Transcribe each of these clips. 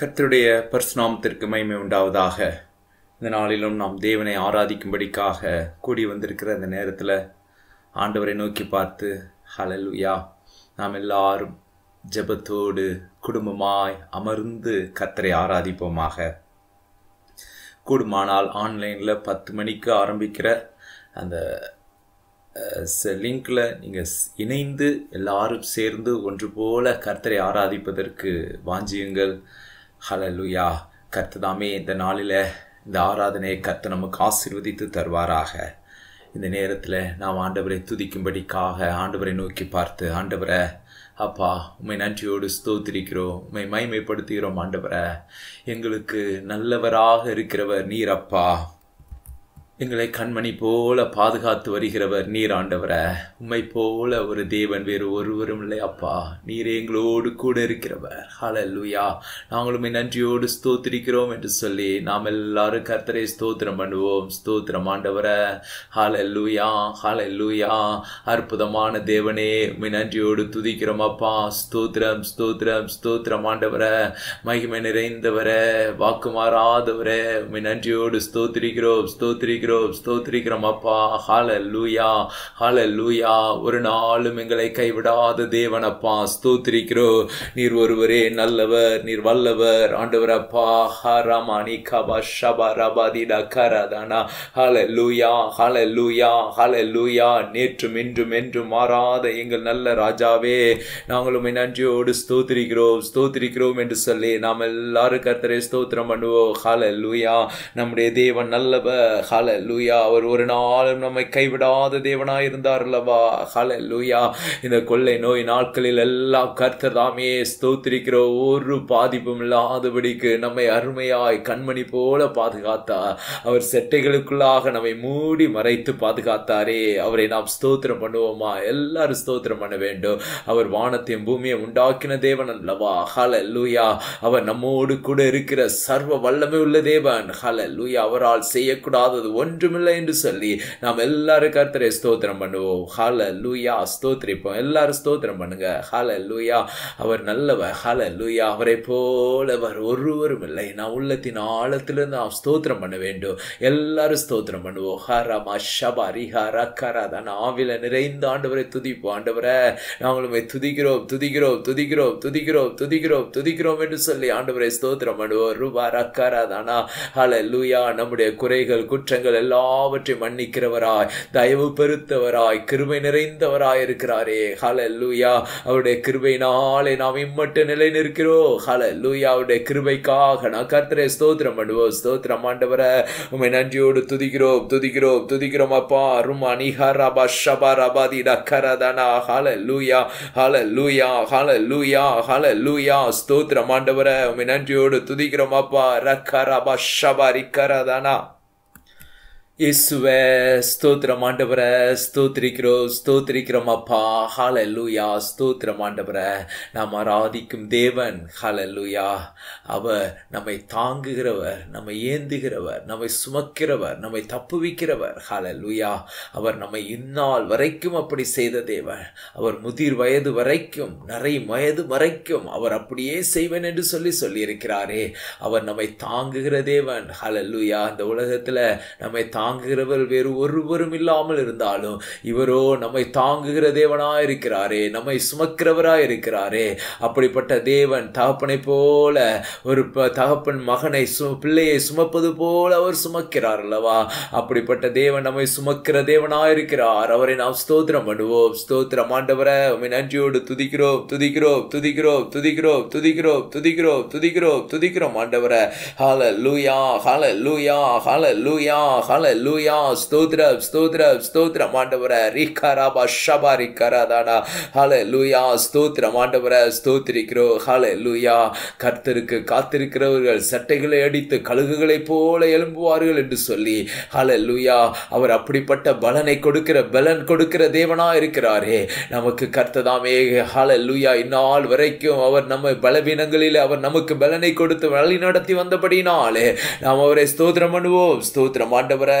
கர்த்தருடைய பரிசுநாமத்திற்கு மகிமை உண்டாவதாக இந்த நாளிலும் நாம் தேவனை ஆராதிக்கும்படிக்காக கூடி வந்திருக்கிற இந்த நேரத்தில் ஆண்டவரை நோக்கி பார்த்து ஹalleluya நாம் எல்லாரும் ஜெபத்தோடு குடும்பமாய் அமர்ந்து கர்த்தரை ஆராதிப்போமாக கூடுமானால் ஆன்லைனில் பத்து மணிக்கு ஆரம்பிக்கிற அந்த லிங்கில் நீங்கள் இணைந்து எல்லாரும் சேர்ந்து ஒன்று போல கர்த்தரை ஆராதிப்பதற்கு வாஞ்சியுங்கள் ஹலலுயா கர்த்ததாமே இந்த நாளில் இந்த ஆராதனையை கர்த்த நமக்கு ஆசீர்வதித்து தருவாராக இந்த நேரத்தில் நாம் ஆண்டவரை துதிக்கும்படிக்காக ஆண்டவரை நோக்கி பார்த்து ஆண்டவரை அப்பா உண்மை நன்றியோடு ஸ்தோத்திரிக்கிறோம் உண்மை மைமைப்படுத்துகிறோம் ஆண்டவரை எங்களுக்கு நல்லவராக இருக்கிறவர் நீர் அப்பா எங்களை கண்மணி போல பாதுகாத்து வருகிறவர் நீர் ஆண்டவர உண்மை போல ஒரு தேவன் வேறு ஒருவரும் இல்லை அப்பா நீரே எங்களோடு கூட இருக்கிறவர் ஹalleluya நாங்களும் நன்றியோடு ஸ்தோத்திரிக்கிறோம் என்று சொல்லி நாம் எல்லாரும் கர்த்தரை ஸ்தோத்திரம் பண்ணுவோம் ஸ்தோத்திரம் ஆண்டவர ஹalleluya ஹalleluya அற்புதமான தேவனே உண்மை நன்றியோடு துதிக்கிறோம் அப்பா ஸ்தோத்திரம் ஸ்தோத்திரம் ஸ்தோத்திரம் ஆண்டவர மகிமை நிறைந்தவரே வாக்கு மாறாதவரே உண்மை நன்றியோடு ஸ்தோத்திரிக்கிறோம் ஸ்தோத்திரிக்கிறோம் ஸ்தோத்திரிக்கிறோம் ஸ்தோத்திரிக்கிறோம் அப்பா ஹால லூயா ஹால லூயா ஒரு நாளும் எங்களை கைவிடாத தேவன் அப்பா ஸ்தோத்திரிக்கிறோம் நீர் ஒருவரே நல்லவர் நீர் வல்லவர் ஆண்டவர் அப்பா ஹரமானி கபா ஷபா ரபாதி டக்கரதானா ஹால லூயா ஹால லூயா ஹால லூயா நேற்றும் இன்றும் என்றும் மாறாத எங்கள் நல்ல ராஜாவே நாங்களும் நன்றியோடு ஸ்தோத்திரிக்கிறோம் ஸ்தோத்திரிக்கிறோம் என்று சொல்லி நாம் எல்லாரும் கர்த்தரை ஸ்தோத்திரம் பண்ணுவோம் ஹால லூயா நம்முடைய தேவன் நல்லவர் ஹால லூயா அவர் ஒரு நாளும் நம்மை கைவிடாத தேவனாய் இருந்தார் அல்லவா ஹால லூயா இந்த கொள்ளை நோய் நாட்களில் எல்லாம் கர்த்தர் தாமே ஸ்தோத்திரிக்கிற ஒரு பாதிப்பும் இல்லாதபடிக்கு நம்மை அருமையாய் கண்மணி போல பாதுகாத்தார் அவர் செட்டைகளுக்குள்ளாக நம்மை மூடி மறைத்து பாதுகாத்தாரே அவரை நாம் ஸ்தோத்திரம் பண்ணுவோமா எல்லாரும் ஸ்தோத்திரம் பண்ண வேண்டும் அவர் வானத்தையும் பூமியை உண்டாக்கின தேவன் அல்லவா ஹால லூயா அவர் நம்மோடு கூட இருக்கிற சர்வ வல்லமை உள்ள தேவன் ஹால லூயா அவரால் செய்யக்கூடாதது ஒன்றுமில்லை என்று சொல்லி நாம் எல்லாரும் கர்த்தரை ஸ்தோத்திரம் பண்ணுவோம் ஹால லூயா ஸ்தோத்திரிப்போம் எல்லாரும் ஸ்தோத்திரம் பண்ணுங்க ஹால லூயா அவர் நல்லவர் ஹால லூயா அவரை போலவர் ஒருவரும் இல்லை நான் உள்ளத்தின் ஆழத்திலிருந்து நாம் ஸ்தோத்திரம் பண்ண வேண்டும் எல்லாரும் ஸ்தோத்திரம் பண்ணுவோம் ஹரமா ஷபா ரிஹா கராதான் ஆவில நிறைந்த ஆண்டவரை துதிப்போம் ஆண்டவரை நாங்களுமே துதிக்கிறோம் துதிக்கிறோம் துதிக்கிறோம் துதிக்கிறோம் துதிக்கிறோம் துதிக்கிறோம் என்று சொல்லி ஆண்டவரை ஸ்தோத்திரம் பண்ணுவோம் ரூபா ரக்கராதானா ஹால லூயா நம்முடைய குறைகள் குற்றங்கள் எல்லாவற்றையும் மன்னிக்கிறவராய் தயவு பெருத்தவராய் கிருபை நிறைந்தவராய் இருக்கிறாரே ஹல லூயா அவருடைய கிருபையினாலே நாம் இம்மட்டு நிலை நிற்கிறோம் ஹல லூயா அவருடைய கிருபைக்காக நான் கர்த்தரை ஸ்தோத்திரம் பண்ணுவோம் ஸ்தோத்திரம் ஆண்டவர உண்மை நன்றியோடு துதிக்கிறோம் துதிக்கிறோம் துதிக்கிறோம் அப்பா ருமா நிஹரபா ஷபா ரபாதி டக்கரதனா ஹல லூயா ஹல லூயா ஹல லூயா ஹல லூயா ஸ்தோத்திரம் ஆண்டவர உண்மை நன்றியோடு துதிக்கிறோம் அப்பா ரக்கரபா ஷபா ரிக்கரதனா இயேசுவே ஸ்தோத்திரம் ஆண்டவரை ஸ்தோத்திரிக்கிறோம் ஸ்தோத்திரிக்கிறோம் அப்பா ஹாலல்லூயா ஸ்தோத்திரம் ஆண்டவரை நாம் ஆராதிக்கும் தேவன் ஹாலல்லூயா அவர் நம்மை தாங்குகிறவர் நம்மை ஏந்துகிறவர் நம்மை சுமக்கிறவர் நம்மை தப்புவிக்கிறவர் ஹாலல்லூயா அவர் நம்மை இந்நாள் வரைக்கும் அப்படி செய்த தேவன் அவர் முதிர் வயது வரைக்கும் நிறை வயது வரைக்கும் அவர் அப்படியே செய்வேன் என்று சொல்லி சொல்லியிருக்கிறாரே அவர் நம்மை தாங்குகிற தேவன் ஹாலல்லூயா இந்த உலகத்தில் நம்மை தாங்க தாங்குகிறவர் வேறு ஒருவரும் இல்லாமல் இருந்தாலும் இவரோ நம்மை தாங்குகிற தேவனாய் இருக்கிறாரே நம்மை சுமக்கிறவராய் இருக்கிறாரே அப்படிப்பட்ட தேவன் தகப்பனை போல ஒரு தகப்பன் மகனை சு பிள்ளையை சுமப்பது போல அவர் சுமக்கிறார் அல்லவா அப்படிப்பட்ட தேவன் நம்மை சுமக்கிற தேவனாய் இருக்கிறார் அவரை நாம் ஸ்தோத்திரம் பண்ணுவோம் ஸ்தோத்திரம் ஆண்டவரை உண்மை நன்றியோடு துதிக்கிறோம் துதிக்கிறோம் துதிக்கிறோம் துதிக்கிறோம் துதிக்கிறோம் துதிக்கிறோம் துதிக்கிறோம் துதிக்கிறோம் ஆண்டவரை ஹால லூயா ஹால லூயா ஹால லூயா ஹால லூயா ஸ்தோத்ரம் ஸ்தோத்ரம் ஸ்தோத்ரம் ஆண்டவர ரிகராபா ஷபா ரிகராதானா ஹால லூயா ஸ்தோத்ரம் ஆண்டவர ஸ்தோத்திரிக்கிறோம் ஹால லூயா கர்த்தருக்கு காத்திருக்கிறவர்கள் சட்டைகளை அடித்து கழுகுகளைப் போல எழும்புவார்கள் என்று சொல்லி ஹால லூயா அவர் அப்படிப்பட்ட பலனை கொடுக்கிற பலன் கொடுக்கிற தேவனா இருக்கிறாரே நமக்கு கர்த்ததாமே ஹால லூயா இந்நாள் வரைக்கும் அவர் நம்ம பலவீனங்களில் அவர் நமக்கு பலனை கொடுத்து வழி நடத்தி வந்தபடினாலே நாம் அவரை ஸ்தோத்திரம் பண்ணுவோம் ஸ்தோத்திரம் ஆண்டவரை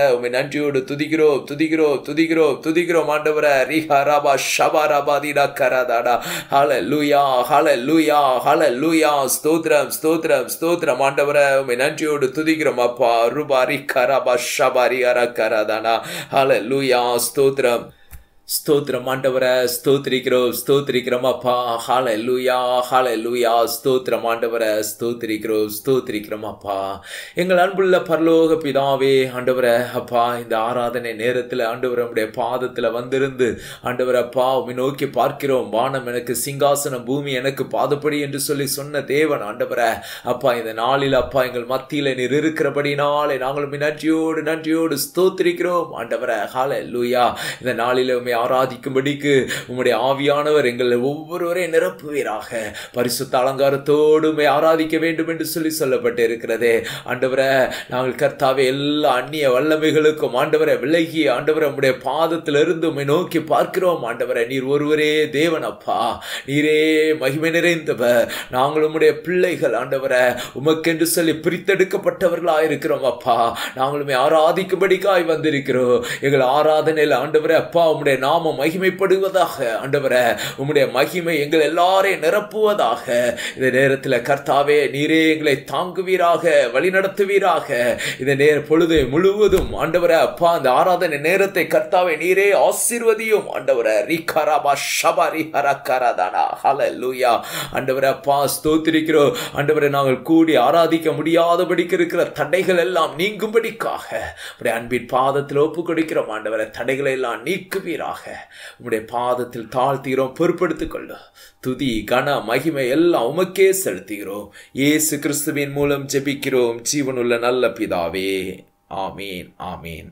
உமை நன்றியோடு துதிக்கிறோம் துதிக்கிறோம் துதிக்கிறோம் துதிக்கிறோம் ஆண்டவரே ரிஹா ராபா ஷபா ராபா தீடா கராதாடா ஹால லூயா ஹால லூயா ஹால லூயா ஸ்தோத்ரம் ஸ்தோத்ரம் ஸ்தோத்ரம் ஆண்டவரே உமை நன்றியோடு துதிக்கிறோம் அப்பா ருபாரி கராபா ஷபாரி அரா கராதானா ஹால லூயா ஸ்தோத்ரம் ஸ்தோத்திரம் ஆண்டவரை ஸ்தோத்திரிக்கிறோம் ஸ்தோத்திரிக்கிறோம் அப்பா ஹால லூயா ஹால லூயா ஸ்தோத்திரம் ஆண்டவரை ஸ்தோத்திரிக்கிறோம் ஸ்தோத்திரிக்கிறோம் அப்பா எங்கள் அன்புள்ள பரலோக பிதாவே ஆண்டவரை அப்பா இந்த ஆராதனை நேரத்தில் ஆண்டவர் நம்முடைய பாதத்தில் வந்திருந்து ஆண்டவர் அப்பா உம்மை நோக்கி பார்க்கிறோம் வானம் எனக்கு சிங்காசனம் பூமி எனக்கு பாதப்படி என்று சொல்லி சொன்ன தேவன் ஆண்டவரை அப்பா இந்த நாளில் அப்பா எங்கள் மத்தியில் நீர் இருக்கிறபடினாலே நாங்கள் நன்றியோடு நன்றியோடு ஸ்தோத்திரிக்கிறோம் ஆண்டவரை ஹால லூயா இந்த நாளில் உண்மை ஆராதிக்கும்படிக்கு உம்முடைய ஆவியானவர் எங்களை ஒவ்வொருவரையும் நிரப்புவீராக பரிசுத்த அலங்காரத்தோடு உம்மை ஆராதிக்க வேண்டும் என்று சொல்லி சொல்லப்பட்டு இருக்கிறதே ஆண்டவரை நாங்கள் கர்த்தாவே எல்லா அந்நிய வல்லமைகளுக்கும் ஆண்டவரை விலகி ஆண்டவரை உம்முடைய பாதத்திலிருந்து உம்மை நோக்கி பார்க்கிறோம் ஆண்டவரை நீர் ஒருவரே தேவன் அப்பா நீரே மகிமை நிறைந்தவர் நாங்கள் உம்முடைய பிள்ளைகள் ஆண்டவரை உமக்கென்று சொல்லி பிரித்தெடுக்கப்பட்டவர்களாக இருக்கிறோம் அப்பா நாங்கள் உம்மை ஆராதிக்கும்படிக்காய் வந்திருக்கிறோம் எங்கள் ஆராதனையில் ஆண்டவரை அப்பா உம்முடைய நாமம் மகிமைப்படுவதாக ஆண்டவரே உம்முடைய மகிமை எங்கள் எல்லாரையும் நிரப்புவதாக இந்த நேரத்தில் கர்த்தாவே நீரே எங்களை தாங்குவீராக வழிநடத்துவீராக இந்த நேர பொழுது முழுவதும் ஆண்டவரே அப்பா அந்த ஆராதனை நேரத்தை கர்த்தாவே நீரே ஆசீர்வதியும் ஆண்டவரே ரிகராபா ஷபா ரிஹரகரதானா ஹalleluya ஆண்டவரே அப்பா ஸ்தோத்திரிக்கிறோம் ஆண்டவரே நாங்கள் கூடி ஆராதிக்க முடியாதபடிக்கு இருக்கிற தடைகள் எல்லாம் நீங்கும்படிக்காக உடைய அன்பின் பாதத்தில் ஒப்பு கொடுக்கிறோம் ஆண்டவரை தடைகளை எல்லாம் நீக்குவீராக உம்முடைய பாதத்தில் தாழ்த்துகிறோம் பொறுப்படுத்திக் கொள்ளும் துதி கன மகிமை எல்லாம் உமக்கே செலுத்துகிறோம் இயேசு கிறிஸ்துவின் மூலம் ஜெபிக்கிறோம் ஜீவனுள்ள நல்ல பிதாவே ஆமீன் ஆமீன்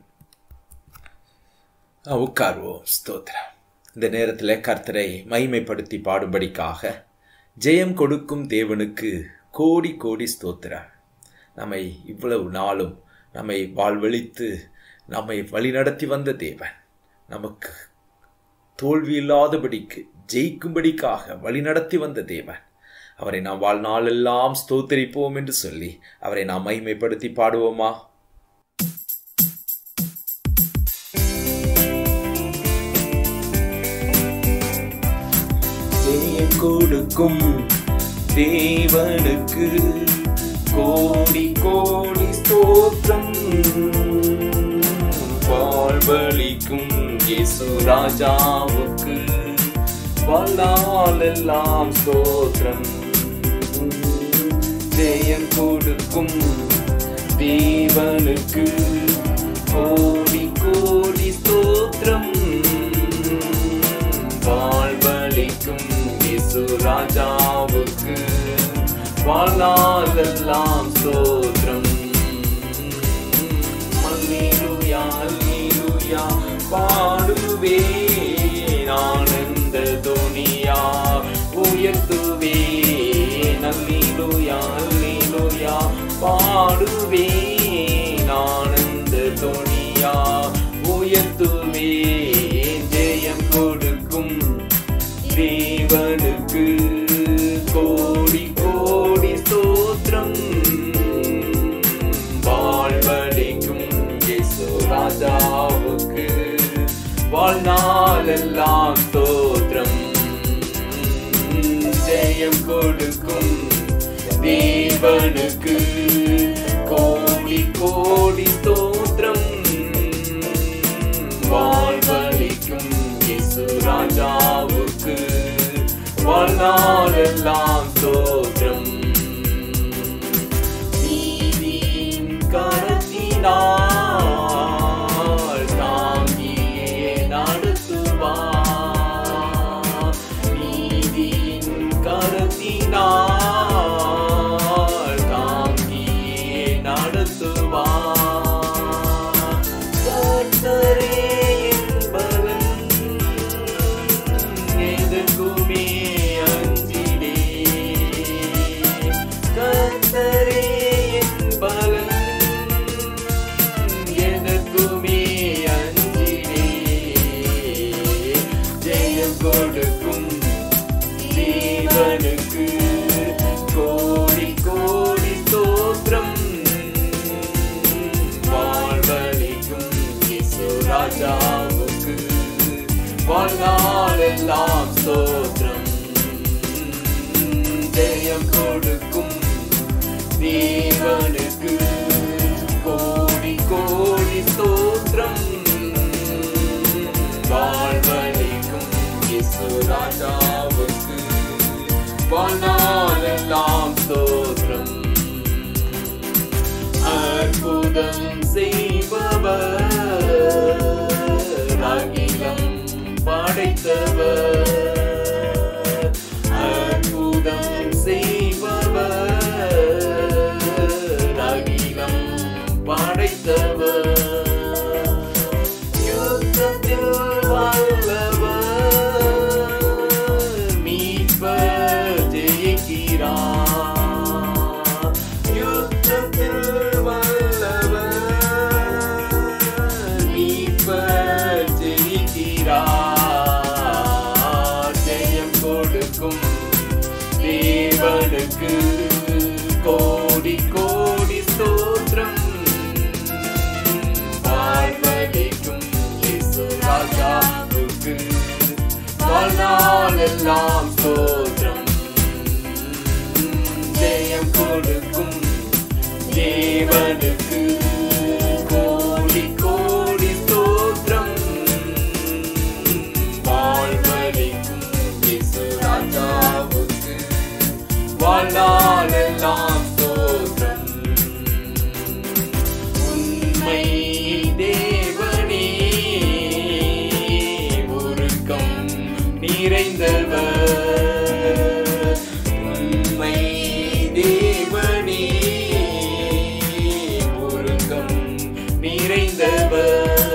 உட்கார்வோம் ஸ்தோத்திரம் இந்த நேரத்தில் கர்த்தரை மகிமைப்படுத்தி பாடும்படிக்காக ஜெயம் கொடுக்கும் தேவனுக்கு கோடி கோடி ஸ்தோத்திரம் நம்மை இவ்வளவு நாளும் நம்மை வாழ்வழித்து நம்மை வழிநடத்தி வந்த தேவன் நமக்கு தோல்வி இல்லாதபடிக்கு ஜெயிக்கும்படிக்காக வழிநடத்தி வந்த தேவன் அவரை நாம் வாழ்நாளெல்லாம் ஸ்தோத்தரிப்போம் என்று சொல்லி அவரை நாம் மகிமைப்படுத்தி பாடுவோமா ஜெயம் கொடுக்கும் தேவனுக்கு கோடி கோடி ஸ்தோத்திரம் வாழ்வழிக்கும் இயேசு ராஜாவுக்கு வாழ்நாளெல்லாம் ஸ்தோத்திரம் ஜெயம் கொடுக்கும் தேவனுக்கு கோடி கோடி ஸ்தோத்திரம் வாழ்வழிக்கும் இயேசு ராஜாவுக்கு வாழ்நாளெல்லாம் ஸ்தோத்திரம் அல்லேலூயா அல்லேலூயா பாடுவே ஆனந்த துனியா உயர்த்துவே அல்லேலூயா அல்லேலூயா பாடுவே ஆனந்த துனியா உயர்த்துவே ஜெயம் கொடுக்கும் தேவனுக்கு கோடி கோடி ஸ்தோத்திரம் வாழ்வழிக்கும் இயேசு ராஜாவுக்கு வாழ்நாளெல்லாம் ஸ்தோத்திரம் ஜெயம் கொடுக்கும் தேவனுக்கு கோடி கோடி ஸ்தோத்திரம் வாழ்வழிக்கும் இயேசு ராஜாவுக்கு வாழ்நாளெல்லாம் ஸ்தோத்திரம் நீதியின் கரத்தினால் தாங்கியே நடத்துவார் நீதியின் கரத்தினால் தாங்கியே நடத்துவார் கர்த்தரே என் பலன் எதற்குமே அஞ்சிடே கர்த்தரே என் பலன் எதற்குமே அஞ்சிடே ஜெயம் கொடுக்கும் தேவனுக்கு கோடி கோடி ஸ்தோத்திரம் வாழ்வழிக்கும் வாழ்நாளெல்லாம் ஸ்தோத்திரம் ஜெயம் கொடுக்கும் தேவனுக்கு கோடி கோடி ஸ்தோத்திரம் வாழ்வழிக்கும் இயேசு ராஜாவுக்கு வாழ்நாளெல்லாம் ஸ்தோத்திரம் அற்புதம் செய்பவர் அகிலம் படைத்தவர் அற்புதம் செய்பவர் அகிலம் படைத்தவர் யுத்தத்தில் வல்லவர் மீட்பர் ஜெயிக்கிறார் யுத்தத்தில் வல்லவர் மீட்பர் ஜெயிக்கிறார் ஜெயம் கொடுக்கும் தேவனுக்கு கோடி கோடி ஸ்தோத்திரம் வாழ்வழிக்கும் இயேசு ராஜாவுக்கு வாழ்நாளெல்லாம் ஸ்தோத்திரம் ஜெயம் கொடுக்கும் தேவனுக்கு கோடி கோடி ஸ்தோத்திரம் வாழ்வழிக்கும் இயேசு ராஜாவுக்கு வாழ்நாளெல்லாம் ஸ்தோத்திரம் உண்மை தேவனே உருக்கம் நிறைந்தவர் உண்மை தேவனே உருக்கம் நிறைந்தவர்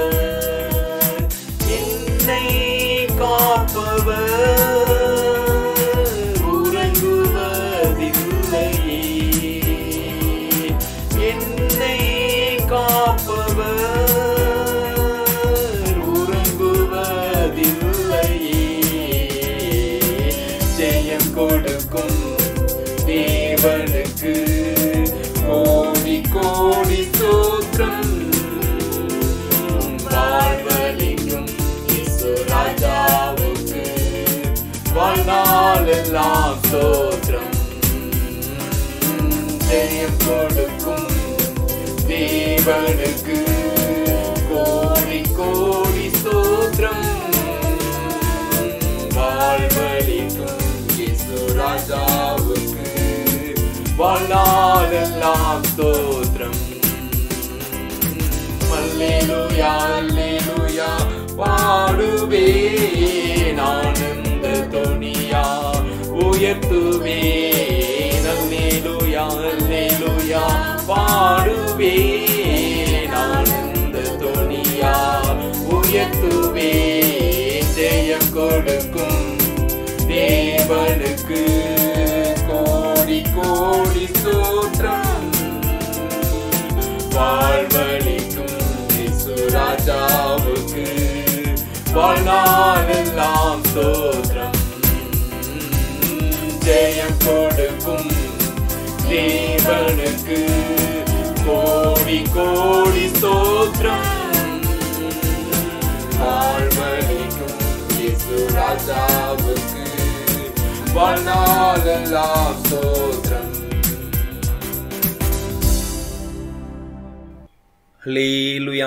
என்னை காப்பவர் உறங்குவதில்லையே என்னை காப்பவர் உறங்குவதில்லையே ஜெயம் கொடுக்கும் தேவனுக்கு கோடி கோடி தோற்றம் வாழ்வழிக்கும் இயேசு ராஜாவுக்கு வாழ்நாளெல்லாம் ஸ்தோத்திரம் ஜெயம் கொடுக்கும் தேவனுக்கு கோடி கோடி ஸ்தோத்திரம் வாழ்வழிக்கும் இயேசு ராஜாவுக்கு வாழ்நாளெல்லாம் ஸ்தோத்திரம் அல்லேலூயா அல்லேலூயா பாடுவேன் ஆனந்த தொனியா உயர்த்துவேன் அல்லேலூயா அல்லேலூயா பாடுவேன் ஆனந்த தொனியா உயர்த்துவேன் ஜெயம் கொடுக்கும் தேவனுக்கு கோடி கோடி சூத்திரம் வாழ்வழிக்கும் இயேசு ராஜாவுக்கு வாழ்நாளெல்லாம் ஸ்தோத்திரம் ஜெயம் கொடுக்கும் தேவனுக்கு கோடி கோடி ஸ்தோத்திரம் வாழ்வழிக்கும் இயேசு ராஜாவுக்கு வாழ்நாளெல்லாம் ஸ்தோத்திரம் ஹலேலுயா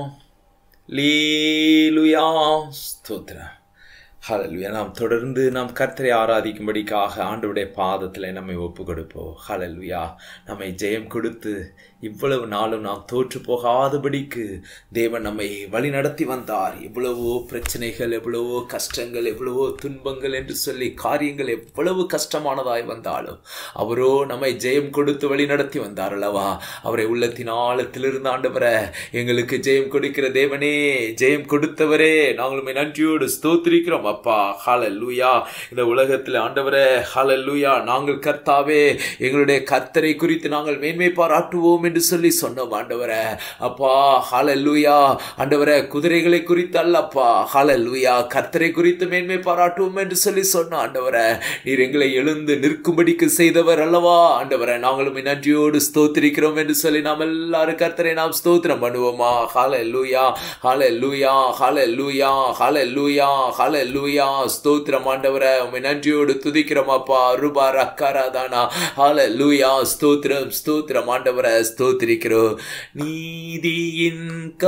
லேலுயா ஸ்தோத்திரம் ஹalleluya நாம் தொடர்ந்து நாம் கர்த்தரை ஆராதிக்கும்படிக்காக ஆண்டவருடைய பாதத்தில் நம்மை ஒப்பு கொடுப்போம் ஹalleluya நம்மை ஜெயம் கொடுத்து இவ்வளவு நாளும் நாம் தோற்று போகாதபடிக்கு தேவன் நம்மை வழி நடத்தி வந்தார் எவ்வளவோ பிரச்சனைகள் எவ்வளவோ கஷ்டங்கள் எவ்வளவோ துன்பங்கள் என்று சொல்லி காரியங்கள் எவ்வளவு கஷ்டமானதாய் வந்தாலும் அவரோ நம்மை ஜெயம் கொடுத்து வழி நடத்தி வந்தார் அல்லவா அவரை உள்ளத்தின் ஆழத்திலிருந்து ஆண்டவரை எங்களுக்கு ஜெயம் கொடுக்கிற தேவனே ஜெயம் கொடுத்தவரே நாங்கள் உம்மை நன்றியோடு ஸ்தோத்திரிக்கிறோம் அப்பா ஹalleluya இந்த உலகத்தில் ஆண்டவரே ஹalleluya நாங்கள் கர்த்தாவே எங்களுடைய கர்த்தரை குறித்து நாங்கள் மேன்மை பாராட்டுவோம் என்று சொல்லி சொன்னோம் ஆண்டவரே அப்பா ஹalleluya ஆண்டவரே குதிரைகளை குறித்து அல்லப்பா ஹalleluya கர்த்தரை குறித்து மேன்மை பாராட்டுவோம் என்று சொல்லி சொன்ன ஆண்டவரே நீர் எங்களை எழுந்து நிற்கும்படிக்கு செய்தவர் அல்லவா ஆண்டவரே நாங்களும் நன்றியோடு ஸ்தோத்திரிக்கிறோம் என்று சொல்லி நாம் எல்லாரும் கர்த்தரை நாம் ஸ்தோத்திரம் பண்ணுவோமா ஹalleluya ஹalleluya ஹalleluya ஹalleluya ஹalleluya ஸ்தோத்திரம் ஆண்டவரே உம்மை நன்றியோடு துதிக்கிறோம் அப்பா ரூபா ரக்கராதானா ஹalleluya ஸ்தோத்திரம் ஸ்தோத்திரம் ஆண்டவரே ஸ்தோத்திரிக்கிறோம் நீதியின்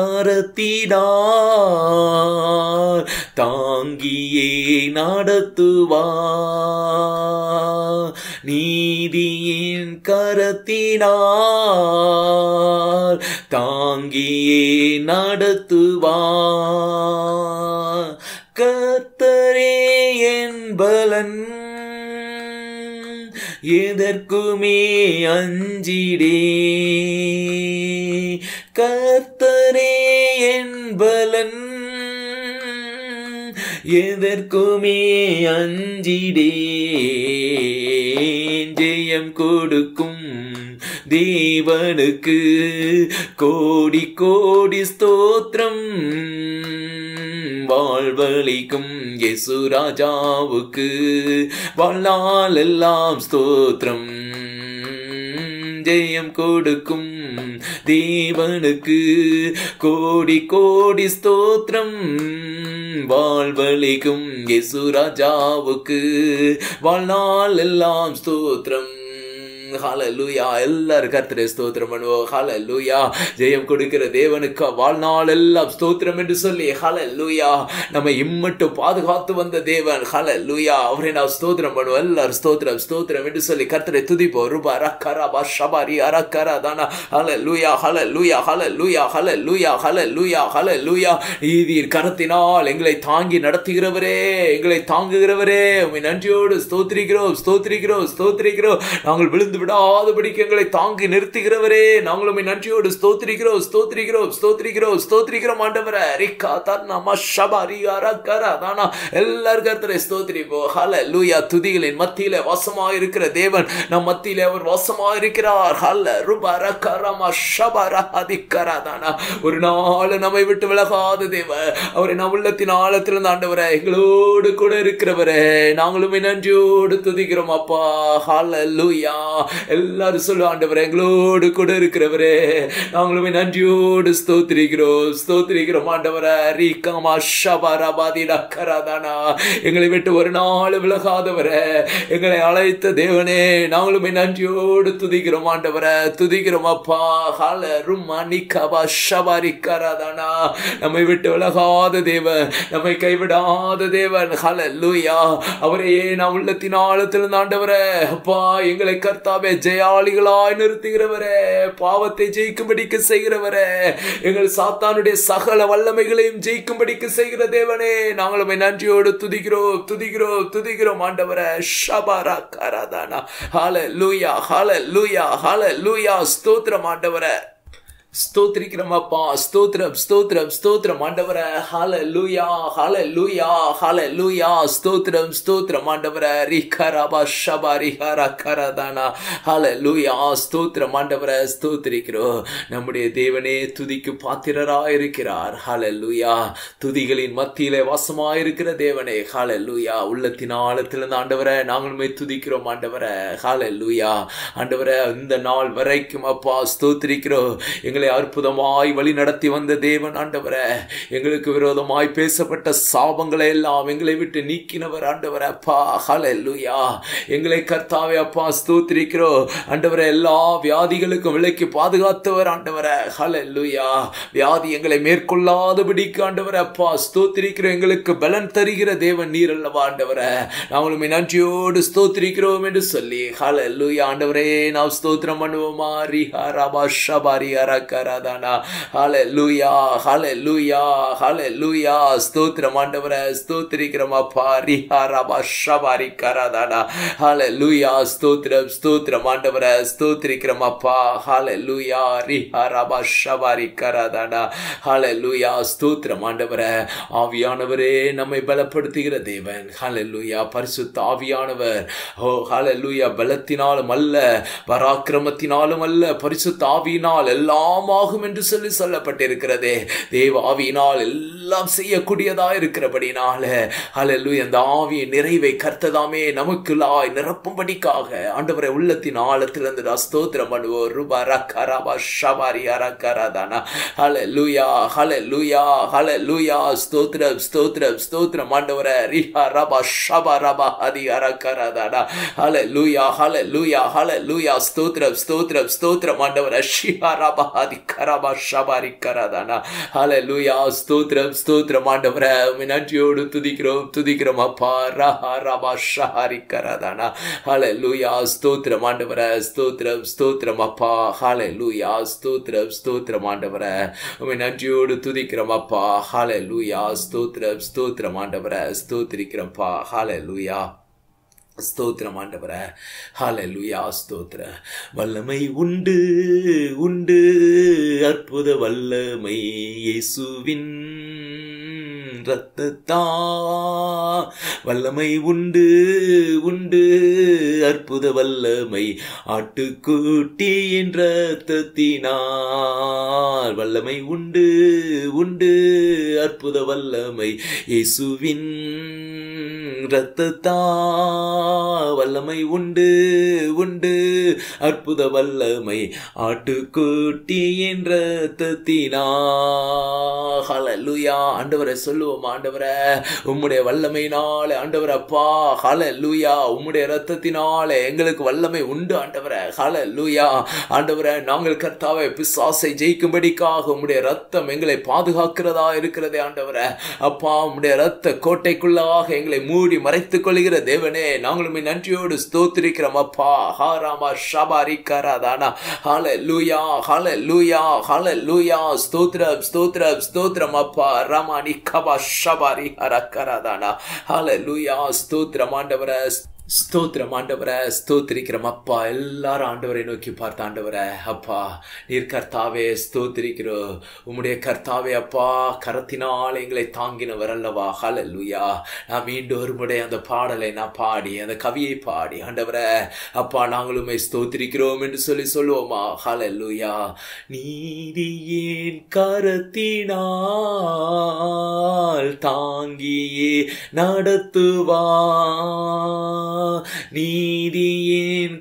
கரத்தினார் தாங்கியே நடத்துவா நீதியின் கரத்தினார் தாங்கியே நடத்துவா கர்த்தரே என்பலன் எதற்குமே அஞ்சிடே கர்த்தரே என்பலன் எதற்குமே அஞ்சிடே ஜெயம் கொடுக்கும் தேவனுக்கு கோடி கோடி ஸ்தோத்திரம் வாழ்வழிக்கும் யேசு ராஜாவுக்கு வாழ்நாள் எல்லாம் ஸ்தோத்திரம் ஜெயம் கொடுக்கும் தேவனுக்கு கோடி கோடி ஸ்தோத்திரம் வாழ்வழிக்கும் யேசு ராஜாவுக்கு வாழ்நாள் எல்லாம் ஸ்தோத்திரம் ஹalleluya எல்லாரும் கர்த்தரை ஸ்தோத்திரம் பண்ணுவோம் ஹalleluya ஜெயம் கொடுக்கிற தேவனுக்கு வாழ்நாள் எல்லாம் ஸ்தோத்திரம் என்று சொல்லி ஹalleluya நம்ம இம்மட்டும் பாதுகாத்து வந்த தேவன் ஹalleluya அவரை நான் ஸ்தோத்திரம் பண்ணுவோம் எல்லாரும் ஸ்தோத்திரம் ஸ்தோத்திரம் என்று சொல்லி கர்த்தரை துதிப்போம் ரூபா ரக்கரா பஷபாரி அரக்கரா தானா ஹalleluya ஹalleluya ஹalleluya ஹalleluya ஹalleluya ஹalleluya நீதியின் கரத்தினால் எங்களை தாங்கி நடத்துகிறவரே எங்களை தாங்குகிறவரே உம்மை நன்றியோடு ஸ்தோத்திரிக்கிறோம் ஸ்தோத்திரிக்கிறோம் ஸ்தோத்திரிக்கிறோம் நாங்கள் விழுந்து விடாதபடிக்கு எங்களை தாங்கி நிறுத்துகிறவரே நாங்களும் நன்றியோடு ஸ்தோத்திரிக்கிறோம் ஸ்தோத்திரிக்கிறோம் ஸ்தோத்திரிக்கிறோம் ஸ்தோத்திரிக்கிறோம் ஆண்டவரே ரிக்கா தர்னா மஷபா ரியாரா கரா தானா எல்லாரும் கர்த்தரை ஸ்தோத்திரிப்போம் ஹல லூயா துதிகளின் மத்தியில வாசமா இருக்கிற தேவன் நம் மத்தியில அவர் வாசமா இருக்கிறார் ஹல்ல ருபா ரக்கரா மஷபா ரஹதிக்கரா தானா ஒரு நாள் நம்மை விட்டு விலகாத தேவ அவரை நம் உள்ளத்தின் ஆழத்திலிருந்து ஆண்டவரே எங்களோடு கூட இருக்கிறவரே நாங்களும் நன்றியோடு துதிக்கிறோம் அப்பா ஹல்ல லூயா எல்லாரும் சொல்லு ஆண்டவரே எங்களோடு கூட இருக்கிறவரே நாங்களும் நன்றியோடு ஸ்தோத்திரிக்கிறோம் ஸ்தோத்திரிக்கிறோம் ஆண்டவரே ரீகமா ஷபரபாதி டக்கராதானா எங்களை விட்டு ஒரு நாள் விலகாதவரே எங்களை அழைத்த தேவனே நாங்களும் நன்றியோடு துதிக்கிறோம் ஆண்டவரே துதிக்கிறோம் அப்பா ஹால ரும்மா நிக்கபா ஷபாரிக்கராதானா நம்மை விட்டு விலகாத தேவன் நம்மை கைவிடாத தேவன் ஹல லூயா அவரையே நான் உள்ளத்தின் ஆழத்தில் ஆண்டவரே அப்பா எங்களை கர்த்தாவே ஜெயாளிகளாய் நிறுத்துகிறவரே பாவத்தை ஜெயிக்கும்படிக்கு செய்கிறவரே எங்கள் சாத்தானுடைய சகல வல்லமைகளையும் ஜெயிக்கும்படிக்கு செய்கிற தேவனே நாங்கள் உம்மை நன்றியோடு துதிக்கிறோம் துதிக்கிறோம் துதிக்கிறோம் ஆண்டவரே ஷபாரா கராதானா ஹால லூயா ஹால லூயா ஹால லூயா ஸ்தோத்திரம் ஆண்டவரே ஸ்தோத்திரிக்கிறோம் அப்பா ஸ்தோத்திரம் ஸ்தோத்திரம் ஸ்தோத்திரம் ஆண்டவரே ஹால லூயா ஹால லூயா ஹால லூயா ஸ்தோத்திரம் ஸ்தோத்திரம் ஆண்டவரே ரிகரபா ஷபா ரிஹரா கரதானா ஹால லூயா ஸ்தோத்திரம் ஆண்டவரே ஸ்தோத்திரிக்கிறோம் நம்முடைய தேவனே துதிக்கு பாத்திரரா இருக்கிறார் ஹால லூயா துதிகளின் மத்தியிலே வாசமா இருக்கிற தேவனே ஹால லூயா உள்ளத்தின் ஆழத்திலிருந்து ஆண்டவரை நாங்களுமே துதிக்கிறோம் ஆண்டவரை ஹால லூயா ஆண்டவரை இந்த நாள் வரைக்கும் அப்பா ஸ்தோத்திரிக்கிறோம் எங்களை அற்புதமாய் வழி நடத்தி வந்த தேவன் ஆண்டவரே எங்களுக்கு விரோதமாய் பேசப்பட்ட சாபங்களை எல்லாம் எங்களை விட்டு நீக்கினவர் ஆண்டவரே அப்பா ஹalleluya எங்களை கர்த்தாவே அப்பா ஸ்தோத்திரிக்கிறோம் ஆண்டவரே எல்லா வியாதிகளுக்கும் விலைக்கு பாதுகாத்தவர் ஆண்டவரே ஹalleluya வியாதி எங்களை மேற்கொள்ளாதபடிக்கு ஆண்டவரே அப்பா ஸ்தோத்திரிக்கிறோம் எங்களுக்கு பலன் தருகிற தேவன் நீர் அல்லவா ஆண்டவரே நாங்களும் நன்றியோடு ஸ்தோத்திரிக்கிறோம் என்று சொல்லி ஹalleluya ஆண்டவரே நாம் ஸ்தோத்திரம் பண்ணுவோமா ரிஹா ரபா ஷபாரி அரா ரக்கரதானா ஹalleluya ஹalleluya ஹalleluya ஸ்தோத்திரம் ஆண்டவரே ஸ்தோத்திரிக்கிறோம் அப்பா ரிஹாரபா ஷபாரி கரதானா ஹalleluya ஸ்தோத்திரம் ஸ்தோத்திரம் ஆண்டவரே ஸ்தோத்திரிக்கிறோம் அப்பா ஹalleluya ரிஹாரபா ஷபாரி கரதானா ஹalleluya ஸ்தோத்திரம் ஆண்டவரே ஆவியானவரே நம்மை பலப்படுத்துகிற தேவன் ஹalleluya பரிசுத்த ஆவியானவர் ஓ ஹalleluya பலத்தினாலும் அல்ல பராக்கிரமத்தினாலும் அல்ல பரிசுத்த ஆவியினால் எல்லாம் ஆகும் என்று சொல்லி சொல்லப்பட்டிருக்கிறதே தேவ ஆவியினால் எல்லாம் செய்யக்கூடியதா இருக்கிறபடினால ஹalleluya அந்த ஆவியின் நிறைவை கர்த்ததாமே நமக்குள்ளாய் நிரப்பும்படிக்காக ஆண்டவரை உள்ளத்தின் ஆழத்திலிருந்து நான் ஸ்தோத்திரம் பண்ணுவோம் ரூபா ரக்கரபா ஷபாரி அரக்கரதானா ஹalleluya ஹalleluya ஹalleluya ஸ்தோத்திரம் ஸ்தோத்திரம் ஸ்தோத்திரம் ஆண்டவரே ரிஹா ரபா ஷபா ரபா ஹதி அரக்கரதானா ஹalleluya ஹalleluya ஹalleluya ஸ்தோத்திரம் ஸ்தோத்திரம் ஸ்தோத்திரம் ஆண்டவரே ஷிஹா ரபா ஹதி கரபா ஷபாரி கரதானா ஹalleluya ஸ்தோத்திரம் ஸ்தோத்திரம் ஆண்டவரே உம்மை நன்றியோடு துதிக்கிறோம் துதிக்கிறோம் அப்பா ரஹா ரபா ஷஹாரி கரதானா ஹalleluya ஸ்தோத்திரம் ஆண்டவரே ஸ்தோத்திரம் ஸ்தோத்திரம் அப்பா ஹalleluya ஸ்தோத்திரம் ஸ்தோத்திரம் ஆண்டவரே உம்மை நன்றியோடு துதிக்கிறோம் அப்பா ஹalleluya ஸ்தோத்திரம் ஸ்தோத்திரம் ஆண்டவரே ஸ்தோத்திரிக்கிறோம்ப்பா ஹalleluya ஸ்தோத்திரம் ஆண்டவரே ஹalleluya ஸ்தோத்திர வல்லமை உண்டு உண்டு அற்புத வல்லமை இயேசுவின் ரத்தத்தா வல்லமை உண்டு உண்டு அற்புத வல்லமை ஆட்டுக்குட்டியின் ரத்தத்தினால் வல்லமை உண்டு உண்டு அற்புத வல்லமை இயேசுவின் ரத்தத்தா வல்லமை உண்டு உண்டு அற்புத வல்லமை ஆட்டுக்குட்டியின் ரத்தத்தினா ஹalleluya ஆண்டவரை சொல்லுவோம் ஆண்டவரே உம்முடைய வல்லமையினால ஆண்டவர் அப்பா ஹalleluya உம்முடைய ரத்தத்தினால எங்களுக்கு வல்லமை உண்டு ஆண்டவரே ஹalleluya ஆண்டவரே நாங்கள் கர்த்தாவை பிசாசை ஜெயிக்கும்படிக்காக உம்முடைய ரத்தம் எங்களை பாதுகாக்கிறதா இருக்கிறதே ஆண்டவரே அப்பா உம்முடைய ரத்த கோட்டைக்குள்ளாக எங்களை மூடி மறைத்துக் கொள்கிற தேவனே நாங்களும் நன்றியோடு ஸ்தோத்திரிக்கிறோம் அப்பா ஹாராமா ஷபாரி கராதானா ஹalleluya ஹalleluya ஹalleluya ஸ்தோத்திரம் ஸ்தோத்திரம் ஸ்தோத்திரம் அப்பா ரமானி கபா ஷபாரி ஹரக்கராதானா ஹalleluya ஸ்தோத்திரம் ஆண்டவரே ஸ்தோத்திரம் ஆண்டவரை ஸ்தோத்திரிக்கிறோம் அப்பா எல்லாரும் ஆண்டவரை நோக்கி பார்த்த ஆண்டவரை அப்பா நீர் கர்த்தாவே ஸ்தோத்திரிக்கிறோம் உம்முடைய கர்த்தாவே அப்பா கரத்தினால் எங்களை தாங்கினவர் அல்லவா ஹalleluya நான் மீண்டும் ஒரு முறை அந்த பாடலை நான் பாடி அந்த கவியை பாடி ஆண்டவரை அப்பா நாங்களுமே ஸ்தோத்திரிக்கிறோம் என்று சொல்லி சொல்லுவோமா ஹalleluya நீதியின் கரத்தினால் தாங்கியே நடத்துவா நீதியின்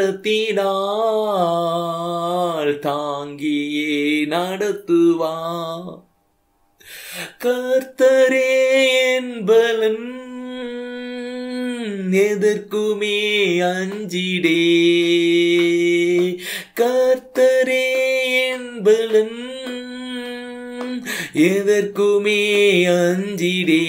கரத்தினால் தாங்கியே நடத்துவா கர்த்தரே என்பலன் எதற்குமே அஞ்சிடே கர்த்தரே என்பலன் எதற்குமே அஞ்சிடே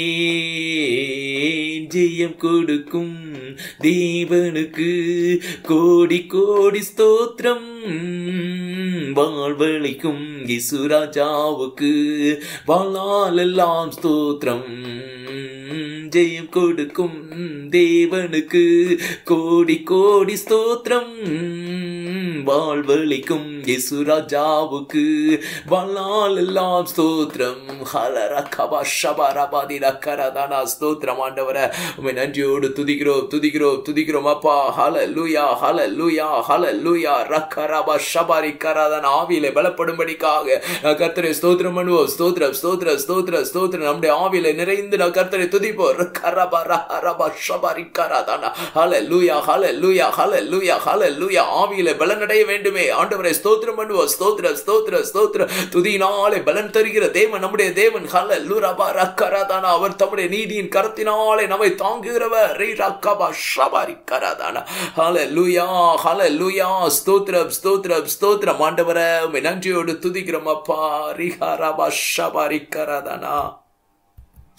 ஜெயம் கொடுக்கும் தேவனுக்கு கோடி கோடி ஸ்தோத்திரம் வாழ்வழிக்கும் இசுராஜாவுக்கு வாழ்நாளெல்லாம் ஸ்தோத்திரம் ஜெயம் கொடுக்கும் தேவனுக்கு கோடி கோடி ஸ்தோத்திரம் வாழ்வழிக்கும் இசுராஜாவுக்கு வாழ்நாள் எல்லாம் ஸ்தோத்திரம் ஹலர கபா ஷபரபாதி ரக்கரதானா ஸ்தோத்திரம் ஆண்டவரை உமை நன்றியோடு துதிக்கிறோம் துதிக்கிறோம் துதிக்கிறோம் அப்பா ஹல லூயா ஹல லூயா ஹல லூயா ரக்கரபா ஷபாரி கராதன் ஆவியில பலப்படும்படிக்காக நான் கர்த்தரை ஸ்தோத்திரம் பண்ணுவோம் ஸ்தோத்திரம் ஸ்தோத்திரம் ஸ்தோத்திரம் ஸ்தோத்திரம் நம்முடைய ஆவியில நிறைந்து நான் கர்த்தரை துதிப்போம் ரக்கரபா ரஹரபா ஷபாரி கராதானா ஹல லூயா ஹல லூயா ஹல லூயா ஹல லூயா ஆவியில பலனடைய வேண்டுமே ஆண்டவரை ஸ்தோத்திரம் பண்ணுவோம் ஸ்தோத்திர ஸ்தோத்திர ஸ்தோத்திர துதியினாலே பலன் தருகிற தேவன் நம்முடைய தேவன் ஹல லூரபா ரக்கராதானா அவர் தம்முடைய நீதியின் கரத்தினாலே நம்மை தாங்குகிறவர் ரீ ரக்கபா ஷபாரி கராதானா ஹல லூயா ஹல லூயா ஸ்தோத்திரம் ஸ்தோத்திரம் ஸ்தோத்திரம் ஆண்டவரை உம்மை நன்றியோடு துதிக்கிறோம் அப்பா ரிஹா ரபா ஷபாரி கராதானா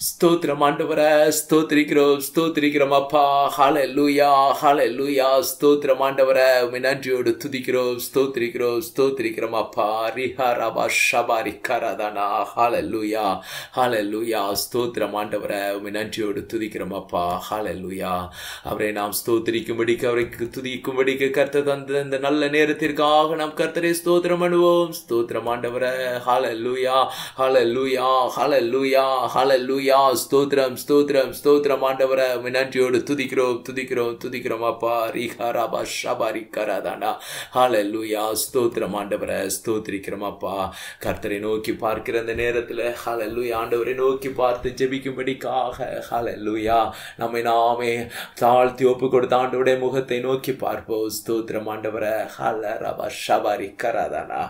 ஸ்தோத்திரம் ஆண்டவர ஸ்தோத்திரிக்கிறோம் ஸ்தோத்திரிக்கிறோம் அப்பா ஹால லூயா ஹால லூயா ஸ்தோத்திரம் ஆண்டவர உம்மை நன்றியோடு துதிக்கிறோம் ஸ்தோத்திரிக்கிறோம் ஸ்தோத்திரிக்கிறோம் அப்பா ரிஹா ரபா ஷபாரி கரதானா ஹால லூயா ஹால லூயா ஸ்தோத்திரம் ஆண்டவர உம்மை நன்றியோடு துதிக்கிறோம் அப்பா ஹால லூயா அவரை நாம் ஸ்தோத்திரிக்கும்படிக்கு அவரைக்கு துதிக்கும்படிக்கு கர்த்தர் தந்த இந்த நல்ல நேரத்திற்காக நாம் கர்த்தரை ஸ்தோத்திரம் பண்ணுவோம் ஸ்தோத்திரம் ஆண்டவர ஹால லூயா ஹால லூயா ஹால லூயா ஹால லூயா ஸ்தோத்திரம் ஸ்தோத்திரம் ஸ்தோத்திரம் ஆண்டவர உம்மை நன்றியோடு துதிக்கிறோம் துதிக்கிறோம் துதிக்கிறோம் அப்பா ரீஹா ராபா ஷபாரி கராதாண்டா ஹால லூயா ஸ்தோத்திரம் ஆண்டவர ஸ்தோத்திரிக்கிறோம் அப்பா கர்த்தரை நோக்கி பார்க்கிற அந்த நேரத்தில் ஹால லூயா ஆண்டவரை நோக்கி பார்த்து ஜெபிக்கும்படிக்காக ஹால லூயா நம்மை நாமே தாழ்த்தி ஒப்பு கொடுத்த ஆண்டவருடைய முகத்தை நோக்கி பார்ப்போம் ஸ்தோத்திரம் ஆண்டவர ஹால ரபா ஷபாரி கராதானா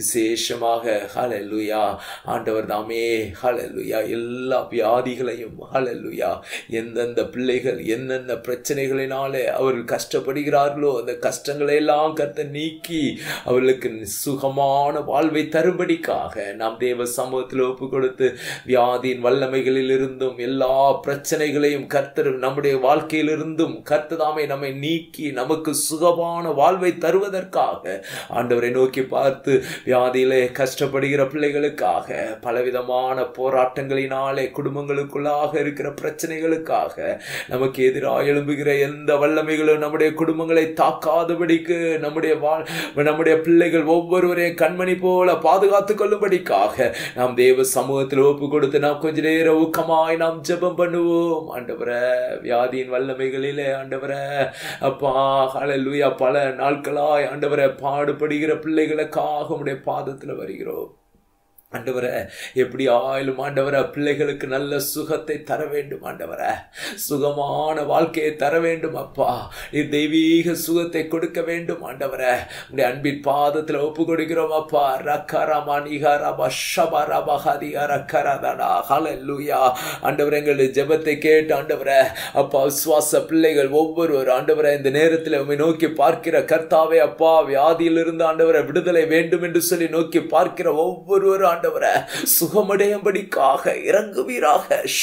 விசேஷமாக ஹால லூயா ஆண்டவர் தாமே ஹால லூயா எல்லா வியாதிகளையும் ஹalleluya எந்தெந்த பிள்ளைகள் எந்தெந்த பிரச்சனைகளினாலே அவர்கள் கஷ்டப்படுகிறார்களோ அந்த கஷ்டங்களை எல்லாம் கர்த்த நீக்கி அவர்களுக்கு சுகமான வாழ்வை தரும்படிக்காக நாம் தேவ சமூகத்தில் ஒப்பு கொடுத்து வியாதியின் வல்லமைகளில் இருந்தும் எல்லா பிரச்சனைகளையும் கர்த்தர் நம்முடைய வாழ்க்கையிலிருந்தும் கர்த்ததாமை நம்மை நீக்கி நமக்கு சுகமான வாழ்வை தருவதற்காக ஆண்டவரை நோக்கி பார்த்து வியாதியிலே கஷ்டப்படுகிற பிள்ளைகளுக்காக பலவிதமான போராட்டங்களினாலே குடும்பங்களுக்குள்ளாக இருக்கிற பிரச்சனைகளுக்காக நமக்கு எதிராக எழும்புகிற எந்த வல்லமைகளும் நம்முடைய குடும்பங்களை தாக்காதபடிக்கு நம்முடைய வாழ் நம்முடைய பிள்ளைகள் ஒவ்வொருவரையும் கண்மணி போல பாதுகாத்துக் கொள்ளும்படிக்காக நாம் தேவ சமூகத்தில் ஒப்பு கொடுத்து நாம் கொஞ்ச நேரம் ஊக்கமாய் நாம் ஜெபம் பண்ணுவோம் ஆண்டவர வியாதியின் வல்லமைகளிலே ஆண்டவர அப்பா ஹalleluya பல நாட்களாய் ஆண்டவரை பாடுபடுகிற பிள்ளைகளுக்காக உடைய பாதத்தில் வருகிறோம் ஆண்டவரை எப்படி ஆயிலும் ஆண்டவரை பிள்ளைகளுக்கு நல்ல சுகத்தை தர வேண்டும் ஆண்டவரை சுகமான வாழ்க்கையை தர வேண்டும் அப்பா நீ தெய்வீக சுகத்தை கொடுக்க வேண்டும் ஆண்டவரை உடைய அன்பின் பாதத்தில் ஒப்பு கொடுக்கிறோம் அப்பா ரக்கரமா நிகரபா ஷபரபா ஹதிகா ரக்கரதடா ஹalleluya ஆண்டவர் எங்களுடைய ஜெபத்தை கேட்டு ஆண்டவரை அப்பா விசுவாச பிள்ளைகள் ஒவ்வொருவர் ஆண்டவரை இந்த நேரத்தில் உண்மை நோக்கி பார்க்கிற கர்த்தாவே அப்பா வியாதியிலிருந்து ஆண்டவரை விடுதலை வேண்டும் என்று சொல்லி நோக்கி பார்க்கிற ஒவ்வொருவரும் ஆண்டவரை சுகமடையும்படிக்காக இறங்குவீராக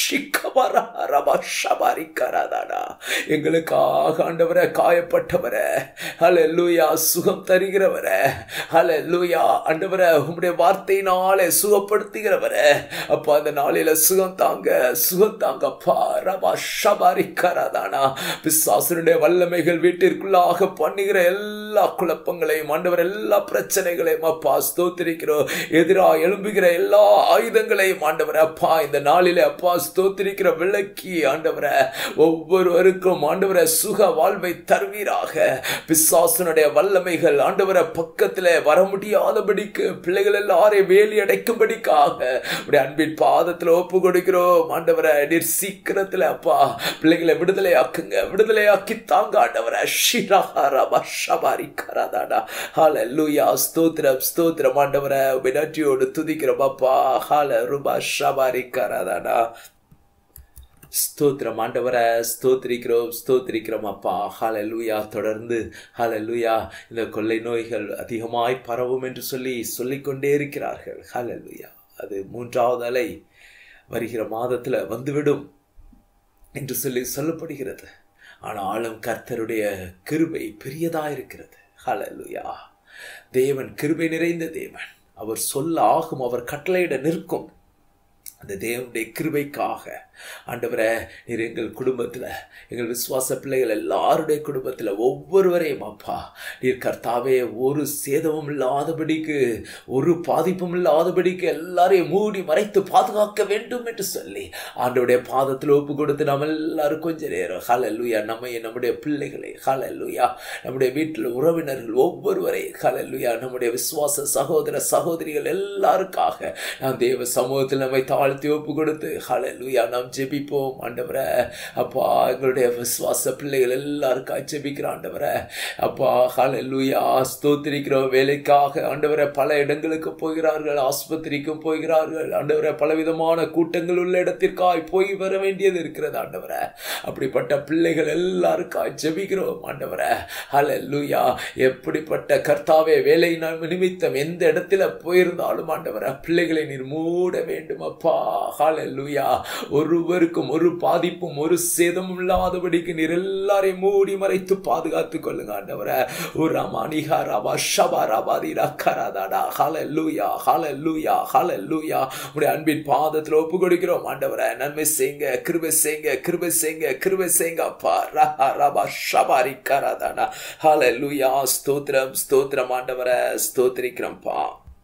ஷிக்கபரபஷபரிக்கராதாடா எங்களுக்காக ஆண்டவரை காயப்பட்டவரை ஹல லூயா சுகம் தருகிறவரை ஹல லூயா ஆண்டவரை உங்களுடைய வார்த்தையினாலே சுகப்படுத்துகிறவரை அப்பா அந்த நாளில சுகம் தாங்க சுகம் தாங்க அப்பா ரபா ஷபரிக்கராதானா பிசாசனுடைய வல்லமைகள் வீட்டிற்குள்ளாக பண்ணுகிற எல்லா குழப்பங்களையும் ஆண்டவர் எல்லா பிரச்சனைகளையும் அப்பா ஸ்தோத்திரிக்கிறோம் எதிராக எழும்புகிற எல்லா ஆயுதங்களையும் ஆண்டவர் அப்பா இந்த நாளிலே அப்பா ஸ்தோத்திரிக்கிற விளக்கி ஆண்டவரை ஒவ்வொருவருக்கும் ஆண்டவரை சுக வாழ்வை தருவீராக பிசாசனுடைய வல்லமைகள் ஆண்டவரை பக்கத்தில் வர முடியாதபடிக்கு பிள்ளைகள் எல்லாரையும் வேலி அடைக்கும்படிக்காக உடைய அன்பின் பாதத்தில் ஒப்பு கொடுக்கிறோம் ஆண்டவரை நீர் சீக்கிரத்தில் அப்பா பிள்ளைகளை விடுதலை ஆக்குங்க விடுதலை ஆக்கி தாங்க ஆண்டவரை ஷிரஹரபா ஷபாரி கராதாடா ஹalleluya ஸ்தோத்திரம் ஸ்தோத்திரம் ஆண்டவரை நன்றியோடு துதிக்கிறோம் அப்பா ஹால ரூபா ஷபாரி கராதாடா ஸ்தோத்திரம் ஆண்டவரை ஸ்தோத்திரிக்கிறோம் ஸ்தோத்திரிக்கிறோம் அப்பா ஹalleluya தொடர்ந்து ஹalleluya இந்த கொள்ளை நோய்கள் அதிகமாய் பரவும் என்று சொல்லி சொல்லிக்கொண்டே இருக்கிறார்கள் ஹalleluya அது மூன்றாவது அலை வருகிற மாதத்தில் வந்துவிடும் என்று சொல்லி சொல்லப்படுகிறது ஆனாலும் கர்த்தருடைய கிருபை பெரியதாக இருக்கிறது ஹalleluya தேவன் கிருபை நிறைந்த தேவன் அவர் சொல்ல ஆகும் அவர் கட்டளையிட நிற்கும் அந்த தேவனுடைய கிருபைக்காக ஆண்டவரை நீர் எங்கள் குடும்பத்தில் எங்கள் விசுவாச பிள்ளைகள் எல்லாருடைய குடும்பத்தில் ஒவ்வொருவரையும் அப்பா நீர் கர்த்தாவே ஒரு சேதமும் இல்லாதபடிக்கு ஒரு பாதிப்பும் இல்லாதபடிக்கு எல்லாரையும் மூடி மறைத்து பாதுகாக்க வேண்டும் என்று சொல்லி ஆண்டவுடைய பாதத்தில் ஒப்பு கொடுத்து நம்ம எல்லாரும் கொஞ்ச நேரம் ஹலல்லுயா நம்ம நம்முடைய பிள்ளைகளை ஹலல்லுயா நம்முடைய வீட்டில் உறவினர்கள் ஒவ்வொருவரை ஹலல்லுயா நம்முடைய விசுவாச சகோதர சகோதரிகள் எல்லாருக்காக நாம் தேவ சமூகத்தில் நம்மை தாழ்த்தி ஒப்பு கொடுத்து ஹலல்லுயா நாம் ஜெபிப்போம் ஆண்டவரை அப்பா எங்களுடைய விசுவாச பிள்ளைகள் எல்லாருக்காக ஜெபிக்கிற ஆண்டவரை அப்பா ஹலல்லுயா ஸ்தோத்திரிக்கிறோம் வேலைக்காக ஆண்டவரை பல இடங்களுக்கு போகிறார்கள் ஆஸ்பத்திரிக்கும் போகிறார்கள் ஆண்டவரை பலவிதமான கூட்டங்கள் உள்ள இடத்திற்காய் போய் வர வேண்டியது இருக்கிறது ஆண்டவரை அப்படிப்பட்ட பிள்ளைகள் எல்லாருக்காய் ஜெபிக்கிறோம் ஆண்டவரை ஹலல்லுயா எப்படிப்பட்ட கர்த்தாவே வேலை நிமித்தம் எந்த இடத்துல போயிருந்தாலும் ஆண்டவரை பிள்ளைகளை நீர் மூட வேண்டும் அப்பா ஹalleluya ஒரு ஒருவருக்கும் ஒரு பாதிப்பும் ஒரு சேதமும் இல்லாதபடிக்கு நீர் எல்லாரையும் மூடி மறைத்து பாதுகாத்துக் கொள்ளுங்க ஆண்டவரே ஓ ராமா நிகா ராபா ஷபா ராபா தீரா கராதாடா ஹால லூயா ஹால லூயா ஹால லூயா உடைய அன்பின் பாதத்தில் ஒப்பு கொடுக்கிறோம் ஆண்டவரே நன்மை செய்யுங்க கிருபை செய்யுங்க கிருபை செய்யுங்க கிருபை செய்யுங்க அப்பா ரஹா ராபா ஷபாரி கராதாடா ஹால லூயா ஸ்தோத்திரம் ஸ்தோத்திரம் ஆண்டவரே ஸ்தோத்திரிக்கிறோம்ப்பா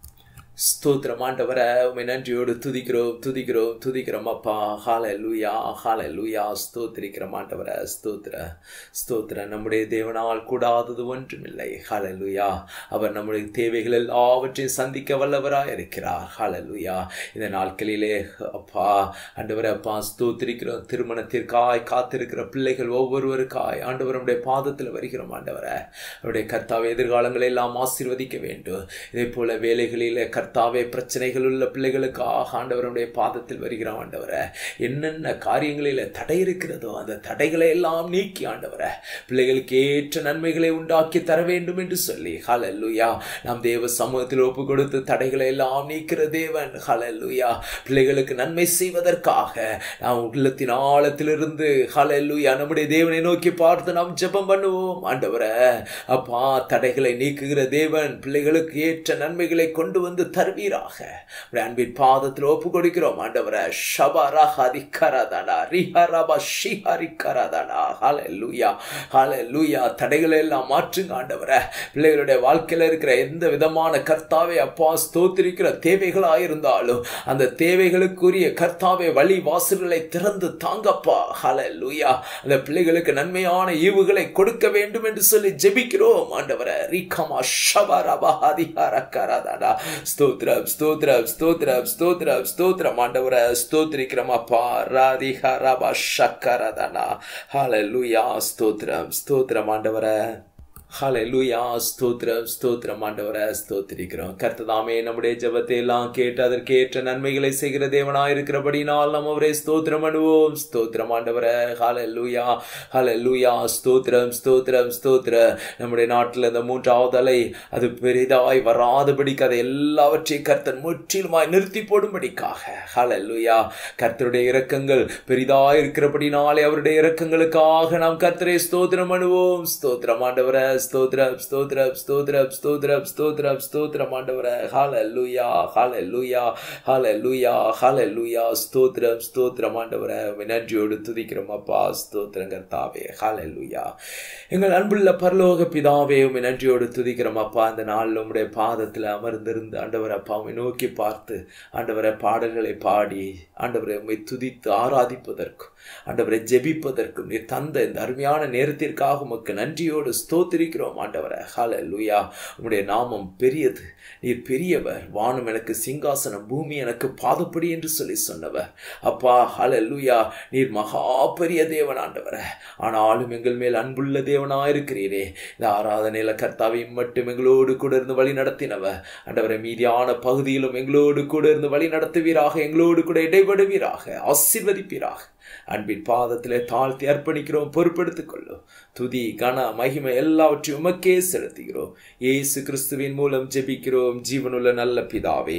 ஸ்தோத்திரம் ஆண்டவரை உமை நன்றியோடு துதிக்கிறோம் துதிக்கிறோம் துதிக்கிறோம் அப்பா ஹால லூயா ஹால லூயா ஸ்தோத்திரிக்கிறோம் ஆண்டவரை ஸ்தோத்திர ஸ்தோத்திர நம்முடைய தேவனால் கூடாதது ஒன்றுமில்லை ஹால லூயா அவர் நம்முடைய தேவைகள் எல்லாவற்றையும் சந்திக்க வல்லவராக இருக்கிறார் ஹால லூயா இந்த நாட்களிலே அப்பா ஆண்டவரை அப்பா ஸ்தோத்திரிக்கிறோம் திருமணத்திற்காய் காத்திருக்கிற பிள்ளைகள் ஒவ்வொருவருக்காய் ஆண்டவர் நம்முடைய பாதத்தில் வருகிறோம் ஆண்டவரை அவருடைய கர்த்தாவை எதிர்காலங்களை எல்லாம் ஆசீர்வதிக்க வேண்டும் இதே போல வேலைகளிலே கர்த்தாவே பிரச்சனைகள் உள்ள பிள்ளைகளுக்காக ஆண்டவருடைய பாதத்தில் வருகிறோம் ஆண்டவரை என்னென்ன காரியங்களில் தடை இருக்கிறதோ அந்த தடைகளை எல்லாம் நீக்கி ஆண்டவரை பிள்ளைகளுக்கு ஏற்ற நன்மைகளை உண்டாக்கி தர வேண்டும் என்று சொல்லி ஹலல்லுயா நாம் தேவ சமூகத்தில் ஒப்பு கொடுத்து தடைகளை எல்லாம் நீக்கிற தேவன் ஹலல்லுயா பிள்ளைகளுக்கு நன்மை செய்வதற்காக நாம் உள்ளத்தின் ஆழத்திலிருந்து ஹலல்லுயா நம்முடைய தேவனை நோக்கி பார்த்து நாம் ஜெபம் பண்ணுவோம் ஆண்டவரை அப்பா தடைகளை நீக்குகிற தேவன் பிள்ளைகளுக்கு ஏற்ற நன்மைகளை கொண்டு வந்து தருவீராக அன்பின் பாதத்தில் ஒப்பு கொடுக்கிறோம் ஆண்டவரை ஷபரா ஹரி கரதனா ரிஹரபா ஷிஹரி கரதனா ஹால லூயா ஹால லூயா தடைகளை எல்லாம் மாற்றுங்க ஆண்டவரை பிள்ளைகளுடைய வாழ்க்கையில் இருக்கிற எந்த விதமான கர்த்தாவை அப்பா ஸ்தோத்திரிக்கிற தேவைகளாக இருந்தாலும் அந்த தேவைகளுக்குரிய கர்த்தாவை வழி வாசல்களை திறந்து தாங்கப்பா ஹால லூயா அந்த பிள்ளைகளுக்கு நன்மையான ஈவுகளை கொடுக்க வேண்டும் என்று சொல்லி ஜெபிக்கிறோம் ஆண்டவரை ரிகமா ஷபரபா ஹதிஹர கரதனா ஸ்தோத்ரம் ஸ்தோத்ரம் ஸ்தோத்ரம் ஸ்தோத்ரம் ஸ்தோத்ரம் ஆண்டவரை ஸ்தோத்திரிக்கிறோம் அப்பா ராதிஹா ரபா ஷக்கரதனா ஹalleluya ஸ்தோத்ரம் ஸ்தோத்ரம் ஆண்டவரை ஹalleluya ஸ்தோத்ரம் ஸ்தோத்ரம் ஆண்டவரை ஸ்தோத்திரிக்கிறோம் கர்த்ததாமே நம்முடைய ஜெபத்தை எல்லாம் கேட்டு அதற்கேற்ற நன்மைகளை செய்கிற தேவனாய் இருக்கிறபடினால் நாம் அவரை ஸ்தோத்திரம் பண்ணுவோம் ஸ்தோத்திரம் ஆண்டவரை ஹalleluya ஹalleluya ஸ்தோத்ரம் ஸ்தோத்ரம் ஸ்தோத்ர நம்முடைய நாட்டில் இந்த மூன்றாவது அலை அது பெரிதாய் வராதபடிக்கு அதை எல்லாவற்றையும் கர்த்தன் முற்றிலுமாய் நிறுத்தி போடும்படிக்காக ஹalleluya கர்த்தருடைய இரக்கங்கள் பெரிதாய் இருக்கிறபடினாலே அவருடைய இரக்கங்களுக்காக நாம் கர்த்தரை ஸ்தோத்திரம் பண்ணுவோம் ஸ்தோத்திரம் ஆண்டவரை ஸ்தோத்ரம் ஸ்தோத்ரம் ஸ்தோத்ரம் ஸ்தோத்ரம் ஸ்தோத்ரம் ஸ்தோத்ரம் ஆண்டவரை ஹalleluya ஹalleluya ஹalleluya ஹalleluya ஸ்தோத்ரம் ஸ்தோத்ரம் ஆண்டவரை நன்றியோடு துதிக்கிறோம் அப்பா ஸ்தோத்திரம் கர்த்தாவே ஹalleluya எங்கள் அன்புள்ள பரலோக பிதாவே உம்மை நன்றியோடு துதிக்கிறோம் அப்பா இந்த நாளில் உம்முடைய பாதத்தில் அமர்ந்திருந்து ஆண்டவர் அப்பா உம்மை நோக்கி பார்த்து ஆண்டவரை பாடல்களை பாடி ஆண்டவரை உம்மை துதித்து ஆராதிப்பதற்கும் ஆண்டவரை ஜெபிப்பதற்கும் நீர் தந்த இந்த அருமையான நேரத்திற்காக உமக்கு நன்றியோடு ஸ்தோத்திரிக்கிறோம் ஆண்டவரை ஹால லூயா உம்முடைய நாமம் பெரியது நீர் பெரியவர் வானம் எனக்கு சிங்காசனம் பூமி எனக்கு பாதப்படி என்று சொல்லி சொன்னவர் அப்பா ஹால லூயா நீர் மகா பெரிய தேவன் ஆண்டவரை ஆனாலும் எங்கள் மேல் அன்புள்ள தேவனாயிருக்கிறீரே இந்த ஆராதனையில கர்த்தாவையும் மட்டும் எங்களோடு கூட இருந்து வழி நடத்தினவர் ஆண்டவரை மீதியான பகுதியிலும் எங்களோடு கூட இருந்து வழி நடத்துவீராக எங்களோடு கூட இடைபடுவீராக ஆசீர்வதிப்பீராக அன்பின் பாதத்திலே தாழ்த்தி அர்ப்பணிக்கிறோம் பொறுப்பெடுத்துக் கொள்ளும் துதி கன மகிமை எல்லாவற்றையும் உமக்கே செலுத்துகிறோம் இயேசு கிறிஸ்துவின் மூலம் ஜெபிக்கிறோம் ஜீவனுள்ள நல்ல பிதாவே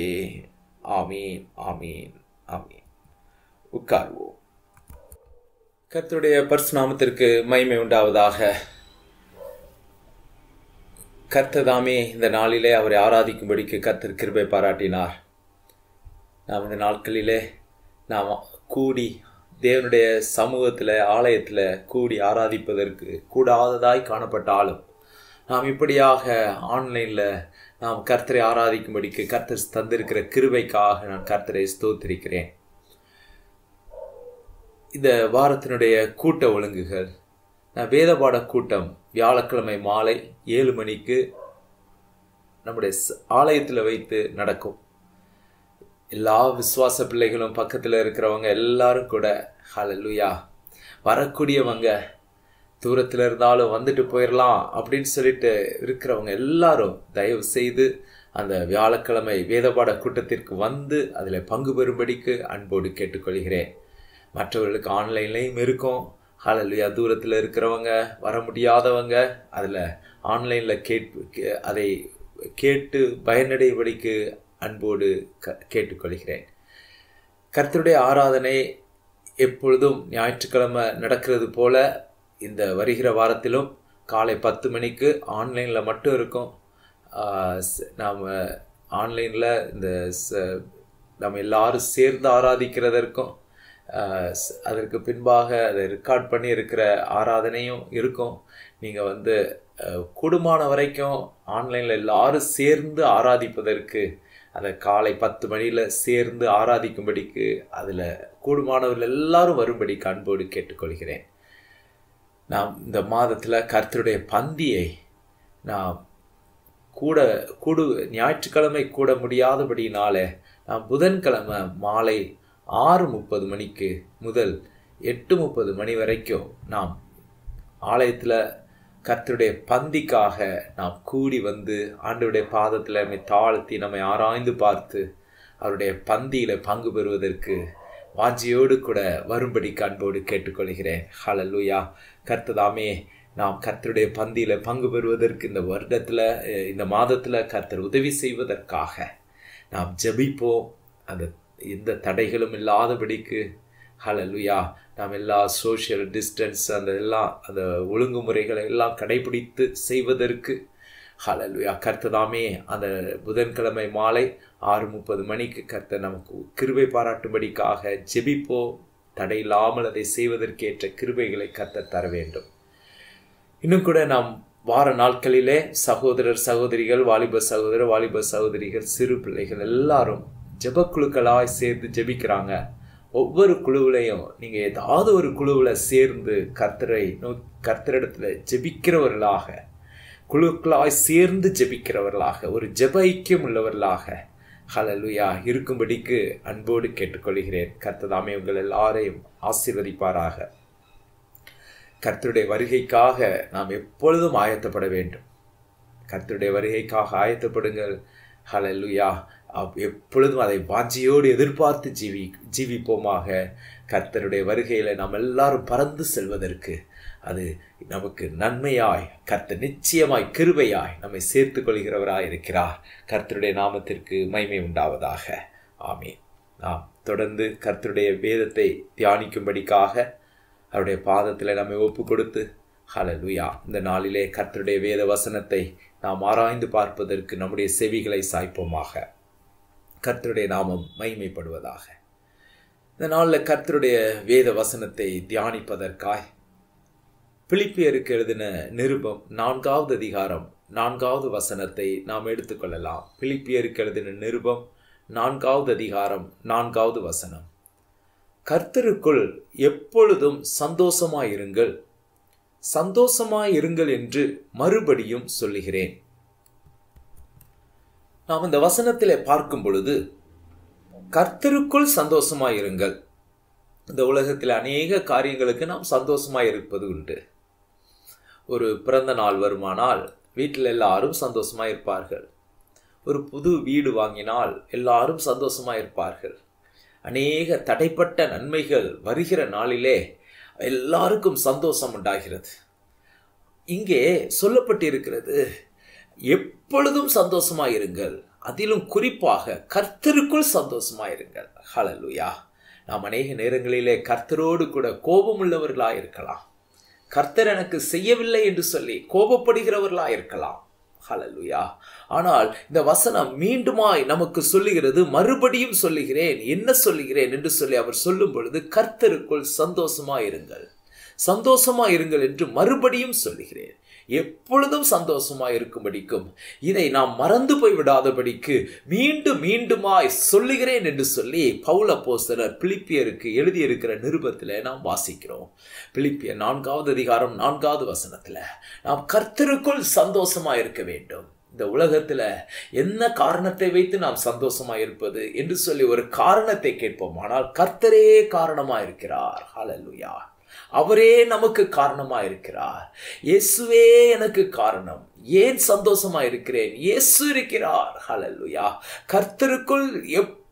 ஆமீன் ஆமீன் ஆமீன் உட்கார்வோம் கர்த்தருடைய பர்சுநாமத்திற்கு மகிமை உண்டாவதாக கர்த்ததாமே இந்த நாளிலே அவரை ஆராதிக்கும்படிக்கு கர்த்தர் கிருபை பாராட்டினார் நாம் இந்த நாட்களிலே நாம் கூடி தேவனுடைய சமூகத்தில் ஆலயத்தில் கூடி ஆராதிப்பதற்கு கூடாததாய் காணப்பட்டாலும் நாம் இப்படியாக ஆன்லைனில் நாம் கர்த்தரை ஆராதிக்கும்படிக்கு கர்த்தர் தந்திருக்கிற கிருபைக்காக நான் கர்த்தரை ஸ்தோத்திரிக்கிறேன் இந்த வாரத்தினுடைய கூட்ட ஒழுங்குகள் நான் வேதபாட கூட்டம் வியாழக்கிழமை மாலை ஏழு மணிக்கு நம்முடைய ஆலயத்தில் வைத்து நடக்கும் எல்லா விசுவாச பிள்ளைகளும் பக்கத்தில் இருக்கிறவங்க எல்லாரும் கூட ஹலலுயா வரக்கூடியவங்க தூரத்தில் இருந்தாலும் வந்துட்டு போயிடலாம் அப்படின்னு சொல்லிட்டு இருக்கிறவங்க எல்லாரும் தயவு செய்து அந்த வியாழக்கிழமை வேதபாட கூட்டத்திற்கு வந்து அதில் பங்கு பெறும்படிக்கு அன்போடு கேட்டுக்கொள்கிறேன் மற்றவர்களுக்கு ஆன்லைன்லேயும் இருக்கும் ஹலலுயா தூரத்தில் இருக்கிறவங்க வர முடியாதவங்க அதில் ஆன்லைனில் கேட்பு அதை கேட்டு பயனடைபடிக்கு அன்போடு க கேட்டுக்கொள்கிறேன் கர்த்தருடைய ஆராதனை எப்பொழுதும் ஞாயிற்றுக்கிழமை நடக்கிறது போல இந்த வருகிற வாரத்திலும் காலை பத்து மணிக்கு ஆன்லைனில் மட்டும் இருக்கும் நாம் ஆன்லைனில் இந்த நம்ம எல்லாரும் சேர்ந்து ஆராதிக்கிறதற்கும் அதற்கு பின்பாக அதை ரெக்கார்ட் பண்ணி இருக்கிற ஆராதனையும் இருக்கும் நீங்கள் வந்து கூடுமான வரைக்கும் ஆன்லைனில் எல்லாரும் சேர்ந்து ஆராதிப்பதற்கு அதை காலை பத்து மணியில் சேர்ந்து ஆராதிக்கும்படிக்கு அதில் கூடுமானவர்கள் எல்லாரும் வரும்படி அன்போடு கேட்டுக்கொள்கிறேன் நாம் இந்த மாதத்தில் கர்த்தருடைய பந்தியை நாம் கூட கூடு ஞாயிற்றுக்கிழமை கூட முடியாதபடினாலே நாம் புதன்கிழமை மாலை ஆறு முப்பது மணிக்கு முதல் எட்டு முப்பது மணி வரைக்கும் நாம் ஆலயத்தில் கர்த்தருடைய பந்திக்காக நாம் கூடி வந்து ஆண்டவருடைய பாதத்தில் நம்மை தாழ்த்தி நம்மை ஆராய்ந்து பார்த்து அவருடைய பந்தியில் பங்கு பெறுவதற்கு வாஞ்சியோடு கூட வரும்படி அன்போடு கேட்டுக்கொள்கிறேன் ஹலலுயா கர்த்ததாமே நாம் கர்த்தருடைய பந்தியில் பங்கு பெறுவதற்கு இந்த வருடத்தில் இந்த மாதத்தில் கர்த்தர் உதவி செய்வதற்காக நாம் ஜபிப்போம் அந்த எந்த தடைகளும் இல்லாதபடிக்கு ஹலலுயா நாம் எல்லா சோஷியல் டிஸ்டன்ஸ் அந்த எல்லாம் அந்த ஒழுங்குமுறைகளை எல்லாம் கடைபிடித்து செய்வதற்கு ஹலலுயா கர்த்ததாமே அந்த புதன்கிழமை மாலை ஆறு முப்பது மணிக்கு கர்த்தர் நமக்கு கிருபை பாராட்டும்படிக்காக ஜெபிப்போ தடையில்லாமல் அதை செய்வதற்கேற்ற கிருபைகளை கர்த்தர் தர வேண்டும் இன்னும் கூட நாம் வார நாட்களிலே சகோதரர் சகோதரிகள் வாலிப சகோதரர் வாலிப சகோதரிகள் சிறு பிள்ளைகள் எல்லாரும் ஜெபக்குழுக்களாய் சேர்ந்து ஜெபிக்கிறாங்க ஒவ்வொரு குழுவிலையும் நீங்க ஏதாவது ஒரு குழுவில் சேர்ந்து கர்த்தரை நோ கர்த்தரிடத்துல ஜெபிக்கிறவர்களாக குழுக்களாய் சேர்ந்து ஜெபிக்கிறவர்களாக ஒரு ஜெப ஐக்கியம் உள்ளவர்களாக ஹலலுயா இருக்கும்படிக்கு அன்போடு கேட்டுக்கொள்கிறேன் கர்த்ததாமே உங்கள் எல்லாரையும் ஆசீர்வதிப்பாராக கர்த்தருடைய வருகைக்காக நாம் எப்பொழுதும் ஆயத்தப்பட வேண்டும் கர்த்தருடைய வருகைக்காக ஆயத்தப்படுங்கள் ஹலலுயா எப்பொழுதும் அதை வாஞ்சியோடு எதிர்பார்த்து ஜீவி ஜீவிப்போமாக கர்த்தருடைய வருகையில் நாம் எல்லாரும் பறந்து செல்வதற்கு அது நமக்கு நன்மையாய் கர்த்தர் நிச்சயமாய் கிருபையாய் நம்மை சேர்த்து கொள்கிறவராய் இருக்கிறார் கர்த்தருடைய நாமத்திற்கு மைமை உண்டாவதாக ஆமே நாம் தொடர்ந்து கர்த்தருடைய வேதத்தை தியானிக்கும்படிக்காக அவருடைய பாதத்தில் நம்மை ஒப்பு கொடுத்து ஹலலுயா இந்த நாளிலே கர்த்தருடைய வேத வசனத்தை நாம் ஆராய்ந்து பார்ப்பதற்கு நம்முடைய செவிகளை சாய்ப்போமாக கர்த்தருடைய நாமம் மகிமைப்படுவதாக இந்த நாளில் கர்த்தருடைய வேத வசனத்தை தியானிப்பதற்காய் பிலிப்பியருக்கு எழுதின நிருபம் நான்காவது அதிகாரம் நான்காவது வசனத்தை நாம் எடுத்துக்கொள்ளலாம் பிலிப்பியருக்கு எழுதின நிருபம் நான்காவது அதிகாரம் நான்காவது வசனம் கர்த்தருக்குள் எப்பொழுதும் சந்தோஷமாயிருங்கள் சந்தோஷமாயிருங்கள் என்று மறுபடியும் சொல்லுகிறேன் நாம் இந்த வசனத்திலே பார்க்கும் பொழுது கர்த்தருக்குள் சந்தோஷமாயிருங்கள் இந்த உலகத்தில் அநேக காரியங்களுக்கு நாம் சந்தோஷமாய் இருப்பது உண்டு ஒரு பிறந்த நாள் வருமானால் வீட்டில் எல்லாரும் சந்தோஷமாய் இருப்பார்கள் ஒரு புது வீடு வாங்கினால் எல்லாரும் சந்தோஷமாய் இருப்பார்கள் அநேக தடைப்பட்ட நன்மைகள் வருகிற நாளிலே எல்லாருக்கும் சந்தோஷம் உண்டாகிறது இங்கே சொல்லப்பட்டிருக்கிறது எப்பொழுதும் சந்தோஷமாயிருங்கள் அதிலும் குறிப்பாக கர்த்தருக்குள் சந்தோஷமாயிருங்கள் ஹலலுயா நாம் அநேக நேரங்களிலே கர்த்தரோடு கூட கோபம் உள்ளவர்களாக இருக்கலாம் கர்த்தர் எனக்கு செய்யவில்லை என்று சொல்லி கோபப்படுகிறவர்களாக இருக்கலாம் ஹலலுயா ஆனால் இந்த வசனம் மீண்டுமாய் நமக்கு சொல்லுகிறது மறுபடியும் சொல்லுகிறேன் என்ன சொல்லுகிறேன் என்று சொல்லி அவர் சொல்லும் பொழுது கர்த்தருக்குள் சந்தோஷமா இருங்கள் சந்தோஷமா இருங்கள் என்று மறுபடியும் சொல்லுகிறேன் எப்பொழுதும் சந்தோஷமா இருக்கும்படிக்கும் இதை நாம் மறந்து போய் விடாதபடிக்கு மீண்டும் மீண்டுமாய் சொல்லுகிறேன் என்று சொல்லி பவுல போஸ்தலர் பிலிப்பியருக்கு எழுதியிருக்கிற நிருபத்தில் நாம் வாசிக்கிறோம் பிலிப்பியர் நான்காவது அதிகாரம் நான்காவது வசனத்துல நாம் கர்த்தருக்குள் சந்தோஷமா இருக்க வேண்டும் இந்த உலகத்துல என்ன காரணத்தை வைத்து நாம் சந்தோஷமா இருப்பது என்று சொல்லி ஒரு காரணத்தை கேட்போம் ஆனால் கர்த்தரே காரணமா இருக்கிறார் ஹalleluya அவரே நமக்கு காரணமா இருக்கிறார் இயேசுவே எனக்கு காரணம் ஏன் சந்தோஷமா இருக்கிறேன் இயேசு இருக்கிறார் ஹalleluya கர்த்தருக்குள்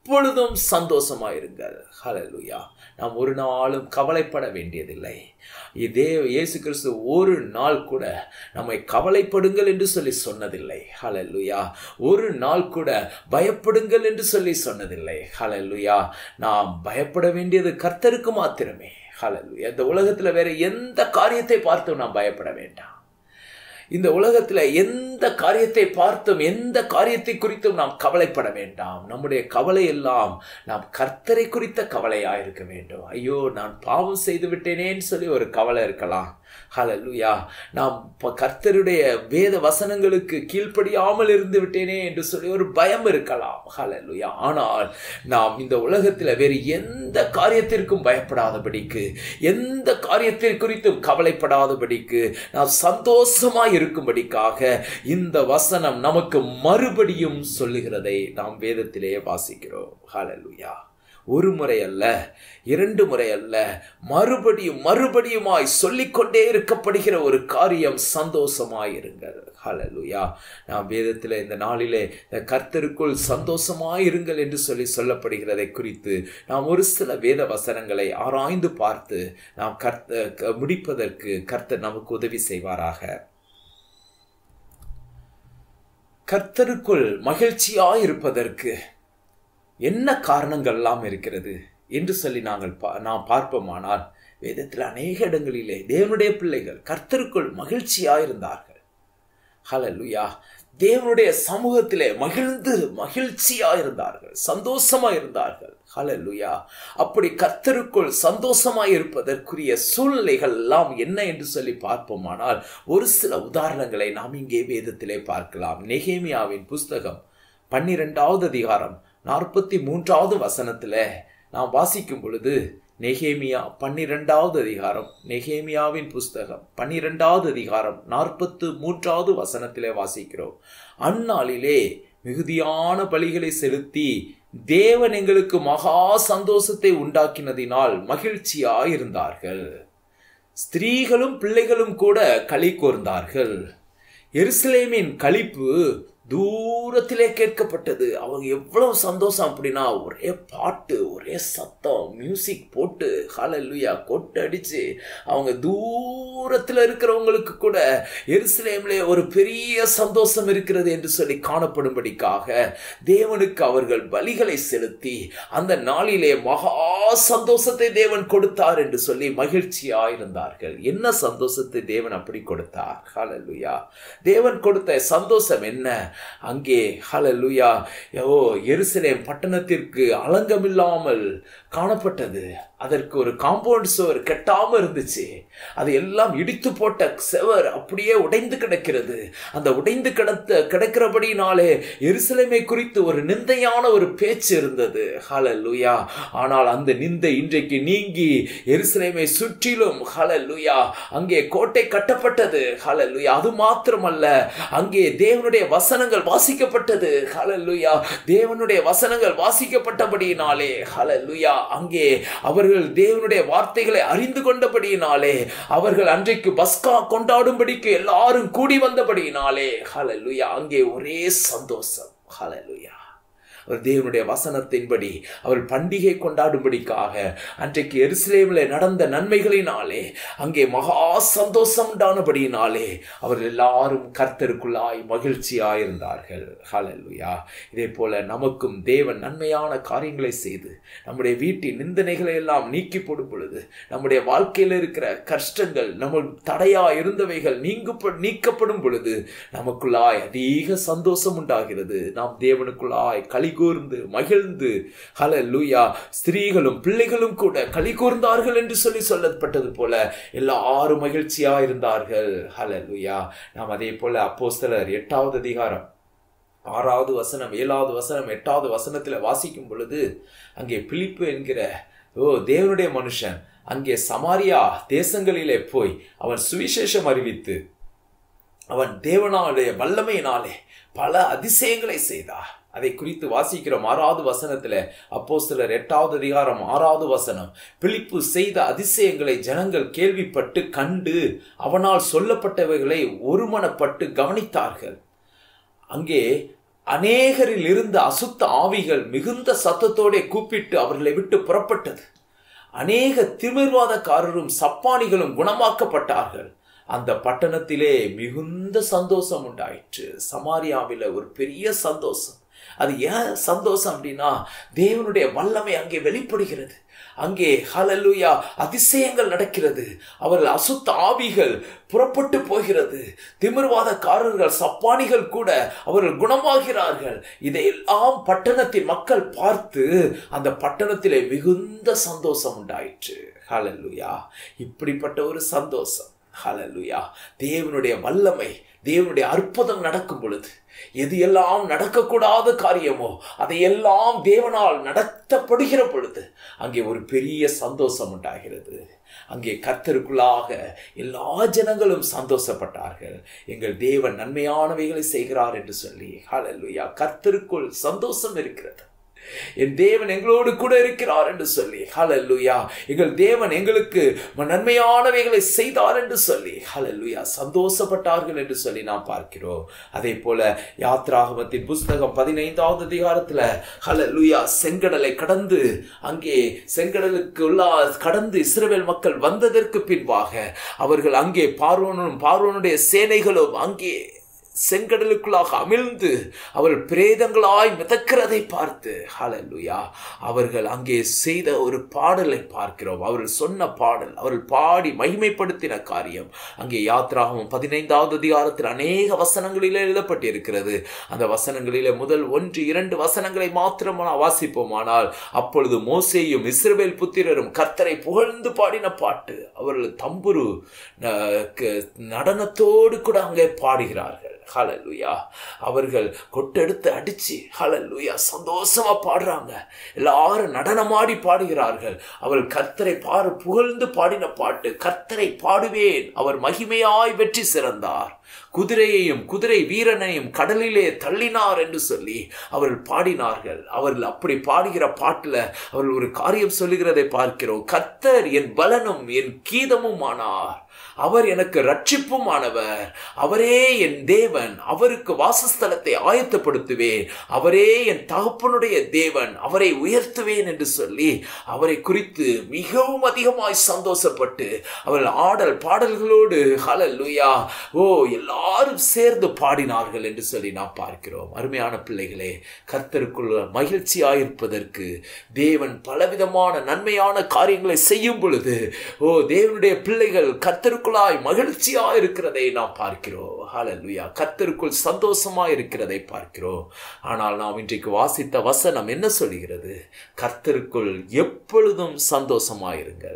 எப்பொழுதும் சந்தோஷமாயிருங்கள் ஹalleluya நாம் ஒரு நாளும் கவலைப்பட வேண்டியதில்லை இதே இயேசு கிறிஸ்து ஒரு நாள் கூட நம்மை கவலைப்படுங்கள் என்று சொல்லி சொன்னதில்லை ஹalleluya ஒரு நாள் கூட பயப்படுங்கள் என்று சொல்லி சொன்னதில்லை ஹalleluya நாம் பயப்பட வேண்டியது கர்த்தருக்கு மாத்திரமே ஹalleluya இந்த உலகத்துல வேற எந்த காரியத்தை பார்த்தும் நாம் பயப்பட வேண்டாம் இந்த உலகத்தில் எந்த காரியத்தை பார்த்தும் எந்த காரியத்தை குறித்தும் நாம் கவலைப்பட வேண்டாம் நம்முடைய கவலை எல்லாம் நாம் கர்த்தரை குறித்த கவலையா இருக்க வேண்டும் ஐயோ நான் பாவம் செய்து விட்டேனேன்னு சொல்லி ஒரு கவலை இருக்கலாம் ஹalleluya நாம் ப- கர்த்தருடைய வேத வசனங்களுக்கு கீழ்ப்படியாமல் இருந்து விட்டேனே என்று சொல்லி ஒரு பயம் இருக்கலாம் ஹalleluya ஆனால் நாம் இந்த உலகத்தில் வேறு எந்த காரியத்திற்கும் பயப்படாதபடிக்கு எந்த காரியத்தை குறித்தும் கவலைப்படாதபடிக்கு நாம் சந்தோஷமாய் இருக்கும்படிக்காக இந்த வசனம் நமக்கு மறுபடியும் சொல்லுகிறதை நாம் வேதத்திலே வாசிக்கிறோம் ஹalleluya ஒரு முறை அல்ல இரண்டு முறை அல்ல மறுபடியும் மறுபடியுமாய் சொல்லிக்கொண்டே இருக்கப்படுகிற ஒரு காரியம் சந்தோஷமாயிருங்கள் ஹalleluya நாம் வேதத்தில் இந்த நாளிலே இந்த கர்த்தருக்குள் சந்தோஷமாயிருங்கள் என்று சொல்லி சொல்லப்படுகிறதை குறித்து நாம் ஒரு சில வேத வசனங்களை ஆராய்ந்து பார்த்து நாம் கர்த்த க- முடிப்பதற்கு கர்த்தர் நமக்கு உதவி செய்வாராக கர்த்தருக்குள் மகிழ்ச்சியாயிருப்பதற்கு என்ன காரணங்கள்லாம் இருக்கிறது என்று சொல்லி நாங்கள் பா- நாம் பார்ப்போமானால் வேதத்தில் அநேக இடங்களிலே தேவனுடைய பிள்ளைகள் கர்த்தருக்குள் மகிழ்ச்சியாயிருந்தார்கள் ஹalleluya தேவனுடைய சமூகத்திலே மகிழ்ந்து மகிழ்ச்சியா இருந்தார்கள் சந்தோஷமா இருந்தார்கள் ஹalleluya அப்படி கர்த்தருக்குள் சந்தோஷமா இருப்பதற்குரிய சூழ்நிலைகள் எல்லாம் என்ன என்று சொல்லி பார்ப்போமானால் ஒரு சில உதாரணங்களை நாம் இங்கே வேதத்திலே பார்க்கலாம் நெகேமியாவின் புஸ்தகம் பன்னிரெண்டாவது அதிகாரம் நாற்பத்தி மூன்றாவது வசனத்துல நாம் வாசிக்கும் பொழுது நெகேமியா பன்னிரெண்டாவது அதிகாரம் நெகேமியாவின் புஸ்தகம் பன்னிரெண்டாவது அதிகாரம் நாற்பத்து மூன்றாவது வசனத்திலே வாசிக்கிறோம் அந்நாளிலே மிகுதியான பலிகளை செலுத்தி தேவன் எங்களுக்கு மகா சந்தோஷத்தை உண்டாக்கினதினால் மகிழ்ச்சியாயிருந்தார்கள் ஸ்திரீகளும் பிள்ளைகளும் கூட களி கூர்ந்தார்கள் எருசலேமின் களிப்பு தூரத்திலே கேட்கப்பட்டது அவங்க எவ்வளவு சந்தோஷம் அப்படின்னா ஒரே பாட்டு ஒரே சத்தம் மியூசிக் போட்டு ஹalleluya கொட்டு அடிச்சு அவங்க தூரத்தில் இருக்கிறவங்களுக்கு கூட எருசலேமிலே ஒரு பெரிய சந்தோஷம் இருக்கிறது என்று சொல்லி காணப்படும்படிக்காக தேவனுக்கு அவர்கள் பலிகளை செலுத்தி அந்த நாளிலே மகா சந்தோஷத்தை தேவன் கொடுத்தார் என்று சொல்லி மகிழ்ச்சியாயிருந்தார்கள் என்ன சந்தோஷத்தை தேவன் அப்படி கொடுத்தார் ஹalleluya தேவன் கொடுத்த சந்தோஷம் என்ன அங்கே ஹalleluya ஓ எருசலேம் பட்டணத்திற்கு அலங்கமில்லாமல் காணப்பட்டது அதற்கு ஒரு காம்பவுண்ட் சுவர் கெட்டாம இருந்துச்சு அது எல்லாம் இடித்து போட்ட செவர் அப்படியே உடைந்து கிடக்கிறது அந்த உடைந்து கிடத்த கிடக்கிறபடினாலே எருசலேமை குறித்து ஒரு நிந்தையான ஒரு பேச்சு இருந்தது ஹalleluya ஆனால் அந்த நிந்தை இன்றைக்கு நீங்கி எருசலேமை சுற்றிலும் ஹalleluya அங்கே கோட்டை கட்டப்பட்டது ஹalleluya அது மாத்திரமல்ல அங்கே தேவனுடைய வசனங்கள் வாசிக்கப்பட்டது ஹalleluya தேவனுடைய வசனங்கள் வாசிக்கப்பட்டபடியினாலே ஹalleluya அங்கே அவர்கள் தேவனுடைய வார்த்தைகளை அறிந்து கொண்டபடியினாலே அவர்கள் அன்றைக்கு பஸ்கா கொண்டாடும்படிக்கு எல்லாரும் கூடி வந்தபடியினாலே ஹalleluya அங்கே ஒரே சந்தோஷம் ஹalleluya அவர் தேவனுடைய வசனத்தின்படி அவர் பண்டிகை கொண்டாடும்படிக்காக அன்றைக்கு எருசலேமில் நடந்த நன்மைகளினாலே அங்கே மகா சந்தோஷம் உண்டானபடியினாலே அவர்கள் எல்லாரும் கர்த்தருக்குள்ளாய் மகிழ்ச்சியாயிருந்தார்கள் ஹalleluya இதே போல நமக்கும் தேவன் நன்மையான காரியங்களை செய்து நம்முடைய வீட்டின் நிந்தனைகளை எல்லாம் நீக்கி போடும் பொழுது நம்முடைய வாழ்க்கையில் இருக்கிற கஷ்டங்கள் நம்ம தடையா இருந்தவைகள் நீங்கு நீக்கப்படும் பொழுது நமக்குள்ளாய் அதிக சந்தோஷம் உண்டாகிறது நாம் தேவனுக்குள்ளாய் களி கூர்ந்து மகிழ்ந்து ஹalleluya ஸ்திரீகளும் பிள்ளைகளும் கூட களி கூர்ந்தார்கள் என்று சொல்லி சொல்லப்பட்டது போல எல்லாரும் மகிழ்ச்சியா இருந்தார்கள் ஹalleluya நாம் அதே போல அப்போஸ்தலர் எட்டாவது அதிகாரம் ஆறாவது வசனம் ஏழாவது வசனம் எட்டாவது வசனத்துல வாசிக்கும் பொழுது அங்கே பிலிப்பு என்கிற ஓ தேவனுடைய மனுஷன் அங்கே சமாரியா தேசங்களிலே போய் அவன் சுவிசேஷம் அறிவித்து அவன் தேவனாடைய வல்லமையினாலே பல அதிசயங்களை செய்தார் அதை குறித்து வாசிக்கிறோம் ஆறாவது வசனத்துல அப்போ சிலர் எட்டாவது அதிகாரம் ஆறாவது வசனம் பிலிப்பு செய்த அதிசயங்களை ஜனங்கள் கேள்விப்பட்டு கண்டு அவனால் சொல்லப்பட்டவைகளை ஒருமனப்பட்டு கவனித்தார்கள் அங்கே அநேகரில் இருந்த அசுத்த ஆவிகள் மிகுந்த சத்தத்தோட கூப்பிட்டு அவர்களை விட்டு புறப்பட்டது அநேக திமிர்வாதக்காரரும் சப்பானிகளும் குணமாக்கப்பட்டார்கள் அந்த பட்டணத்திலே மிகுந்த சந்தோஷம் உண்டாயிற்று சமாரியாவில் ஒரு பெரிய சந்தோஷம் அது ஏன் சந்தோஷம் அப்படின்னா தேவனுடைய வல்லமை அங்கே வெளிப்படுகிறது அங்கே ஹலலுயா அதிசயங்கள் நடக்கிறது அவர்கள் அசுத்த ஆவிகள் புறப்பட்டு போகிறது திமிர்வாதக்காரர்கள் சப்பானிகள் கூட அவர்கள் குணமாகிறார்கள் இதையெல்லாம் பட்டணத்தின் மக்கள் பார்த்து அந்த பட்டணத்திலே மிகுந்த சந்தோஷம் உண்டாயிற்று ஹலலுயா இப்படிப்பட்ட ஒரு சந்தோஷம் ஹலலுயா தேவனுடைய வல்லமை தேவனுடைய அற்புதம் நடக்கும் பொழுது எது எல்லாம் நடக்கக்கூடாத காரியமோ அதையெல்லாம் தேவனால் நடத்தப்படுகிற பொழுது அங்கே ஒரு பெரிய சந்தோஷம் உண்டாகிறது அங்கே கர்த்தருக்குள்ளாக எல்லா ஜனங்களும் சந்தோஷப்பட்டார்கள் எங்கள் தேவன் நன்மையானவைகளை செய்கிறார் என்று சொல்லி ஹalleluya கர்த்தருக்குள் சந்தோஷம் இருக்கிறது என் தேவன் எங்களோடு கூட இருக்கிறார் என்று சொல்லி ஹalleluya எங்கள் தேவன் எங்களுக்கு நன்மையானவைகளை செய்தார் என்று சொல்லி ஹalleluya சந்தோஷப்பட்டார்கள் என்று சொல்லி நாம் பார்க்கிறோம் அதே போல யாத்ராகமத்தின் புஸ்தகம் பதினைந்தாவது அதிகாரத்துல ஹalleluya செங்கடலை கடந்து அங்கே செங்கடலுக்கு உள்ள கடந்து இஸ்ரவேல் மக்கள் வந்ததற்கு பின்பாக அவர்கள் அங்கே பார்வோனும் பார்வோனுடைய சேனைகளும் அங்கே செங்கடலுக்குள்ளாக அமிழ்ந்து அவள் பிரேதங்களாய் மிதக்கிறதை பார்த்து ஹalleluya அவர்கள் அங்கே செய்த ஒரு பாடலை பார்க்கிறோம் அவர்கள் சொன்ன பாடல் அவர்கள் பாடி மகிமைப்படுத்தின காரியம் அங்கே யாத்ராகவும் பதினைந்தாவது அதிகாரத்தில் அநேக வசனங்களிலே எழுதப்பட்டிருக்கிறது அந்த வசனங்களிலே முதல் ஒன்று இரண்டு வசனங்களை மாத்திரம் வாசிப்போமானால் அப்பொழுது மோசேயும் இஸ்ரவேல் புத்திரரும் கர்த்தரை புகழ்ந்து பாடின பாட்டு அவர்கள் தம்புரு நடனத்தோடு கூட அங்கே பாடுகிறார்கள் ஹலலுயா அவர்கள் கொட்டெடுத்து அடிச்சு ஹலலுயா சந்தோஷமா பாடுறாங்க எல்லாரும் நடனமாடி பாடுகிறார்கள் அவள் கர்த்தரை பாரு புகழ்ந்து பாடின பாட்டு கர்த்தரை பாடுவேன் அவர் மகிமையாய் வெற்றி சிறந்தார் குதிரையையும் குதிரை வீரனையும் கடலிலே தள்ளினார் என்று சொல்லி அவர்கள் பாடினார்கள் அவர்கள் அப்படி பாடுகிற பாட்டுல அவர்கள் ஒரு காரியம் சொல்லுகிறதை பார்க்கிறோம் கர்த்தர் என் பலனும் என் கீதமும் ஆனார் அவர் எனக்கு ரட்சிப்பும் ஆனவர் அவரே என் தேவன் அவருக்கு வாசஸ்தலத்தை ஆயத்தப்படுத்துவேன் அவரே என் தகப்பனுடைய தேவன் அவரை உயர்த்துவேன் என்று சொல்லி அவரை குறித்து மிகவும் அதிகமாய் சந்தோஷப்பட்டு அவர்கள் ஆடல் பாடல்களோடு ஹலலுயா ஓ எல்லாரும் சேர்ந்து பாடினார்கள் என்று சொல்லி நாம் பார்க்கிறோம் அருமையான பிள்ளைகளே கர்த்தருக்குள்ள மகிழ்ச்சியாயிருப்பதற்கு தேவன் பலவிதமான நன்மையான காரியங்களை செய்யும் பொழுது ஓ தேவனுடைய பிள்ளைகள் கர்த்தருக்குள்ளாய் மகிழ்ச்சியா இருக்கிறதை நாம் பார்க்கிறோம் ஹalleluya கர்த்தருக்குள் சந்தோஷமா இருக்கிறதை பார்க்கிறோம் ஆனால் நாம் இன்றைக்கு வாசித்த வசனம் என்ன சொல்கிறது கர்த்தருக்குள் எப்பொழுதும் சந்தோஷமாயிருங்கள்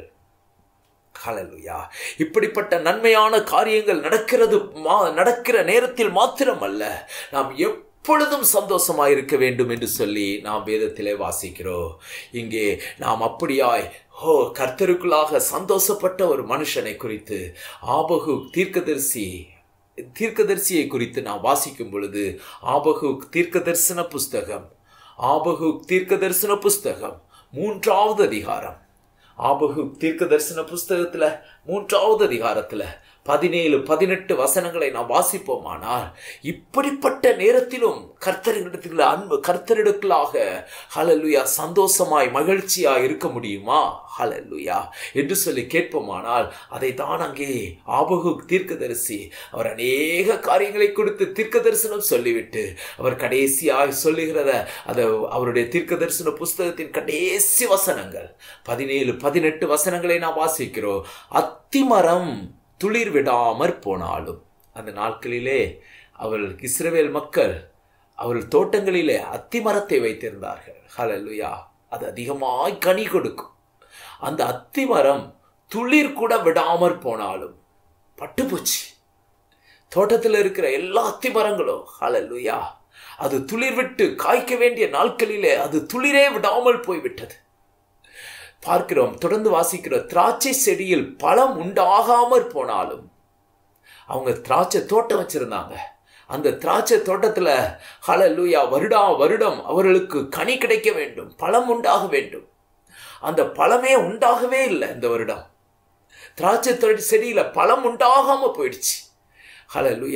ஹalleluya இப்படிப்பட்ட நன்மையான காரியங்கள் நடக்கிறது நடக்கிற நேரத்தில் மாத்திரமல்ல நாம் எப்பொழுதும் சந்தோஷமாய் இருக்க வேண்டும் என்று சொல்லி நாம் வேதத்திலே வாசிக்கிறோம் இங்கே நாம் அப்படியாய் ஓ கர்த்தருக்குள்ளாக சந்தோஷப்பட்ட ஒரு மனுஷனை குறித்து ஆபகு தீர்க்கதரிசி தீர்க்கதரிசியை குறித்து நாம் வாசிக்கும் பொழுது ஆபகு தீர்க்க தரிசன புஸ்தகம் ஆபகு தீர்க்க தரிசன புஸ்தகம் மூன்றாவது அதிகாரம் ஆபகு தீர்க்க தரிசன புஸ்தகத்துல மூன்றாவது அதிகாரத்துல பதினேழு பதினெட்டு வசனங்களை நாம் வாசிப்போமானால் இப்படிப்பட்ட நேரத்திலும் கர்த்தரிடத்தில் அன்பு கர்த்தரிடத்திலாக ஹலலுயா சந்தோஷமாய் மகிழ்ச்சியா இருக்க முடியுமா ஹலலுயா என்று சொல்லி கேட்போமானால் அதை தான் அங்கே ஆபகு தீர்க்கதரிசி அவர் அநேக காரியங்களை கொடுத்து தீர்க்க தரிசனம் சொல்லிவிட்டு அவர் கடைசியாக சொல்லுகிறத அதை அவருடைய தீர்க்க தரிசன புஸ்தகத்தின் கடைசி வசனங்கள் பதினேழு பதினெட்டு வசனங்களை நாம் வாசிக்கிறோம் அத்திமரம் துளிர் விடாமற் போனாலும் அந்த நாட்களிலே அவர்கள் இஸ்ரவேல் மக்கள் அவர்கள் தோட்டங்களிலே அத்திமரத்தை வைத்திருந்தார்கள் ஹலலுயா அது அதிகமாய் கனி கொடுக்கும் அந்த அத்திமரம் துளிர் கூட விடாமற் போனாலும் பட்டுப்போச்சு தோட்டத்தில் இருக்கிற எல்லா அத்திமரங்களும் ஹலலுயா அது துளிர் விட்டு காய்க்க வேண்டிய நாட்களிலே அது துளிரே விடாமல் போய்விட்டது பார்க்கிறோம் தொடர்ந்து வாசிக்கிறோம் திராட்சை செடியில் பழம் உண்டாகாமற் போனாலும் அவங்க திராட்சை தோட்டம் வச்சிருந்தாங்க அந்த திராட்சை தோட்டத்துல ஹலலூயா வருடா வருடம் அவர்களுக்கு கனி கிடைக்க வேண்டும் பழம் உண்டாக வேண்டும் அந்த பழமே உண்டாகவே இல்லை இந்த வருடம் திராட்சை செடியில பழம் உண்டாகாம போயிடுச்சு ஹலலுயா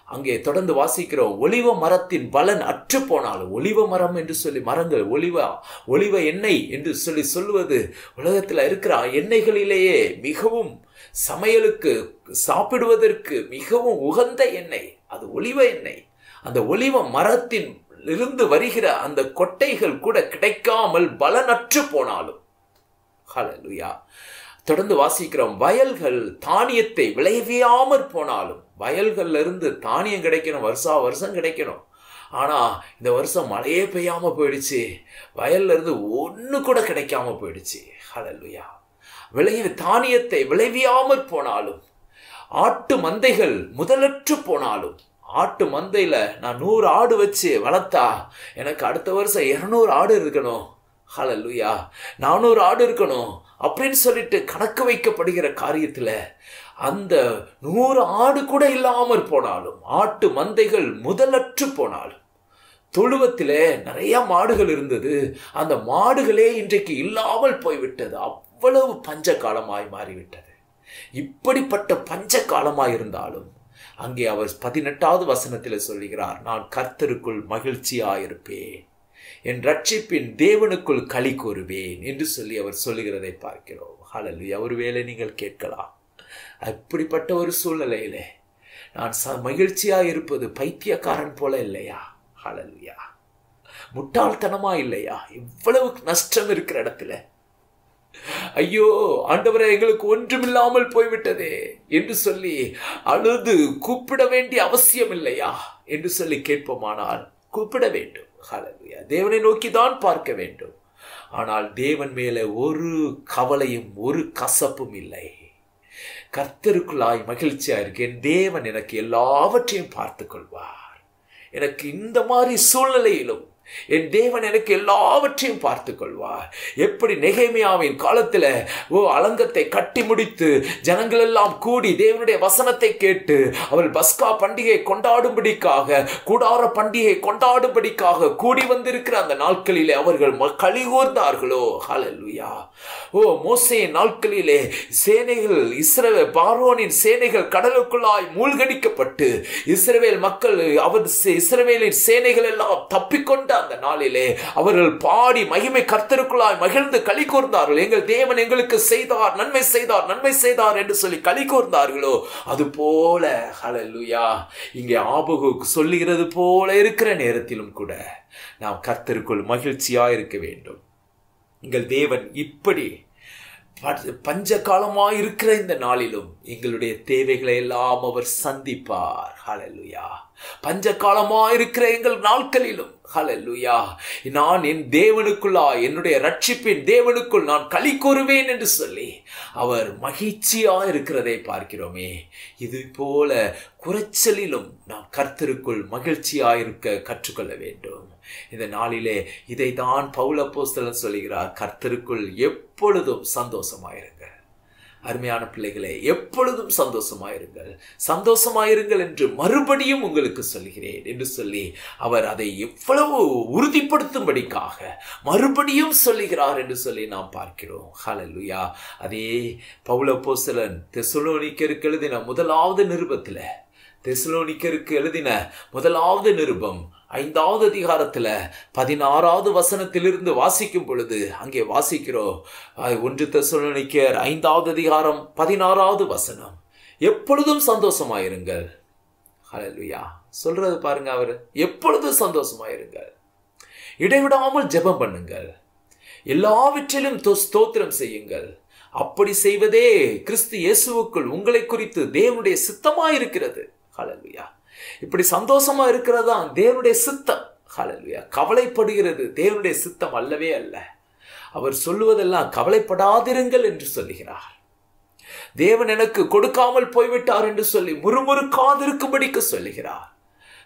அங்கே தொடர்ந்து வாசிக்கிறோம் ஒலிவ மரத்தின் பலன் அற்று போனாலும் ஒலிவ மரம் என்று சொல்லி மரங்கள் ஒலிவ ஒலிவ எண்ணெய் என்று சொல்லி சொல்லுவது உலகத்தில் இருக்கிற எண்ணெய்களிலேயே மிகவும் சமையலுக்கு சாப்பிடுவதற்கு மிகவும் உகந்த எண்ணெய் அது ஒலிவ எண்ணெய் அந்த ஒலிவ மரத்தின் இருந்து வருகிற அந்த கொட்டைகள் கூட கிடைக்காமல் பலனற்று போனாலும் ஹalleluya தொடர்ந்து வாசிக்கிறோம் வயல்கள் தானியத்தை விளைவியாமற் போனாலும் வயல்கள்ல இருந்து தானியம் கிடைக்கணும் வருஷா வருஷம் கிடைக்கணும் ஆனா இந்த வருஷம் மழையே பெய்யாம போயிடுச்சு வயல்ல இருந்து ஒண்ணு கூட கிடைக்காம போயிடுச்சு ஹalleluya விளைவு தானியத்தை விளைவியாமற் போனாலும் ஆட்டு மந்தைகள் முதலற்று போனாலும் ஆட்டு மந்தையில நான் நூறு ஆடு வச்சு வளர்த்தா எனக்கு அடுத்த வருஷம் இருநூறு ஆடு இருக்கணும் ஹalleluya நானூறு ஆடு இருக்கணும் அப்படின்னு சொல்லிட்டு கணக்கு வைக்கப்படுகிற காரியத்துல அந்த நூறு ஆடு கூட இல்லாமற் போனாலும் ஆட்டு மந்தைகள் முதலற்று போனாலும் தொழுவத்திலே நிறைய மாடுகள் இருந்தது அந்த மாடுகளே இன்றைக்கு இல்லாமல் போய்விட்டது அவ்வளவு பஞ்ச காலமாய் மாறிவிட்டது இப்படிப்பட்ட பஞ்ச காலமாய் இருந்தாலும் அங்கே அவர் பதினெட்டாவது வசனத்தில் சொல்லுகிறார் நான் கர்த்தருக்குள் மகிழ்ச்சியாயிருப்பேன் என் ரட்சிப்பின் தேவனுக்குள் களி கூறுவேன் என்று சொல்லி அவர் சொல்லுகிறதை பார்க்கிறோம் ஹalleluya ஒருவேளை நீங்கள் கேட்கலாம் அப்படிப்பட்ட ஒரு சூழ்நிலையிலே நான் ச மகிழ்ச்சியா இருப்பது பைத்தியக்காரன் போல இல்லையா ஹalleluya முட்டாள்தனமா இல்லையா இவ்வளவு நஷ்டம் இருக்கிற இடத்துல ஐயோ ஆண்டவரே எங்களுக்கு ஒன்றுமில்லாமல் போய்விட்டதே என்று சொல்லி அழுது கூப்பிட வேண்டிய அவசியம் இல்லையா என்று சொல்லி கேட்போமானால் கூப்பிட வேண்டும் ஹalleluya தேவனை நோக்கி தான் பார்க்க வேண்டும் ஆனால் தேவன் மேலே ஒரு கவலையும் ஒரு கசப்பும் இல்லை கர்த்தருக்குள்ளாய் மகிழ்ச்சியா இருக்கேன் தேவன் எனக்கு எல்லாவற்றையும் பார்த்துக் கொள்வார் எனக்கு இந்த மாதிரி சூழ்நிலையிலும் என் தேவன் எனக்கு எல்லாவற்றையும் பார்த்து கொள்வார் எப்படி நெகேமியாவின் காலத்துல ஓ அலங்கத்தை கட்டி முடித்து ஜனங்கள் எல்லாம் கூடி தேவனுடைய வசனத்தை கேட்டு அவள் பஸ்கா பண்டிகை கொண்டாடும்படிக்காக கூடார பண்டிகை கொண்டாடும்படிக்காக கூடி வந்திருக்கிற அந்த நாட்களிலே அவர்கள் களி கூர்ந்தார்களோ ஹalleluya ஓ மோசையின் நாட்களிலே சேனைகள் இஸ்ரவே பார்வோனின் சேனைகள் கடலுக்குள்ளாய் மூழ்கடிக்கப்பட்டு இஸ்ரவேல் மக்கள் அவர் இஸ்ரவேலின் சேனைகள் எல்லாம் தப்பிக்கொண்ட அந்த நாளிலே அவர்கள் பாடி மகிமை கர்த்தருக்குள்ளாய் மகிழ்ந்து களி கூர்ந்தார்கள் எங்கள் தேவன் எங்களுக்கு செய்தார் நன்மை செய்தார் நன்மை செய்தார் என்று சொல்லி களி கூர்ந்தார்களோ அது போல ஹalleluya இங்கே ஆபகு சொல்லுகிறது போல இருக்கிற நேரத்திலும் கூட நாம் கர்த்தருக்குள் மகிழ்ச்சியா இருக்க வேண்டும் எங்கள் தேவன் இப்படி பஞ்ச காலமாய் இருக்கிற இந்த நாளிலும் எங்களுடைய தேவைகளை எல்லாம் அவர் சந்திப்பார் ஹalleluya பஞ்ச காலமாய் இருக்கிற எங்கள் நாட்களிலும் ஹalleluya நான் என் தேவனுக்குள்ளா என்னுடைய ரட்சிப்பின் தேவனுக்குள் நான் களி கூறுவேன் என்று சொல்லி அவர் மகிழ்ச்சியா இருக்கிறதை பார்க்கிறோமே இது போல குறைச்சலிலும் நாம் கர்த்தருக்குள் மகிழ்ச்சியா இருக்க கற்றுக்கொள்ள வேண்டும் இந்த நாளிலே இதை தான் பவுல போஸ்தலன் சொல்லுகிறார் கர்த்தருக்குள் எப்பொழுதும் சந்தோஷமாயிருங்க அருமையான பிள்ளைகளே எப்பொழுதும் சந்தோஷமாயிருங்கள் சந்தோஷமாயிருங்கள் என்று மறுபடியும் உங்களுக்கு சொல்கிறேன் என்று சொல்லி அவர் அதை எவ்வளவு உறுதிப்படுத்தும்படிக்காக மறுபடியும் சொல்லுகிறார் என்று சொல்லி நாம் பார்க்கிறோம் ஹalleluya அதே பவுல போஸ்தலன் தெசலோனிக்கருக்கு எழுதின முதலாவது நிருபத்தில் தெசலோனிக்கருக்கு எழுதின முதலாவது நிருபம் ஐந்தாவது அதிகாரத்துல பதினாறாவது வசனத்திலிருந்து வாசிக்கும் பொழுது அங்கே வாசிக்கிறோம் ஒன்று தெசலோனிக்கர் ஐந்தாவது அதிகாரம் பதினாறாவது வசனம் எப்பொழுதும் சந்தோஷமாயிருங்கள் ஹalleluya சொல்றது பாருங்க அவர் எப்பொழுதும் சந்தோஷமாயிருங்கள் இடைவிடாமல் ஜெபம் பண்ணுங்கள் எல்லாவற்றிலும் ஸ்தோத்திரம் செய்யுங்கள் அப்படி செய்வதே கிறிஸ்து இயேசுவுக்குள் உங்களை குறித்து தேவனுடைய சித்தமாயிருக்கிறது ஹalleluya இப்படி சந்தோஷமா இருக்கிறதா தேவனுடைய சித்தம் ஹalleluya கவலைப்படுகிறது தேவனுடைய சித்தம் அல்லவே அல்ல அவர் சொல்லுவதெல்லாம் கவலைப்படாதிருங்கள் என்று சொல்லுகிறார் தேவன் எனக்கு கொடுக்காமல் போய்விட்டார் என்று சொல்லி முறுமுறுக்காதிருக்கும்படிக்கு சொல்லுகிறார்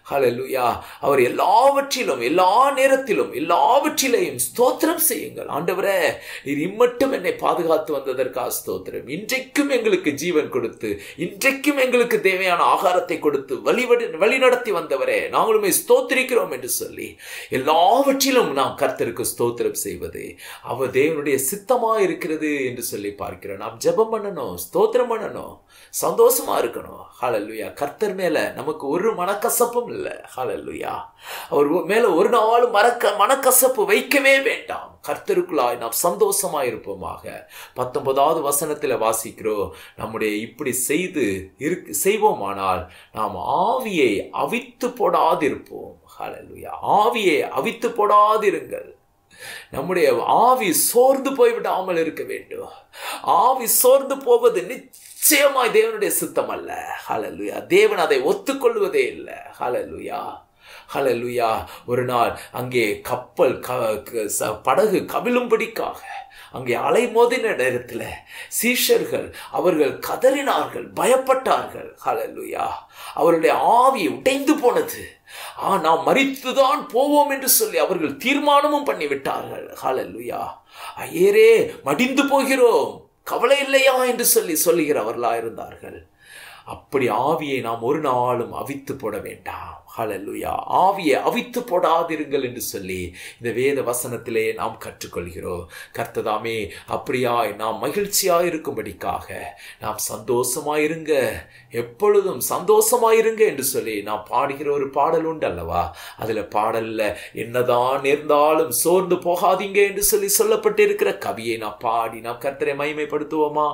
ஹalleluya அவர் எல்லாவற்றிலும் எல்லா நேரத்திலும் எல்லாவற்றிலையும் ஸ்தோத்திரம் செய்யுங்கள் ஆண்டவரே நீர் இம்மட்டும் என்னை பாதுகாத்து வந்ததற்காக ஸ்தோத்திரம் இன்றைக்கும் எங்களுக்கு ஜீவன் கொடுத்து இன்றைக்கும் எங்களுக்கு தேவையான ஆகாரத்தை கொடுத்து வழிவடி வழிநடத்தி வந்தவரே நாங்களுமே ஸ்தோத்திரிக்கிறோம் என்று சொல்லி எல்லாவற்றிலும் நாம் கர்த்தருக்கு ஸ்தோத்திரம் செய்வது அவர் தேவனுடைய சித்தமா இருக்கிறது என்று சொல்லி பார்க்கிறோம் நாம் ஜெபம் பண்ணணும் ஸ்தோத்திரம் பண்ணணும் சந்தோஷமா இருக்கணும் ஹalleluya கர்த்தர் மேல நமக்கு ஒரு மனக்கசப்பும் இல்லை ஹalleluya அவர் மேல ஒரு நாளும் மறக்க மனக்கசப்பு வைக்கவே வேண்டாம் கர்த்தருக்குள்ளாய் நாம் சந்தோஷமா இருப்போமாக பத்தொன்பதாவது வசனத்தில் வாசிக்கிறோம் நம்முடைய இப்படி செய்து இருக்கு செய்வோமானால் நாம் ஆவியை அவித்து போடாதிருப்போம் ஹalleluya ஆவியை அவித்து போடாதிருங்கள் நம்முடைய ஆவி சோர்ந்து போய்விடாமல் இருக்க வேண்டும் ஆவி சோர்ந்து போவது நிச்சயமாய் தேவனுடைய சித்தம் அல்ல ஹalleluya தேவன் அதை ஒத்துக்கொள்வதே இல்லை ஹalleluya ஹalleluya ஒரு நாள் அங்கே கப்பல் க- ச- படகு கவிழும்படிக்காக அங்கே அலை மோதின நேரத்தில் சீஷர்கள் அவர்கள் கதறினார்கள் பயப்பட்டார்கள் ஹalleluya அவருடைய ஆவி உடைந்து போனது ஆ நாம் மறித்துதான் போவோம் என்று சொல்லி அவர்கள் தீர்மானமும் பண்ணிவிட்டார்கள் ஹalleluya ஐயரே மடிந்து போகிறோம் கவலை இல்லையா என்று சொல்லி சொல்லுகிறவர்களா இருந்தார்கள் அப்படி ஆவியை நாம் ஒரு நாளும் அவித்து போட வேண்டாம் ஹalleluya ஆவியை அவித்து போடாதிருங்கள் என்று சொல்லி இந்த வேத வசனத்திலே நாம் கற்றுக்கொள்கிறோம் கர்த்ததாமே அப்படியாய் நாம் மகிழ்ச்சியாய் இருக்கும்படிக்காக நாம் சந்தோஷமாயிருங்க எப்பொழுதும் சந்தோஷமாயிருங்க என்று சொல்லி நாம் பாடுகிற ஒரு பாடல் உண்டு அல்லவா அதுல பாடல்ல என்னதான் நேர்ந்தாலும் சோர்ந்து போகாதீங்க என்று சொல்லி சொல்லப்பட்டிருக்கிற கவியை நாம் பாடி நாம் கர்த்தரை மகிமைப்படுத்துவோமா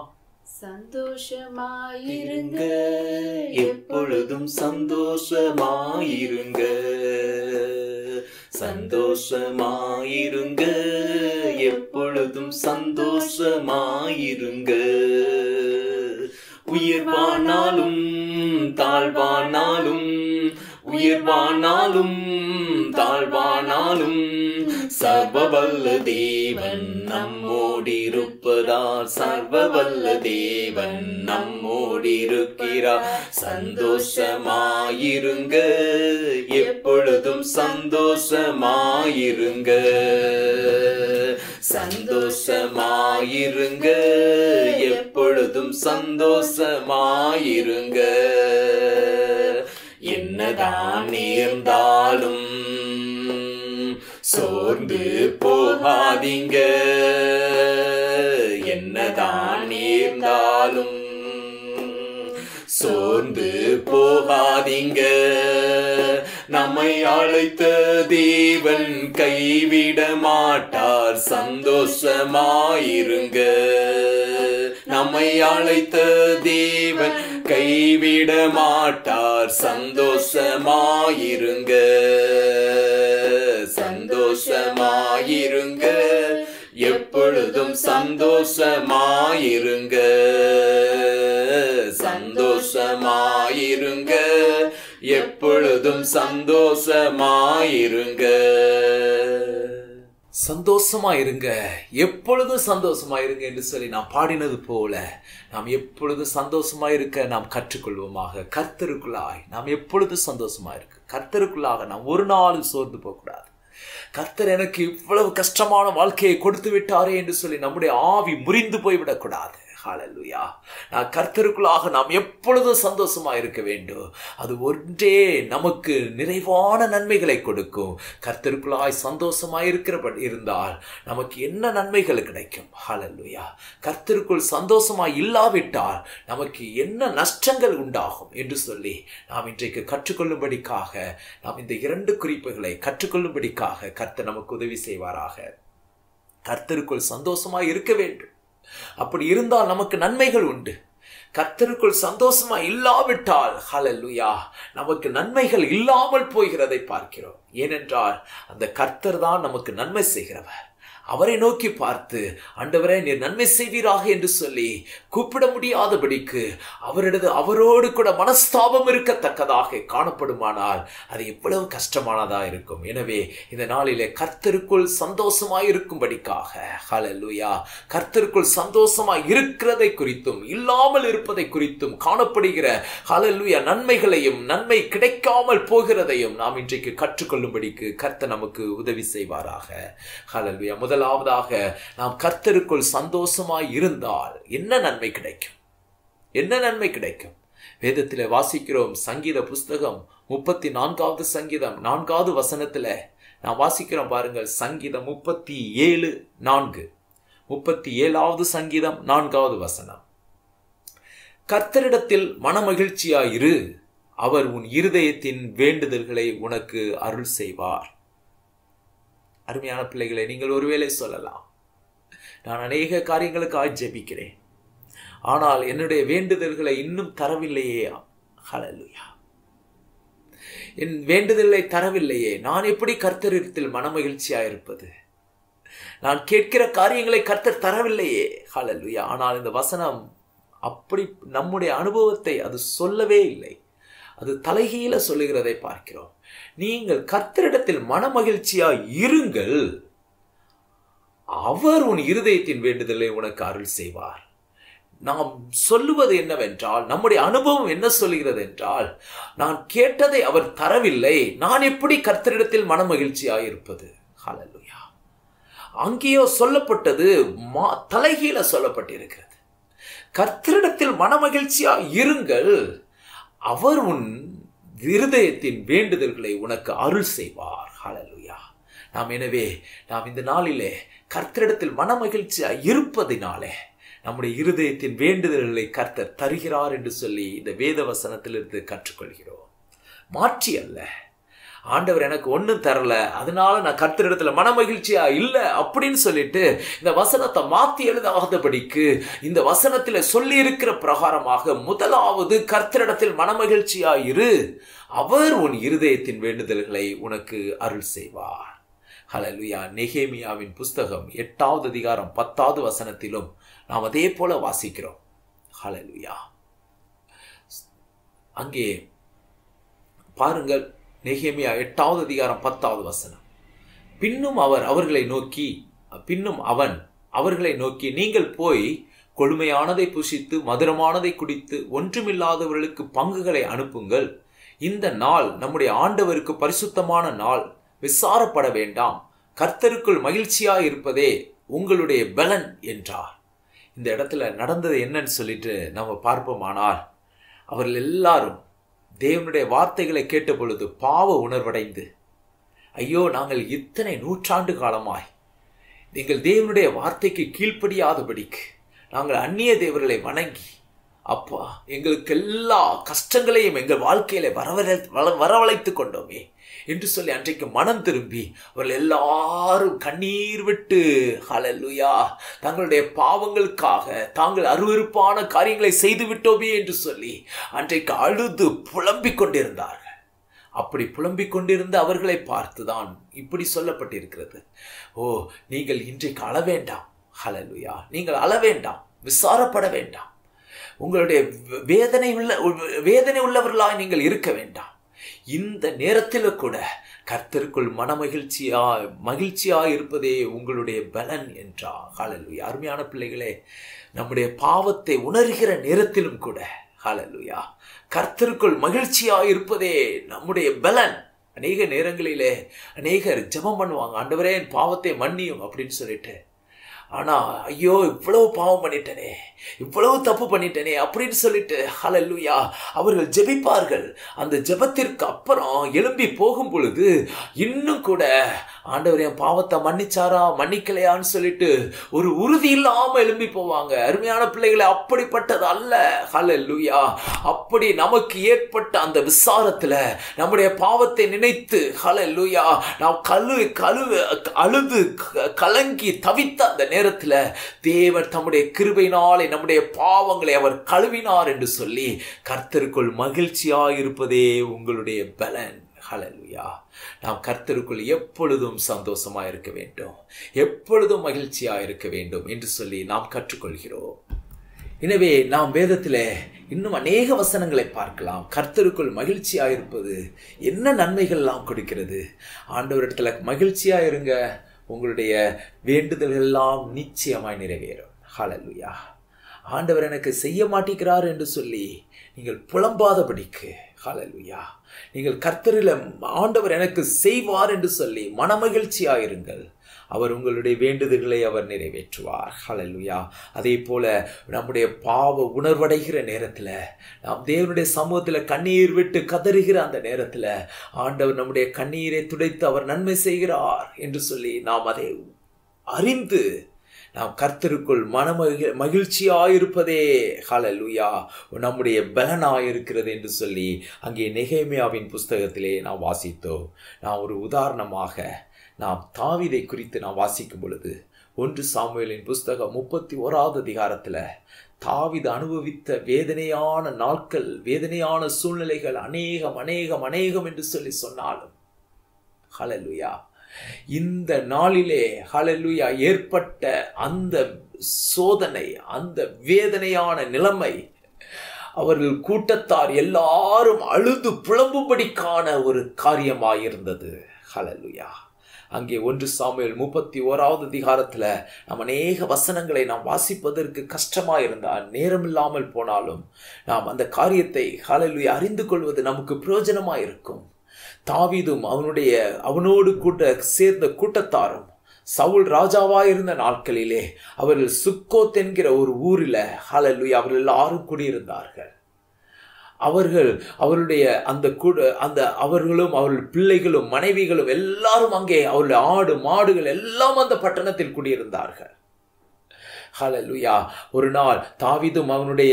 சந்தோஷமாயிருங்க எப்பொழுதும் சந்தோஷமாயிருங்க சந்தோஷமாயிருங்க எப்பொழுதும் சந்தோஷமாயிருங்க உயர்வானாலும் தாழ்வானாலும் உயர்வானாலும் தாழ்வானாலும் சர்வவல்ல தேவன் நம்மோடிருப்பதால் சர்வவல்ல தேவன் நம்மோடிருக்கிறார் சந்தோஷமாயிருங்க எப்பொழுதும் சந்தோஷமாயிருங்க சந்தோஷமாயிருங்க எப்பொழுதும் சந்தோஷமாயிருங்க என்னதான் நேர்ந்தாலும் சோர்ந்து போகாதீங்க என்னதான் நேர்ந்தாலும் சோர்ந்து போகாதீங்க நம்மை அழைத்த தேவன் கைவிட மாட்டார் சந்தோஷமாயிருங்க நம்மை அழைத்த தேவன் கைவிட மாட்டார் சந்தோஷமாயிருங்க சந்தோஷமாயிருங்க எப்பொழுதும் சந்தோஷமாயிருங்க சந்தோஷமாயிருங்க எப்பொழுதும் சந்தோஷமாயிருங்க சந்தோஷமா இருங்க எப்பொழுதும் சந்தோஷமா இருங்க என்று சொல்லி நாம் பாடினது போல நாம் எப்பொழுதும் சந்தோஷமா இருக்க நாம் கற்றுக்கொள்வோமாக கர்த்தருக்குள்ளாய் நாம் எப்பொழுதும் சந்தோஷமா இருக்க கர்த்தருக்குள்ளாக நாம் ஒரு நாளும் சோர்ந்து போகக்கூடாது கர்த்தர் எனக்கு இவ்வளவு கஷ்டமான வாழ்க்கையை கொடுத்து விட்டாரே என்று சொல்லி நம்முடைய ஆவி முறிந்து போய்விடக்கூடாது ஹalleluya நான் கர்த்தருக்குள்ளாக நாம் எப்பொழுதும் சந்தோஷமா இருக்க வேண்டும் அது ஒன்றே நமக்கு நிறைவான நன்மைகளை கொடுக்கும் கர்த்தருக்குள்ளாய் சந்தோஷமாய் இருக்கிற இருந்தால் நமக்கு என்ன நன்மைகள் கிடைக்கும் ஹalleluya கர்த்தருக்குள் சந்தோஷமாய் இல்லாவிட்டால் நமக்கு என்ன நஷ்டங்கள் உண்டாகும் என்று சொல்லி நாம் இன்றைக்கு கற்றுக்கொள்ளும்படிக்காக நாம் இந்த இரண்டு குறிப்புகளை கற்றுக்கொள்ளும்படிக்காக கர்த்தர் நமக்கு உதவி செய்வாராக கர்த்தருக்குள் சந்தோஷமாய் இருக்க வேண்டும் அப்படி இருந்தால் நமக்கு நன்மைகள் உண்டு கர்த்தருக்குள் சந்தோஷமா இல்லாவிட்டால் ஹalleluya நமக்கு நன்மைகள் இல்லாமல் போகிறதை பார்க்கிறோம் ஏனென்றால் அந்த கர்த்தர் தான் நமக்கு நன்மை செய்கிறவர் அவரை நோக்கி பார்த்து ஆண்டவரே நீர் நன்மை செய்வீராக என்று சொல்லி கூப்பிட முடியாதபடிக்கு அவரிடது அவரோடு கூட மனஸ்தாபம் இருக்கத்தக்கதாக காணப்படுமானால் அது எவ்வளவு கஷ்டமானதா இருக்கும் எனவே இந்த நாளிலே கர்த்தருக்குள் சந்தோஷமாய் இருக்கும்படிக்காக ஹalleluya கர்த்தருக்குள் சந்தோஷமாய் இருக்கிறதை குறித்தும் இல்லாமல் இருப்பதை குறித்தும் காணப்படுகிற ஹalleluya நன்மைகளையும் நன்மை கிடைக்காமல் போகிறதையும் நாம் இன்றைக்கு கற்றுக்கொள்ளும்படிக்கு கர்த்தர் நமக்கு உதவி செய்வாராக ஹalleluya முதலாவதாக நாம் கர்த்தருக்குள் சந்தோஷமாய் இருந்தால் என்ன நன்மை கிடைக்கும் என்ன நன்மை கிடைக்கும் வேதத்தில் வாசிக்கிறோம் சங்கீத புஸ்தகம் முப்பத்தி நான்காவது சங்கீதம் நான்காவது வசனத்துல நான் வாசிக்கிறோம் பாருங்கள் சங்கீதம் முப்பத்தி ஏழு நான்கு முப்பத்தி ஏழாவது சங்கீதம் நான்காவது வசனம் கர்த்தரிடத்தில் மனமகிழ்ச்சியாயிரு அவர் உன் இருதயத்தின் வேண்டுதல்களை உனக்கு அருள் செய்வார் அருமையான பிள்ளைகளை நீங்கள் ஒருவேளை சொல்லலாம் நான் அநேக காரியங்களுக்காக ஜெபிக்கிறேன் ஆனால் என்னுடைய வேண்டுதல்களை இன்னும் தரவில்லையே ஹalleluya என் வேண்டுதலை தரவில்லையே நான் எப்படி கர்த்தரிடத்தில் மனமகிழ்ச்சியா இருப்பது நான் கேட்கிற காரியங்களை கர்த்தர் தரவில்லையே ஹalleluya ஆனால் இந்த வசனம் அப்படி நம்முடைய அனுபவத்தை அது சொல்லவே இல்லை அது தலைகீழ சொல்லுகிறதை பார்க்கிறோம் நீங்கள் கர்த்தரிடத்தில் மனமகிழ்ச்சியா இருங்கள் அவர் உன் இருதயத்தின் வேண்டுதலை உனக்கு அருள் செய்வார் நாம் சொல்லுவது என்னவென்றால் நம்முடைய அனுபவம் என்ன சொல்லுகிறது என்றால் நான் கேட்டதை அவர் தரவில்லை நான் எப்படி கர்த்தரிடத்தில் மனமகிழ்ச்சியாக இருப்பது ஹalleluya அங்கேயோ சொல்லப்பட்டது மா- தலைகீழ சொல்லப்பட்டிருக்கிறது கர்த்தரிடத்தில் மனமகிழ்ச்சியா இருங்கள் அவர் உன் இருதயத்தின் வேண்டுதல்களை உனக்கு அருள் செய்வார் ஹalleluya நாம் எனவே நாம் இந்த நாளிலே கர்த்தரிடத்தில் மனமகிழ்ச்சியா இருப்பதினாலே நம்முடைய இருதயத்தின் வேண்டுதல்களை கர்த்தர் தருகிறார் என்று சொல்லி இந்த வேத வசனத்திலிருந்து கற்றுக்கொள்கிறோம் மாற்றி அல்ல ஆண்டவர் எனக்கு ஒன்றும் தரல அதனால நான் கர்த்தரிடத்துல மனமகிழ்ச்சியா இல்லை அப்படின்னு சொல்லிட்டு இந்த வசனத்தை மாத்தி எழுதாதபடிக்கு இந்த வசனத்தில் சொல்லி இருக்கிற பிரகாரமாக முதலாவது கர்த்தரிடத்தில் மனமகிழ்ச்சியா இரு அவர் உன் இருதயத்தின் வேண்டுதல்களை உனக்கு அருள் செய்வார் ஹalleluya நெகேமியாவின் புஸ்தகம் எட்டாவது அதிகாரம் பத்தாவது வசனத்திலும் நாம் அதே போல வாசிக்கிறோம் ஹalleluya அங்கே பாருங்கள் நெகேமியா எட்டாவது அதிகாரம் பத்தாவது வசனம் பின்னும் அவர் அவர்களை நோக்கி பின்னும் அவன் அவர்களை நோக்கி நீங்கள் போய் கொழுமையானதை புசித்து மதுரமானதை குடித்து ஒன்றுமில்லாதவர்களுக்கு பங்குகளை அனுப்புங்கள் இந்த நாள் நம்முடைய ஆண்டவருக்கு பரிசுத்தமான நாள் விசாரப்பட வேண்டாம் கர்த்தருக்குள் மகிழ்ச்சியாய் இருப்பதே உங்களுடைய பலன் என்றார் இந்த இடத்துல நடந்தது என்னன்னு சொல்லிட்டு நம்ம பார்ப்போமானால் அவர்கள் எல்லாரும் தேவனுடைய வார்த்தைகளை கேட்ட பொழுது பாவ உணர்வடைந்து ஐயோ நாங்கள் இத்தனை நூற்றாண்டு காலமாய் நீங்கள் தேவனுடைய வார்த்தைக்கு கீழ்ப்படியாதபடிக்கு நாங்கள் அந்நிய தேவர்களை வணங்கி அப்பா எங்களுக்கு எல்லா கஷ்டங்களையும் எங்கள் வாழ்க்கையில வரவழை வரவழைத்து கொண்டோமே என்று சொல்லி அன்றைக்கு மனம் திரும்பி அவர்கள் எல்லாரும் கண்ணீர் விட்டு ஹalleluya தங்களுடைய பாவங்களுக்காக தாங்கள் அருவருப்பான காரியங்களை செய்து விட்டோமே என்று சொல்லி அன்றைக்கு அழுது புலம்பிக் கொண்டிருந்தார்கள் அப்படி புலம்பிக் கொண்டிருந்த அவர்களை பார்த்துதான் இப்படி சொல்லப்பட்டிருக்கிறது ஓ நீங்கள் இன்றைக்கு அழ வேண்டாம் ஹalleluya நீங்கள் அழ வேண்டாம் விசாரப்பட வேண்டாம் உங்களுடைய வேதனை உள்ள வேதனை உள்ளவர்களாய் நீங்கள் இருக்க வேண்டாம் இந்த நேரத்தில் கூட கர்த்தருக்குள் மனமகிழ்ச்சியா மகிழ்ச்சியா இருப்பதே உங்களுடைய பலன் என்றா ஹalleluya அருமையான பிள்ளைகளே நம்முடைய பாவத்தை உணர்கிற நேரத்திலும் கூட ஹalleluya கர்த்தருக்குள் மகிழ்ச்சியா இருப்பதே நம்முடைய பலன் அநேக நேரங்களிலே அநேகர் ஜெபம் பண்ணுவாங்க ஆண்டவரே என் பாவத்தை மன்னியும் அப்படின்னு சொல்லிட்டு ஆனா ஐயோ இவ்வளவு பாவம் பண்ணிட்டனே இவ்வளவு தப்பு பண்ணிட்டனே அப்படின்னு சொல்லிட்டு ஹalleluya அவர்கள் ஜெபிப்பார்கள் அந்த ஜெபத்திற்கு அப்புறம் எழும்பி போகும் பொழுது இன்னும் கூட ஆண்டவர் என் பாவத்தை மன்னிச்சாரா மன்னிக்கலையான்னு சொல்லிட்டு ஒரு உறுதி இல்லாம எழும்பி போவாங்க அருமையான பிள்ளைகளை அப்படிப்பட்டது அல்ல ஹalleluya அப்படி நமக்கு ஏற்பட்ட அந்த விசாரத்துல நம்முடைய பாவத்தை நினைத்து ஹalleluya நாம் கழு கழு அழுது க- கலங்கி தவித்த அந்த நேரத்துல தேவன் தம்முடைய கிருபையினாலே நம்முடைய பாவங்களை அவர் கழுவினார் என்று சொல்லி கர்த்தருக்குள் மகிழ்ச்சியாய் இருப்பதே உங்களுடைய பலன் ஹalleluya நாம் கர்த்தருக்குள் எப்பொழுதும் சந்தோஷமா இருக்க வேண்டும் எப்பொழுதும் மகிழ்ச்சியா இருக்க வேண்டும் என்று சொல்லி நாம் கற்றுக்கொள்கிறோம் எனவே நாம் வேதத்தில் இன்னும் அநேக வசனங்களை பார்க்கலாம் கர்த்தருக்குள் மகிழ்ச்சியா இருப்பது என்ன நன்மைகள் எல்லாம் கொடுக்கிறது ஆண்டவரிடத்துல மகிழ்ச்சியா இருங்க உங்களுடைய வேண்டுதல்கள் எல்லாம் நிச்சயமாய் நிறைவேறும் ஹalleluya ஆண்டவர் எனக்கு செய்ய மாட்டேங்கிறார் என்று சொல்லி நீங்கள் புலம்பாதபடிக்கு ஹalleluya நீங்கள் கர்த்தரில் ஆண்டவர் எனக்கு செய்வார் என்று சொல்லி மனமகிழ்ச்சியாயிருங்கள் அவர் உங்களுடைய வேண்டுதல்களை அவர் நிறைவேற்றுவார் ஹalleluya அதே போல நம்முடைய பாவ உணர்வடைகிற நேரத்தில் நாம் தேவனுடைய சமூகத்தில் கண்ணீர் விட்டு கதறுகிற அந்த நேரத்தில் ஆண்டவர் நம்முடைய கண்ணீரை துடைத்து அவர் நன்மை செய்கிறார் என்று சொல்லி நாம் அதை அறிந்து நாம் கர்த்தருக்குள் மனமகி மகிழ்ச்சியாயிருப்பதே ஹalleluya நம்முடைய பலனாயிருக்கிறது என்று சொல்லி அங்கே நெகேமியாவின் புஸ்தகத்திலே நாம் வாசித்தோம் நான் ஒரு உதாரணமாக நாம் தாவிதை குறித்து நாம் வாசிக்கும் பொழுது ஒன்று சாமுவேலின் புஸ்தகம் முப்பத்தி ஓராவது அதிகாரத்தில் தாவிது அனுபவித்த வேதனையான நாட்கள் வேதனையான சூழ்நிலைகள் அநேகம் அநேகம் அநேகம் என்று சொல்லி சொன்னாலும் ஹalleluya இந்த நாளிலே ஹalleluya ஏற்பட்ட அந்த சோதனை அந்த வேதனையான நிலைமை அவர்கள் கூட்டத்தார் எல்லாரும் அழுது புலம்பும்படிக்கான ஒரு காரியமாயிருந்தது ஹalleluya அங்கே ஒன்று சாமுவேல் முப்பத்தி ஓராவது அதிகாரத்துல நாம் அநேக வசனங்களை நாம் வாசிப்பதற்கு கஷ்டமா இருந்தால் நேரம் இல்லாமல் போனாலும் நாம் அந்த காரியத்தை ஹalleluya அறிந்து கொள்வது நமக்கு பிரயோஜனமா இருக்கும் தாவீதும் அவனுடைய அவனோடு கூட்ட சேர்ந்த கூட்டத்தாரும் சவுல் ராஜாவா இருந்த நாட்களிலே அவர்கள் சுக்கோத் என்கிற ஒரு ஊரில் ஹalleluya அவர்கள் எல்லாரும் குடியிருந்தார்கள் அவர்கள் அவருடைய அந்த கூட அந்த அவர்களும் அவர்கள் பிள்ளைகளும் மனைவிகளும் எல்லாரும் அங்கே அவருடைய ஆடு மாடுகள் எல்லாம் அந்த பட்டணத்தில் குடியிருந்தார்கள் ஹalleluya ஒரு நாள் தாவிதும் அவனுடைய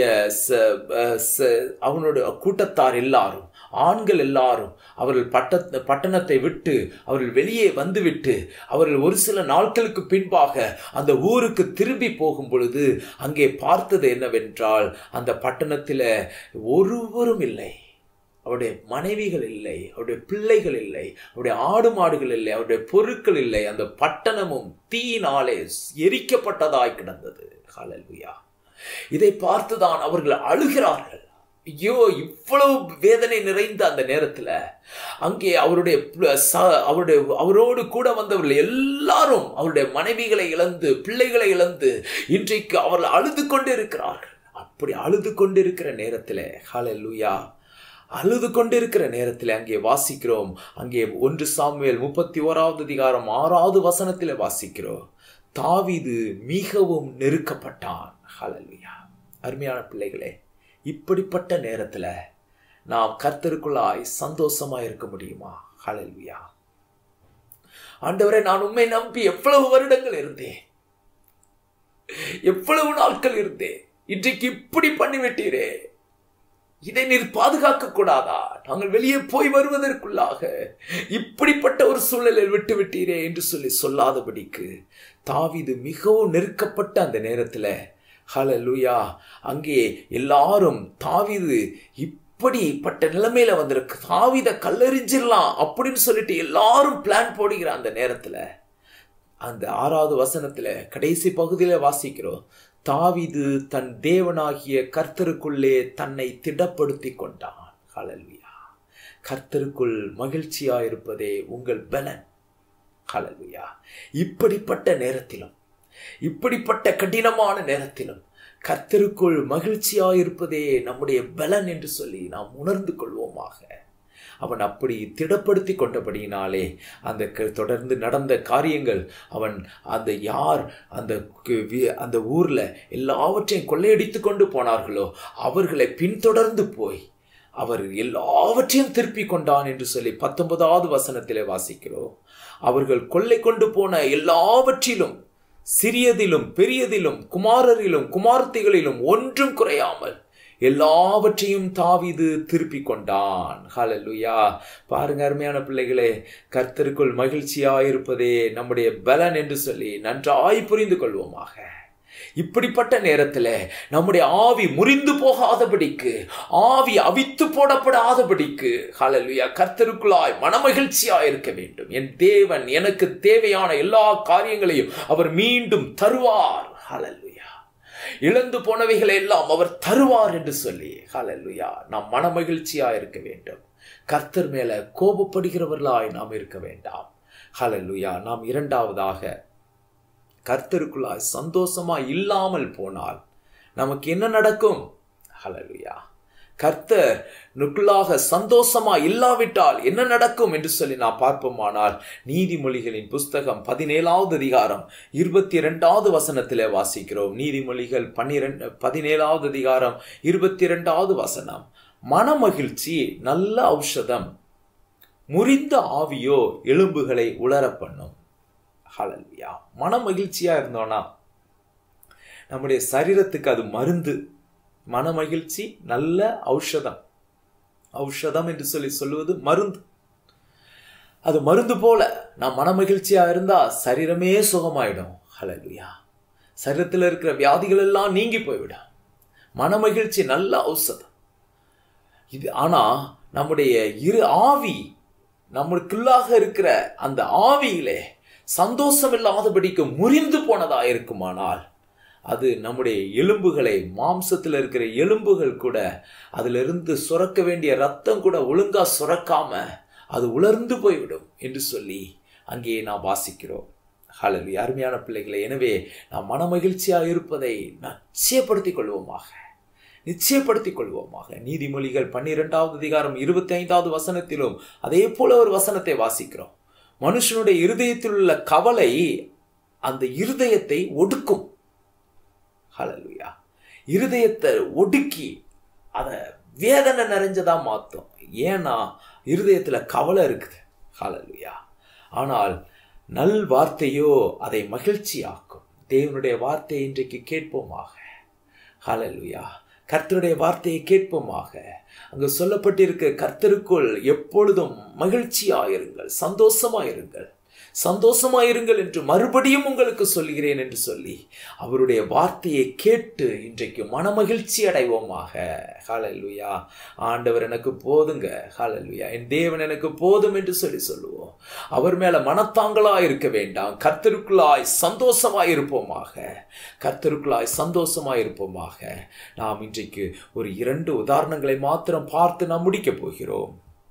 அவனுடைய கூட்டத்தார் எல்லாரும் ஆண்கள் எல்லாரும் அவர்கள் பட்ட பட்டணத்தை விட்டு அவர்கள் வெளியே வந்துவிட்டு அவர்கள் ஒரு சில நாட்களுக்கு பின்பாக அந்த ஊருக்கு திரும்பி போகும் பொழுது அங்கே பார்த்தது என்னவென்றால் அந்த பட்டணத்தில் ஒருவரும் இல்லை அவருடைய மனைவிகள் இல்லை அவருடைய பிள்ளைகள் இல்லை அவருடைய ஆடு மாடுகள் இல்லை அவருடைய பொருட்கள் இல்லை அந்த பட்டணமும் தீயினாலே எரிக்கப்பட்டதாய் கிடந்தது ஹalleluya இதை பார்த்துதான் அவர்கள் அழுகிறார்கள் ஐயோ இவ்வளவு வேதனை நிறைந்த அந்த நேரத்தில் அங்கே அவருடைய அவருடைய அவரோடு கூட வந்தவர்கள் எல்லாரும் அவருடைய மனைவிகளை இழந்து பிள்ளைகளை இழந்து இன்றைக்கு அவர்கள் அழுது கொண்டு இருக்கிறார்கள் அப்படி அழுது கொண்டு இருக்கிற நேரத்தில் ஹalleluya அழுது கொண்டிருக்கிற நேரத்தில் அங்கே வாசிக்கிறோம் அங்கே ஒன்று சாமுவேல் முப்பத்தி ஓராவது அதிகாரம் ஆறாவது வசனத்தில் வாசிக்கிறோம் தாவிது மிகவும் நெருக்கப்பட்டான் ஹalleluya அருமையான பிள்ளைகளே இப்படிப்பட்ட நேரத்தில் நாம் கர்த்தருக்குள்ளாய் சந்தோஷமா இருக்க முடியுமா ஹalleluya ஆண்டவரே நான் உண்மை நம்பி எவ்வளவு வருடங்கள் இருந்தேன் எவ்வளவு நாட்கள் இருந்தேன் இன்றைக்கு இப்படி பண்ணிவிட்டீரே இதை நீர் பாதுகாக்க கூடாதா நாங்கள் வெளியே போய் வருவதற்குள்ளாக இப்படிப்பட்ட ஒரு சூழலில் விட்டு விட்டீரே என்று சொல்லி சொல்லாதபடிக்கு தாவிது மிகவும் நெருக்கப்பட்ட அந்த நேரத்தில் ஹலலுயா அங்கே எல்லாரும் தாவிது இப்படிப்பட்ட நிலைமையில வந்திருக்கு தாவித கல்லறிஞ்சிடலாம் அப்படின்னு சொல்லிட்டு எல்லாரும் பிளான் போடுகிற அந்த நேரத்தில் அந்த ஆறாவது வசனத்துல கடைசி பகுதியில வாசிக்கிறோம் தாவிது தன் தேவனாகிய கர்த்தருக்குள்ளே தன்னை திடப்படுத்தி கொண்டான் ஹலல்வியா கர்த்தருக்குள் மகிழ்ச்சியா இருப்பதே உங்கள் பலன் ஹலல்வியா இப்படிப்பட்ட நேரத்திலும் இப்படிப்பட்ட கடினமான நேரத்திலும் கர்த்தருக்குள் மகிழ்ச்சியா இருப்பதே நம்முடைய பலன் என்று சொல்லி நாம் உணர்ந்து கொள்வோமாக அவன் அப்படி திடப்படுத்தி கொண்டபடியினாலே அந்த தொடர்ந்து நடந்த காரியங்கள் அவன் அந்த யார் அந்த அந்த ஊர்ல எல்லாவற்றையும் கொள்ளையடித்து கொண்டு போனார்களோ அவர்களை பின்தொடர்ந்து போய் அவர் எல்லாவற்றையும் திருப்பி கொண்டான் என்று சொல்லி பத்தொன்பதாவது வசனத்திலே வாசிக்கிறோம் அவர்கள் கொள்ளை கொண்டு போன எல்லாவற்றிலும் சிறியதிலும் பெரியதிலும் குமாரரிலும் குமார்த்திகளிலும் ஒன்றும் குறையாமல் எல்லாவற்றையும் தாவிது திருப்பி கொண்டான் ஹலலுயா பாருங்க அருமையான பிள்ளைகளே கர்த்தருக்குள் மகிழ்ச்சியா இருப்பதே நம்முடைய பலன் என்று சொல்லி நன்றாய் புரிந்து கொள்வோமாக இப்படிப்பட்ட நேரத்தில் நம்முடைய ஆவி முறிந்து போகாதபடிக்கு ஆவி அவித்து போடப்படாதபடிக்கு ஹalleluya கர்த்தருக்குள்ளாய் மனமகிழ்ச்சியாய் இருக்க வேண்டும் என் தேவன் எனக்கு தேவையான எல்லா காரியங்களையும் அவர் மீண்டும் தருவார் ஹalleluya இழந்து போனவைகளை எல்லாம் அவர் தருவார் என்று சொல்லி ஹalleluya நாம் மனமகிழ்ச்சியா இருக்க வேண்டும் கர்த்தர் மேல கோபப்படுகிறவர்களாய் நாம் இருக்க வேண்டாம் ஹalleluya நாம் இரண்டாவதாக கர்த்தருக்குள்ளாய் சந்தோஷமா இல்லாமல் போனால் நமக்கு என்ன நடக்கும் ஹalleluya கர்த்தர் நுக்குள்ளாக சந்தோஷமா இல்லாவிட்டால் என்ன நடக்கும் என்று சொல்லி நான் பார்ப்போமானால் நீதிமொழிகளின் புஸ்தகம் பதினேழாவது அதிகாரம் இருபத்தி இரண்டாவது வசனத்திலே வாசிக்கிறோம் நீதிமொழிகள் பன்னிரெண்டு பதினேழாவது அதிகாரம் இருபத்தி இரண்டாவது வசனம் மனமகிழ்ச்சி நல்ல ஔஷதம் முறிந்த ஆவியோ எலும்புகளை உலர பண்ணும் ஹalleluya மன மகிழ்ச்சியா இருந்தோம்னா நம்முடைய சரீரத்துக்கு அது மருந்து மன மகிழ்ச்சி நல்ல ஔஷதம் ஔஷதம் என்று சொல்லி சொல்லுவது மருந்து அது மருந்து போல நான் மன மகிழ்ச்சியா இருந்தா சரீரமே சுகமாயிடும் ஹalleluya சரீரத்தில் இருக்கிற வியாதிகள் எல்லாம் நீங்கி போய்விடும் மன மகிழ்ச்சி நல்ல ஔஷதம் இது ஆனா நம்முடைய இரு ஆவி நம்மளுக்குள்ளாக இருக்கிற அந்த ஆவியிலே சந்தோஷம் இல்லாதபடிக்கு முறிந்து போனதா இருக்குமானால் அது நம்முடைய எலும்புகளை மாம்சத்தில் இருக்கிற எலும்புகள் கூட அதிலிருந்து சுரக்க வேண்டிய ரத்தம் கூட ஒழுங்கா சுரக்காம அது உலர்ந்து போய்விடும் என்று சொல்லி அங்கே நாம் வாசிக்கிறோம் ஹலவி அருமையான பிள்ளைகளை எனவே நாம் மனமகிழ்ச்சியாக இருப்பதை நிச்சயப்படுத்திக் கொள்வோமாக நிச்சயப்படுத்திக் கொள்வோமாக நீதிமொழிகள் பன்னிரெண்டாவது அதிகாரம் இருபத்தி ஐந்தாவது வசனத்திலும் அதே போல ஒரு வசனத்தை வாசிக்கிறோம் மனுஷனுடைய இருதயத்தில் உள்ள கவலை அந்த இருதயத்தை ஒடுக்கும் ஹலலுயா இருதயத்தை ஒடுக்கி அதை வேதனை நிறைஞ்சதா மாத்தும் ஏன்னா இருதயத்துல கவலை இருக்குது ஹலலுயா ஆனால் நல் வார்த்தையோ அதை மகிழ்ச்சியாக்கும் தேவனுடைய வார்த்தையை இன்றைக்கு கேட்போமாக ஹலலுயா கர்த்தருடைய வார்த்தையை கேட்போமாக அங்கு சொல்லப்பட்டிருக்க கர்த்தருக்குள் எப்பொழுதும் மகிழ்ச்சியாயிருங்கள் சந்தோஷமாயிருங்கள் சந்தோஷமாயிருங்கள் என்று மறுபடியும் உங்களுக்கு சொல்கிறேன் என்று சொல்லி அவருடைய வார்த்தையை கேட்டு இன்றைக்கு மனமகிழ்ச்சி அடைவோமாக ஹalleluya ஆண்டவர் எனக்கு போதுங்க ஹalleluya என் தேவன் எனக்கு போதும் என்று சொல்லி சொல்லுவோம் அவர் மேல மனத்தாங்களாய் இருக்க வேண்டாம் கர்த்தருக்குள்ளாய் சந்தோஷமாய் இருப்போமாக கர்த்தருக்குள்ளாய் சந்தோஷமாய் இருப்போமாக நாம் இன்றைக்கு ஒரு இரண்டு உதாரணங்களை மாத்திரம் பார்த்து நாம் முடிக்கப் போகிறோம்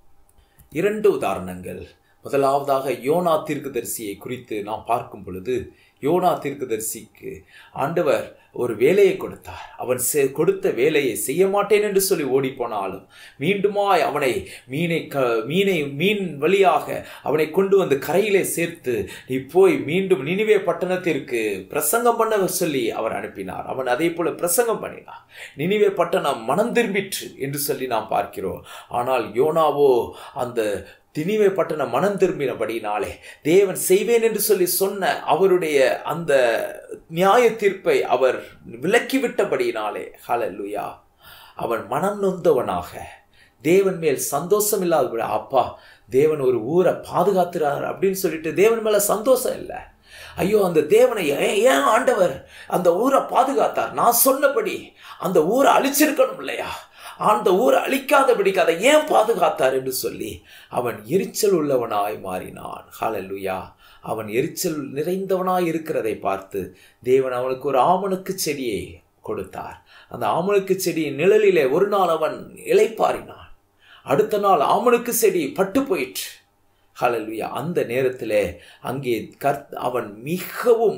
இரண்டு உதாரணங்கள் முதலாவதாக யோனா தீர்க்கதரிசியை குறித்து நாம் பார்க்கும் பொழுது யோனா தீர்க்கதரிசிக்கு ஆண்டவர் ஒரு வேலையை கொடுத்தார் அவன் கொடுத்த வேலையை செய்ய மாட்டேன் என்று சொல்லி ஓடி போனாலும் மீண்டுமாய் அவனை மீனை க மீனை மீன் வழியாக அவனை கொண்டு வந்து கரையிலே சேர்த்து நீ போய் மீண்டும் நினைவே பட்டணத்திற்கு பிரசங்கம் பண்ண சொல்லி அவர் அனுப்பினார் அவன் அதே போல பிரசங்கம் பண்ணினார் நினைவே பட்டணம் மனம் திரும்பிற்று என்று சொல்லி நாம் பார்க்கிறோம் ஆனால் யோனாவோ அந்த திணிவை பட்டண மனம் திரும்பினபடினாலே தேவன் செய்வேன் என்று சொல்லி சொன்ன அவருடைய அந்த நியாய தீர்ப்பை அவர் விலக்கிவிட்டபடியினாலே ஹலலுயா அவன் மனம் நொந்தவனாக தேவன் மேல் சந்தோஷம் இல்லாத அப்பா தேவன் ஒரு ஊரை பாதுகாத்துறார் அப்படின்னு சொல்லிட்டு தேவன் மேல சந்தோஷம் இல்லை ஐயோ அந்த தேவனை ஏன் ஆண்டவர் அந்த ஊரை பாதுகாத்தார் நான் சொன்னபடி அந்த ஊரை அழிச்சிருக்கணும் இல்லையா அந்த ஊரை அழிக்காதபடிக்கு அதை ஏன் பாதுகாத்தார் என்று சொல்லி அவன் எரிச்சல் உள்ளவனாய் மாறினான் ஹalleluya அவன் எரிச்சல் நிறைந்தவனாய் இருக்கிறதை பார்த்து தேவன் அவனுக்கு ஒரு ஆமணுக்கு செடியை கொடுத்தார் அந்த ஆமணுக்கு செடியின் நிழலிலே ஒரு நாள் அவன் இலைப்பாரினான் அடுத்த நாள் ஆமணுக்கு செடி பட்டு போயிற்று ஹalleluya அந்த நேரத்திலே அங்கே கர்த் அவன் மிகவும்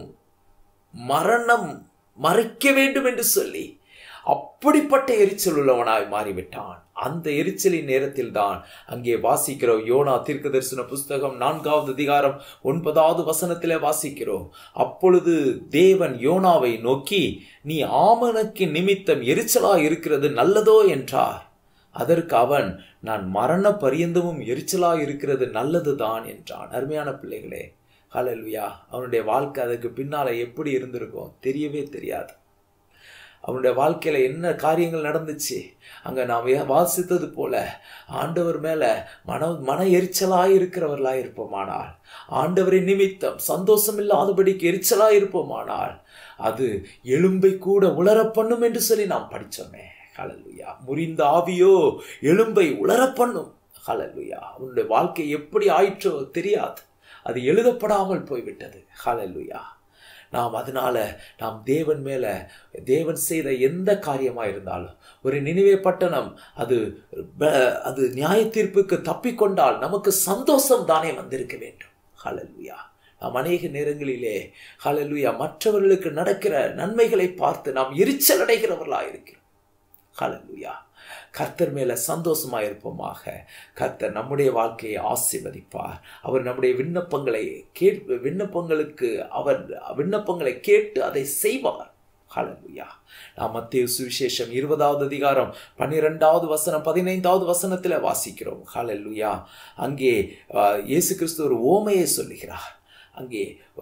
மரணம் மறைக்க வேண்டும் என்று சொல்லி அப்படிப்பட்ட எரிச்சல் உள்ளவனாய் மாறிவிட்டான் அந்த எரிச்சலின் நேரத்தில் தான் அங்கே வாசிக்கிறோம் யோனா தீர்க்க தரிசன புஸ்தகம் நான்காவது அதிகாரம் ஒன்பதாவது வசனத்திலே வாசிக்கிறோம் அப்பொழுது தேவன் யோனாவை நோக்கி நீ ஆமனுக்கு நிமித்தம் எரிச்சலா இருக்கிறது நல்லதோ என்றார் அதற்கு அவன் நான் மரண பரியந்தமும் எரிச்சலா இருக்கிறது நல்லதுதான் என்றான் அருமையான பிள்ளைகளே ஹலல்வியா அவனுடைய வாழ்க்கை அதுக்கு பின்னால எப்படி இருந்திருக்கும் தெரியவே தெரியாது அவனுடைய வாழ்க்கையில என்ன காரியங்கள் நடந்துச்சு அங்க நாம் வாசித்தது போல ஆண்டவர் மேல மன மன எரிச்சலாய் இருக்கிறவர்களாய் இருப்போமானால் ஆண்டவரின் நிமித்தம் சந்தோஷம் இல்லாதபடிக்கு எரிச்சலாய் இருப்போமானால் அது எலும்பை கூட உலர பண்ணும் என்று சொல்லி நாம் படிச்சோமே ஹalleluya முறிந்த ஆவியோ எலும்பை உலர பண்ணும் ஹalleluya அவனுடைய வாழ்க்கை எப்படி ஆயிற்றோ தெரியாது அது எழுதப்படாமல் போய்விட்டது ஹalleluya நாம் அதனால நாம் தேவன் மேல தேவன் செய்த எந்த காரியமா இருந்தாலும் ஒரு நினைவே பட்டணம் அது அது நியாய தீர்ப்புக்கு தப்பிக்கொண்டால் நமக்கு சந்தோஷம் தானே வந்திருக்க வேண்டும் ஹalleluya நாம் அநேக நேரங்களிலே ஹalleluya மற்றவர்களுக்கு நடக்கிற நன்மைகளை பார்த்து நாம் எரிச்சல் அடைகிறவர்களாக இருக்கிறோம் ஹalleluya கர்த்தர் மேல சந்தோஷமா இருப்போமாக கர்த்தர் நம்முடைய வாழ்க்கையை ஆசீர்வதிப்பார் அவர் நம்முடைய விண்ணப்பங்களை கே விண்ணப்பங்களுக்கு அவர் விண்ணப்பங்களை கேட்டு அதை செய்வார் ஹalleluya நாம் மத்திய சுவிசேஷம் இருபதாவது அதிகாரம் பன்னிரெண்டாவது வசனம் பதினைந்தாவது வசனத்தில் வாசிக்கிறோம் ஹalleluya அங்கே இயேசு கிறிஸ்து ஒரு ஓமையை சொல்லுகிறார் அங்கே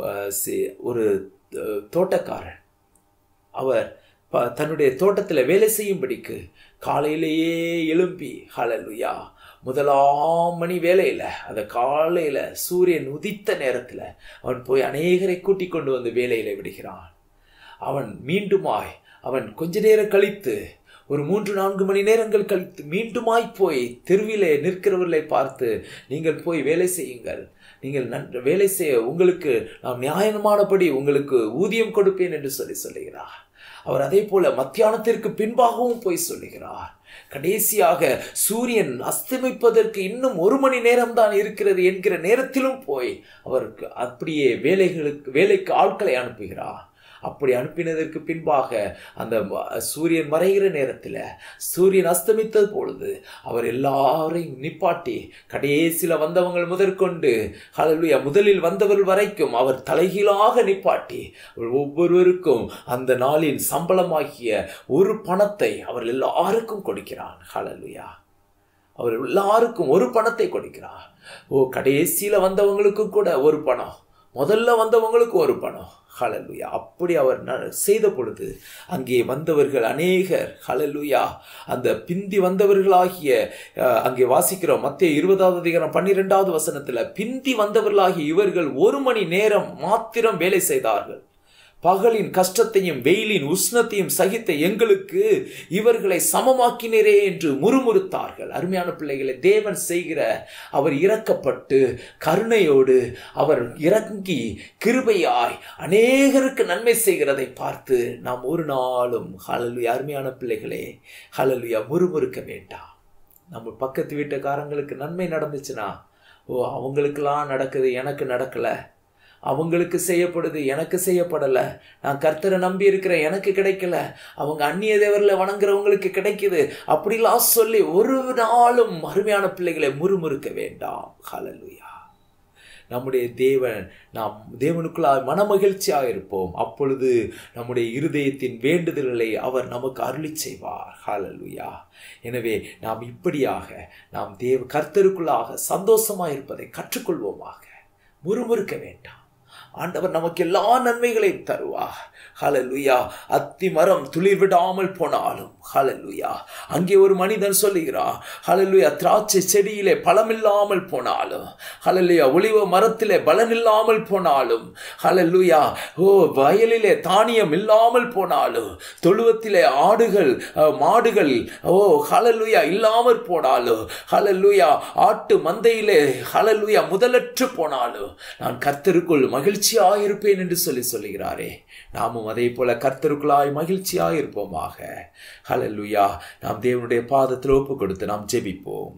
ஒரு தோட்டக்காரன் அவர் தன்னுடைய தோட்டத்தில் வேலை செய்யும்படிக்கு காலையிலேயே எழும்பி ஹலலுயா முதலாம் மணி வேலையில் அந்த காலையில் சூரியன் உதித்த நேரத்தில் அவன் போய் அநேகரை கூட்டிக் கொண்டு வந்து வேலையில் விடுகிறான் அவன் மீண்டுமாய் அவன் கொஞ்ச நேரம் கழித்து ஒரு மூன்று நான்கு மணி நேரங்கள் கழித்து மீண்டுமாய் போய் தெருவிலே நிற்கிறவர்களை பார்த்து நீங்கள் போய் வேலை செய்யுங்கள் நீங்கள் நன்று வேலை செய்ய உங்களுக்கு நாம் நியாயமானபடி உங்களுக்கு ஊதியம் கொடுப்பேன் என்று சொல்லி சொல்லுகிறார் அவர் அதே போல மத்தியானத்திற்கு பின்பாகவும் போய் சொல்லுகிறார் கடைசியாக சூரியன் அஸ்தமிப்பதற்கு இன்னும் ஒரு மணி நேரம் தான் இருக்கிறது என்கிற நேரத்திலும் போய் அவருக்கு அப்படியே வேலைகளுக்கு வேலைக்கு ஆட்களை அனுப்புகிறார் அப்படி அனுப்பினதற்கு பின்பாக அந்த சூரியன் மறைகிற நேரத்தில் சூரியன் அஸ்தமித்தது பொழுது அவர் எல்லாரையும் நிப்பாட்டி கடைசியில் வந்தவங்கள் முதற்கொண்டு ஹalleluya முதலில் வந்தவர்கள் வரைக்கும் அவர் தலைகீழாக நிப்பாட்டி ஒவ்வொருவருக்கும் அந்த நாளின் சம்பளமாகிய ஒரு பணத்தை அவர் எல்லாருக்கும் கொடுக்கிறான் ஹalleluya அவர் எல்லாருக்கும் ஒரு பணத்தை கொடுக்கிறார் ஓ கடைசியில் வந்தவங்களுக்கும் கூட ஒரு பணம் முதல்ல வந்தவங்களுக்கு ஒரு பணம் ஹலலுயா அப்படி அவர் செய்த பொழுது அங்கே வந்தவர்கள் அநேகர் ஹலலுயா அந்த பிந்தி வந்தவர்களாகிய அங்கே வாசிக்கிறோம் மத்திய இருபதாவது அதிகாரம் பன்னிரெண்டாவது வசனத்தில் பிந்தி வந்தவர்களாகிய இவர்கள் ஒரு மணி நேரம் மாத்திரம் வேலை செய்தார்கள் பகலின் கஷ்டத்தையும் வெயிலின் உஷ்ணத்தையும் சகித்த எங்களுக்கு இவர்களை சமமாக்கினரே என்று முறுமுறுத்தார்கள் அருமையான பிள்ளைகளை தேவன் செய்கிற அவர் இறக்கப்பட்டு கருணையோடு அவர் இறங்கி கிருபையாய் அநேகருக்கு நன்மை செய்கிறதை பார்த்து நாம் ஒரு நாளும் ஹலலுயா அருமையான பிள்ளைகளே ஹலலுயா முறுமுறுக்க வேண்டாம் நம்ம பக்கத்து வீட்டுக்காரங்களுக்கு நன்மை நடந்துச்சுன்னா ஓ அவங்களுக்கெல்லாம் நடக்குது எனக்கு நடக்கலை அவங்களுக்கு செய்யப்படுது எனக்கு செய்யப்படலை நான் கர்த்தரை நம்பி இருக்கிறேன் எனக்கு கிடைக்கல அவங்க அந்நிய தேவரில் வணங்குறவங்களுக்கு கிடைக்குது அப்படிலாம் சொல்லி ஒரு நாளும் அருமையான பிள்ளைகளை முறுமுறுக்க வேண்டாம் ஹலலுயா நம்முடைய தேவன் நாம் தேவனுக்குள்ளாய் மனமகிழ்ச்சியாக இருப்போம் அப்பொழுது நம்முடைய இருதயத்தின் வேண்டுதல்களை அவர் நமக்கு அருளி செய்வார் ஹாலலுயா எனவே நாம் இப்படியாக நாம் தேவ கர்த்தருக்குள்ளாக சந்தோஷமாக இருப்பதை கற்றுக்கொள்வோமாக முறுமுறுக்க வேண்டாம் ஆண்டவர் நமக்கு எல்லா நன்மைகளையும் தருவார் ஹலலுயா அத்தி மரம் துளிர் விடாமல் போனாலும் ஹலலுயா அங்கே ஒரு மனிதன் சொல்லுகிறார் ஹலலுயா திராட்சை செடியிலே பழமில்லாமல் போனாலும் ஹலலுயா ஒளிவ மரத்திலே பலனில்லாமல் போனாலும் ஹலலுயா ஓ வயலிலே தானியம் இல்லாமல் போனாலும் தொழுவத்திலே ஆடுகள் மாடுகள் ஓ ஹலலுயா இல்லாமல் போனாலும் ஹலலுயா ஆட்டு மந்தையிலே ஹலலுயா முதலற்று போனாலும் நான் கர்த்தருக்குள் மகிழ்ச்சியாக இருப்பேன் என்று சொல்லி சொல்லுகிறாரே நாமும் அதே போல கர்த்தருக்குள்ளாய் மகிழ்ச்சியாக இருப்போமாக ஹலலுயா நாம் தேவனுடைய பாதத்தில் ஒப்பு கொடுத்து நாம் ஜெபிப்போம்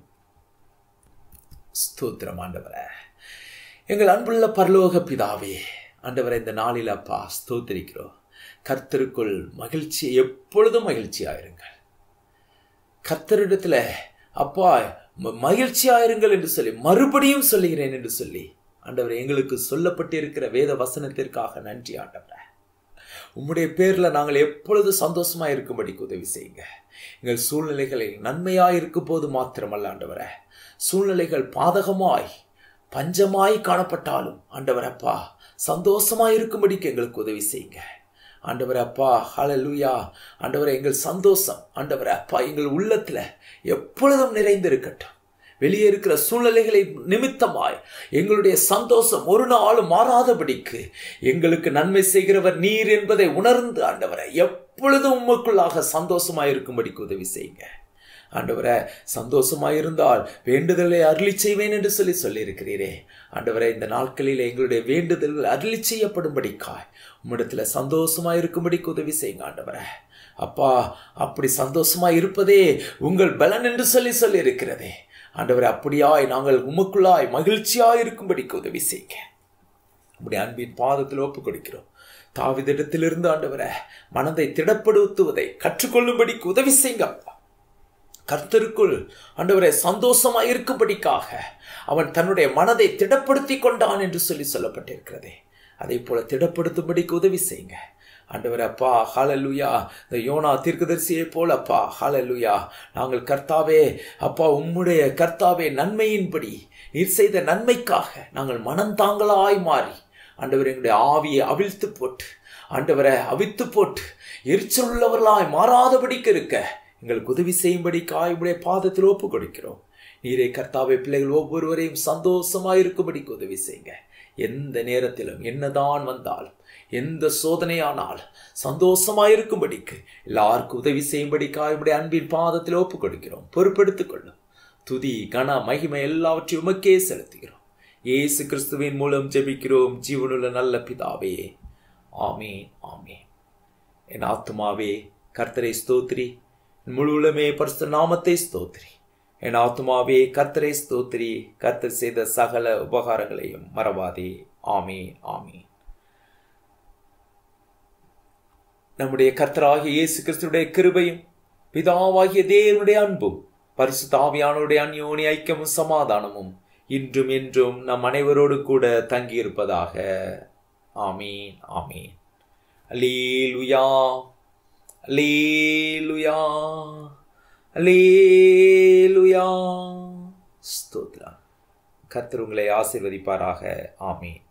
ஸ்தோத்திரம் ஆண்டவரை எங்கள் அன்புள்ள பரலோக பிதாவே ஆண்டவரை இந்த நாளில் அப்பா ஸ்தோத்திரிக்கிறோம் கர்த்தருக்குள் மகிழ்ச்சி எப்பொழுதும் மகிழ்ச்சியாயிருங்கள் கர்த்தரிடத்துல அப்பா மகிழ்ச்சியாயிருங்கள் என்று சொல்லி மறுபடியும் சொல்லுகிறேன் என்று சொல்லி ஆண்டவர் எங்களுக்கு சொல்லப்பட்டிருக்கிற வேத வசனத்திற்காக நன்றி ஆண்டவரை உம்முடைய பேர்ல நாங்கள் எப்பொழுது சந்தோஷமா இருக்கும்படிக்கு உதவி செய்யுங்க எங்கள் சூழ்நிலைகளை நன்மையாய் இருக்கும் போது மாத்திரமல்ல ஆண்டவரை சூழ்நிலைகள் பாதகமாய் பஞ்சமாய் காணப்பட்டாலும் ஆண்டவரப்பா சந்தோஷமாய் இருக்கும்படிக்கு எங்களுக்கு உதவி செய்யுங்க ஆண்டவரே அப்பா ஹalleluya ஆண்டவரே எங்கள் சந்தோஷம் ஆண்டவரே அப்பா எங்கள் உள்ளத்துல எப்பொழுதும் நிறைந்திருக்கட்டும் வெளியே இருக்கிற சூழ்நிலைகளை நிமித்தமாய் எங்களுடைய சந்தோஷம் ஒரு நாளும் மாறாதபடிக்கு எங்களுக்கு நன்மை செய்கிறவர் நீர் என்பதை உணர்ந்து ஆண்டவரை எப்பொழுதும் உமக்குள்ளாக சந்தோஷமாய் இருக்கும்படிக்கு உதவி செய்யுங்க ஆண்டவரை சந்தோஷமாயிருந்தால் வேண்டுதலை அருளி செய்வேன் என்று சொல்லி சொல்லியிருக்கிறீரே ஆண்டவரை இந்த நாட்களில் எங்களுடைய வேண்டுதல்கள் அருளி செய்யப்படும்படிக்காய் உம்மிடத்துல சந்தோஷமாய் இருக்கும்படிக்கு உதவி செய்யுங்க ஆண்டவரை அப்பா அப்படி சந்தோஷமா இருப்பதே உங்கள் பலன் என்று சொல்லி சொல்லி இருக்கிறதே ஆண்டவரை அப்படியாய் நாங்கள் உமக்குள்ளாய் மகிழ்ச்சியாய் இருக்கும்படிக்கு உதவி செய்யுங்க உம்முடைய அன்பின் பாதத்தில் ஒப்புக் கொடுக்கிறோம் தாவிதிடத்திலிருந்து ஆண்டவரை மனதை திடப்படுத்துவதை கற்றுக்கொள்ளும்படிக்கு உதவி செய்யுங்க அப்பா கர்த்தருக்குள் ஆண்டவரை சந்தோஷமா இருக்கும்படிக்காக அவன் தன்னுடைய மனதை திடப்படுத்தி கொண்டான் என்று சொல்லி சொல்லப்பட்டிருக்கிறதே அதே போல திடப்படுத்தும்படிக்கு உதவி செய்யுங்க ஆண்டவர் அப்பா ஹalleluya இந்த யோனா தீர்க்கதரிசியை போல அப்பா ஹalleluya நாங்கள் கர்த்தாவே அப்பா உம்முடைய கர்த்தாவே நன்மையின்படி நீர் செய்த நன்மைக்காக நாங்கள் மனந்தாங்களாய் மாறி ஆண்டவர் எங்களுடைய ஆவியை அவிழ்த்து போட்டு ஆண்டவரை அவித்து போட்டு எரிச்சல் உள்ளவர்களாய் மாறாதபடிக்கு இருக்க எங்களுக்கு உதவி செய்யும்படி காயுடைய பாதத்தில் ஒப்பு கொடுக்கிறோம் நீரே கர்த்தாவே பிள்ளைகள் ஒவ்வொருவரையும் சந்தோஷமாய் இருக்கும்படிக்கு உதவி செய்யுங்க எந்த நேரத்திலும் என்னதான் வந்தாலும் எந்த சோதனையானால் சந்தோஷமாய் இருக்கும்படிக்கு எல்லாருக்கும் உதவி செய்யும்படி காயுடைய அன்பின் பாதத்தில் ஒப்பு கொடுக்கிறோம் பொறுப்பெடுத்துக் கொள்ளும் துதி கன மகிமை எல்லாவற்றையும் உமக்கே செலுத்துகிறோம் இயேசு கிறிஸ்துவின் மூலம் ஜெபிக்கிறோம் ஜீவனுள்ள நல்ல பிதாவே ஆமீன் ஆமீன் என் ஆத்துமாவே கர்த்தரை ஸ்தோத்திரி என் முழு உளமே பரிசுத்த நாமத்தை ஸ்தோத்திரி என் ஆத்துமாவே கர்த்தரை ஸ்தோத்திரி கர்த்தர் செய்த சகல உபகாரங்களையும் மறவாதே ஆமீன் ஆமீன் நம்முடைய கர்த்தராகிய இயேசு கிறிஸ்துடைய கிருபையும் பிதாவாகிய தேவனுடைய அன்பும் பரிசுத்தாவியானுடைய அந்யோனி ஐக்கியமும் சமாதானமும் இன்றும் என்றும் நம் அனைவரோடு கூட தங்கியிருப்பதாக ஆமீன் ஆமீன் அலீலுயா அலீலுயா அலீலுயா ஸ்தோத்ரா கர்த்தர் உங்களை ஆசீர்வதிப்பாராக ஆமீன்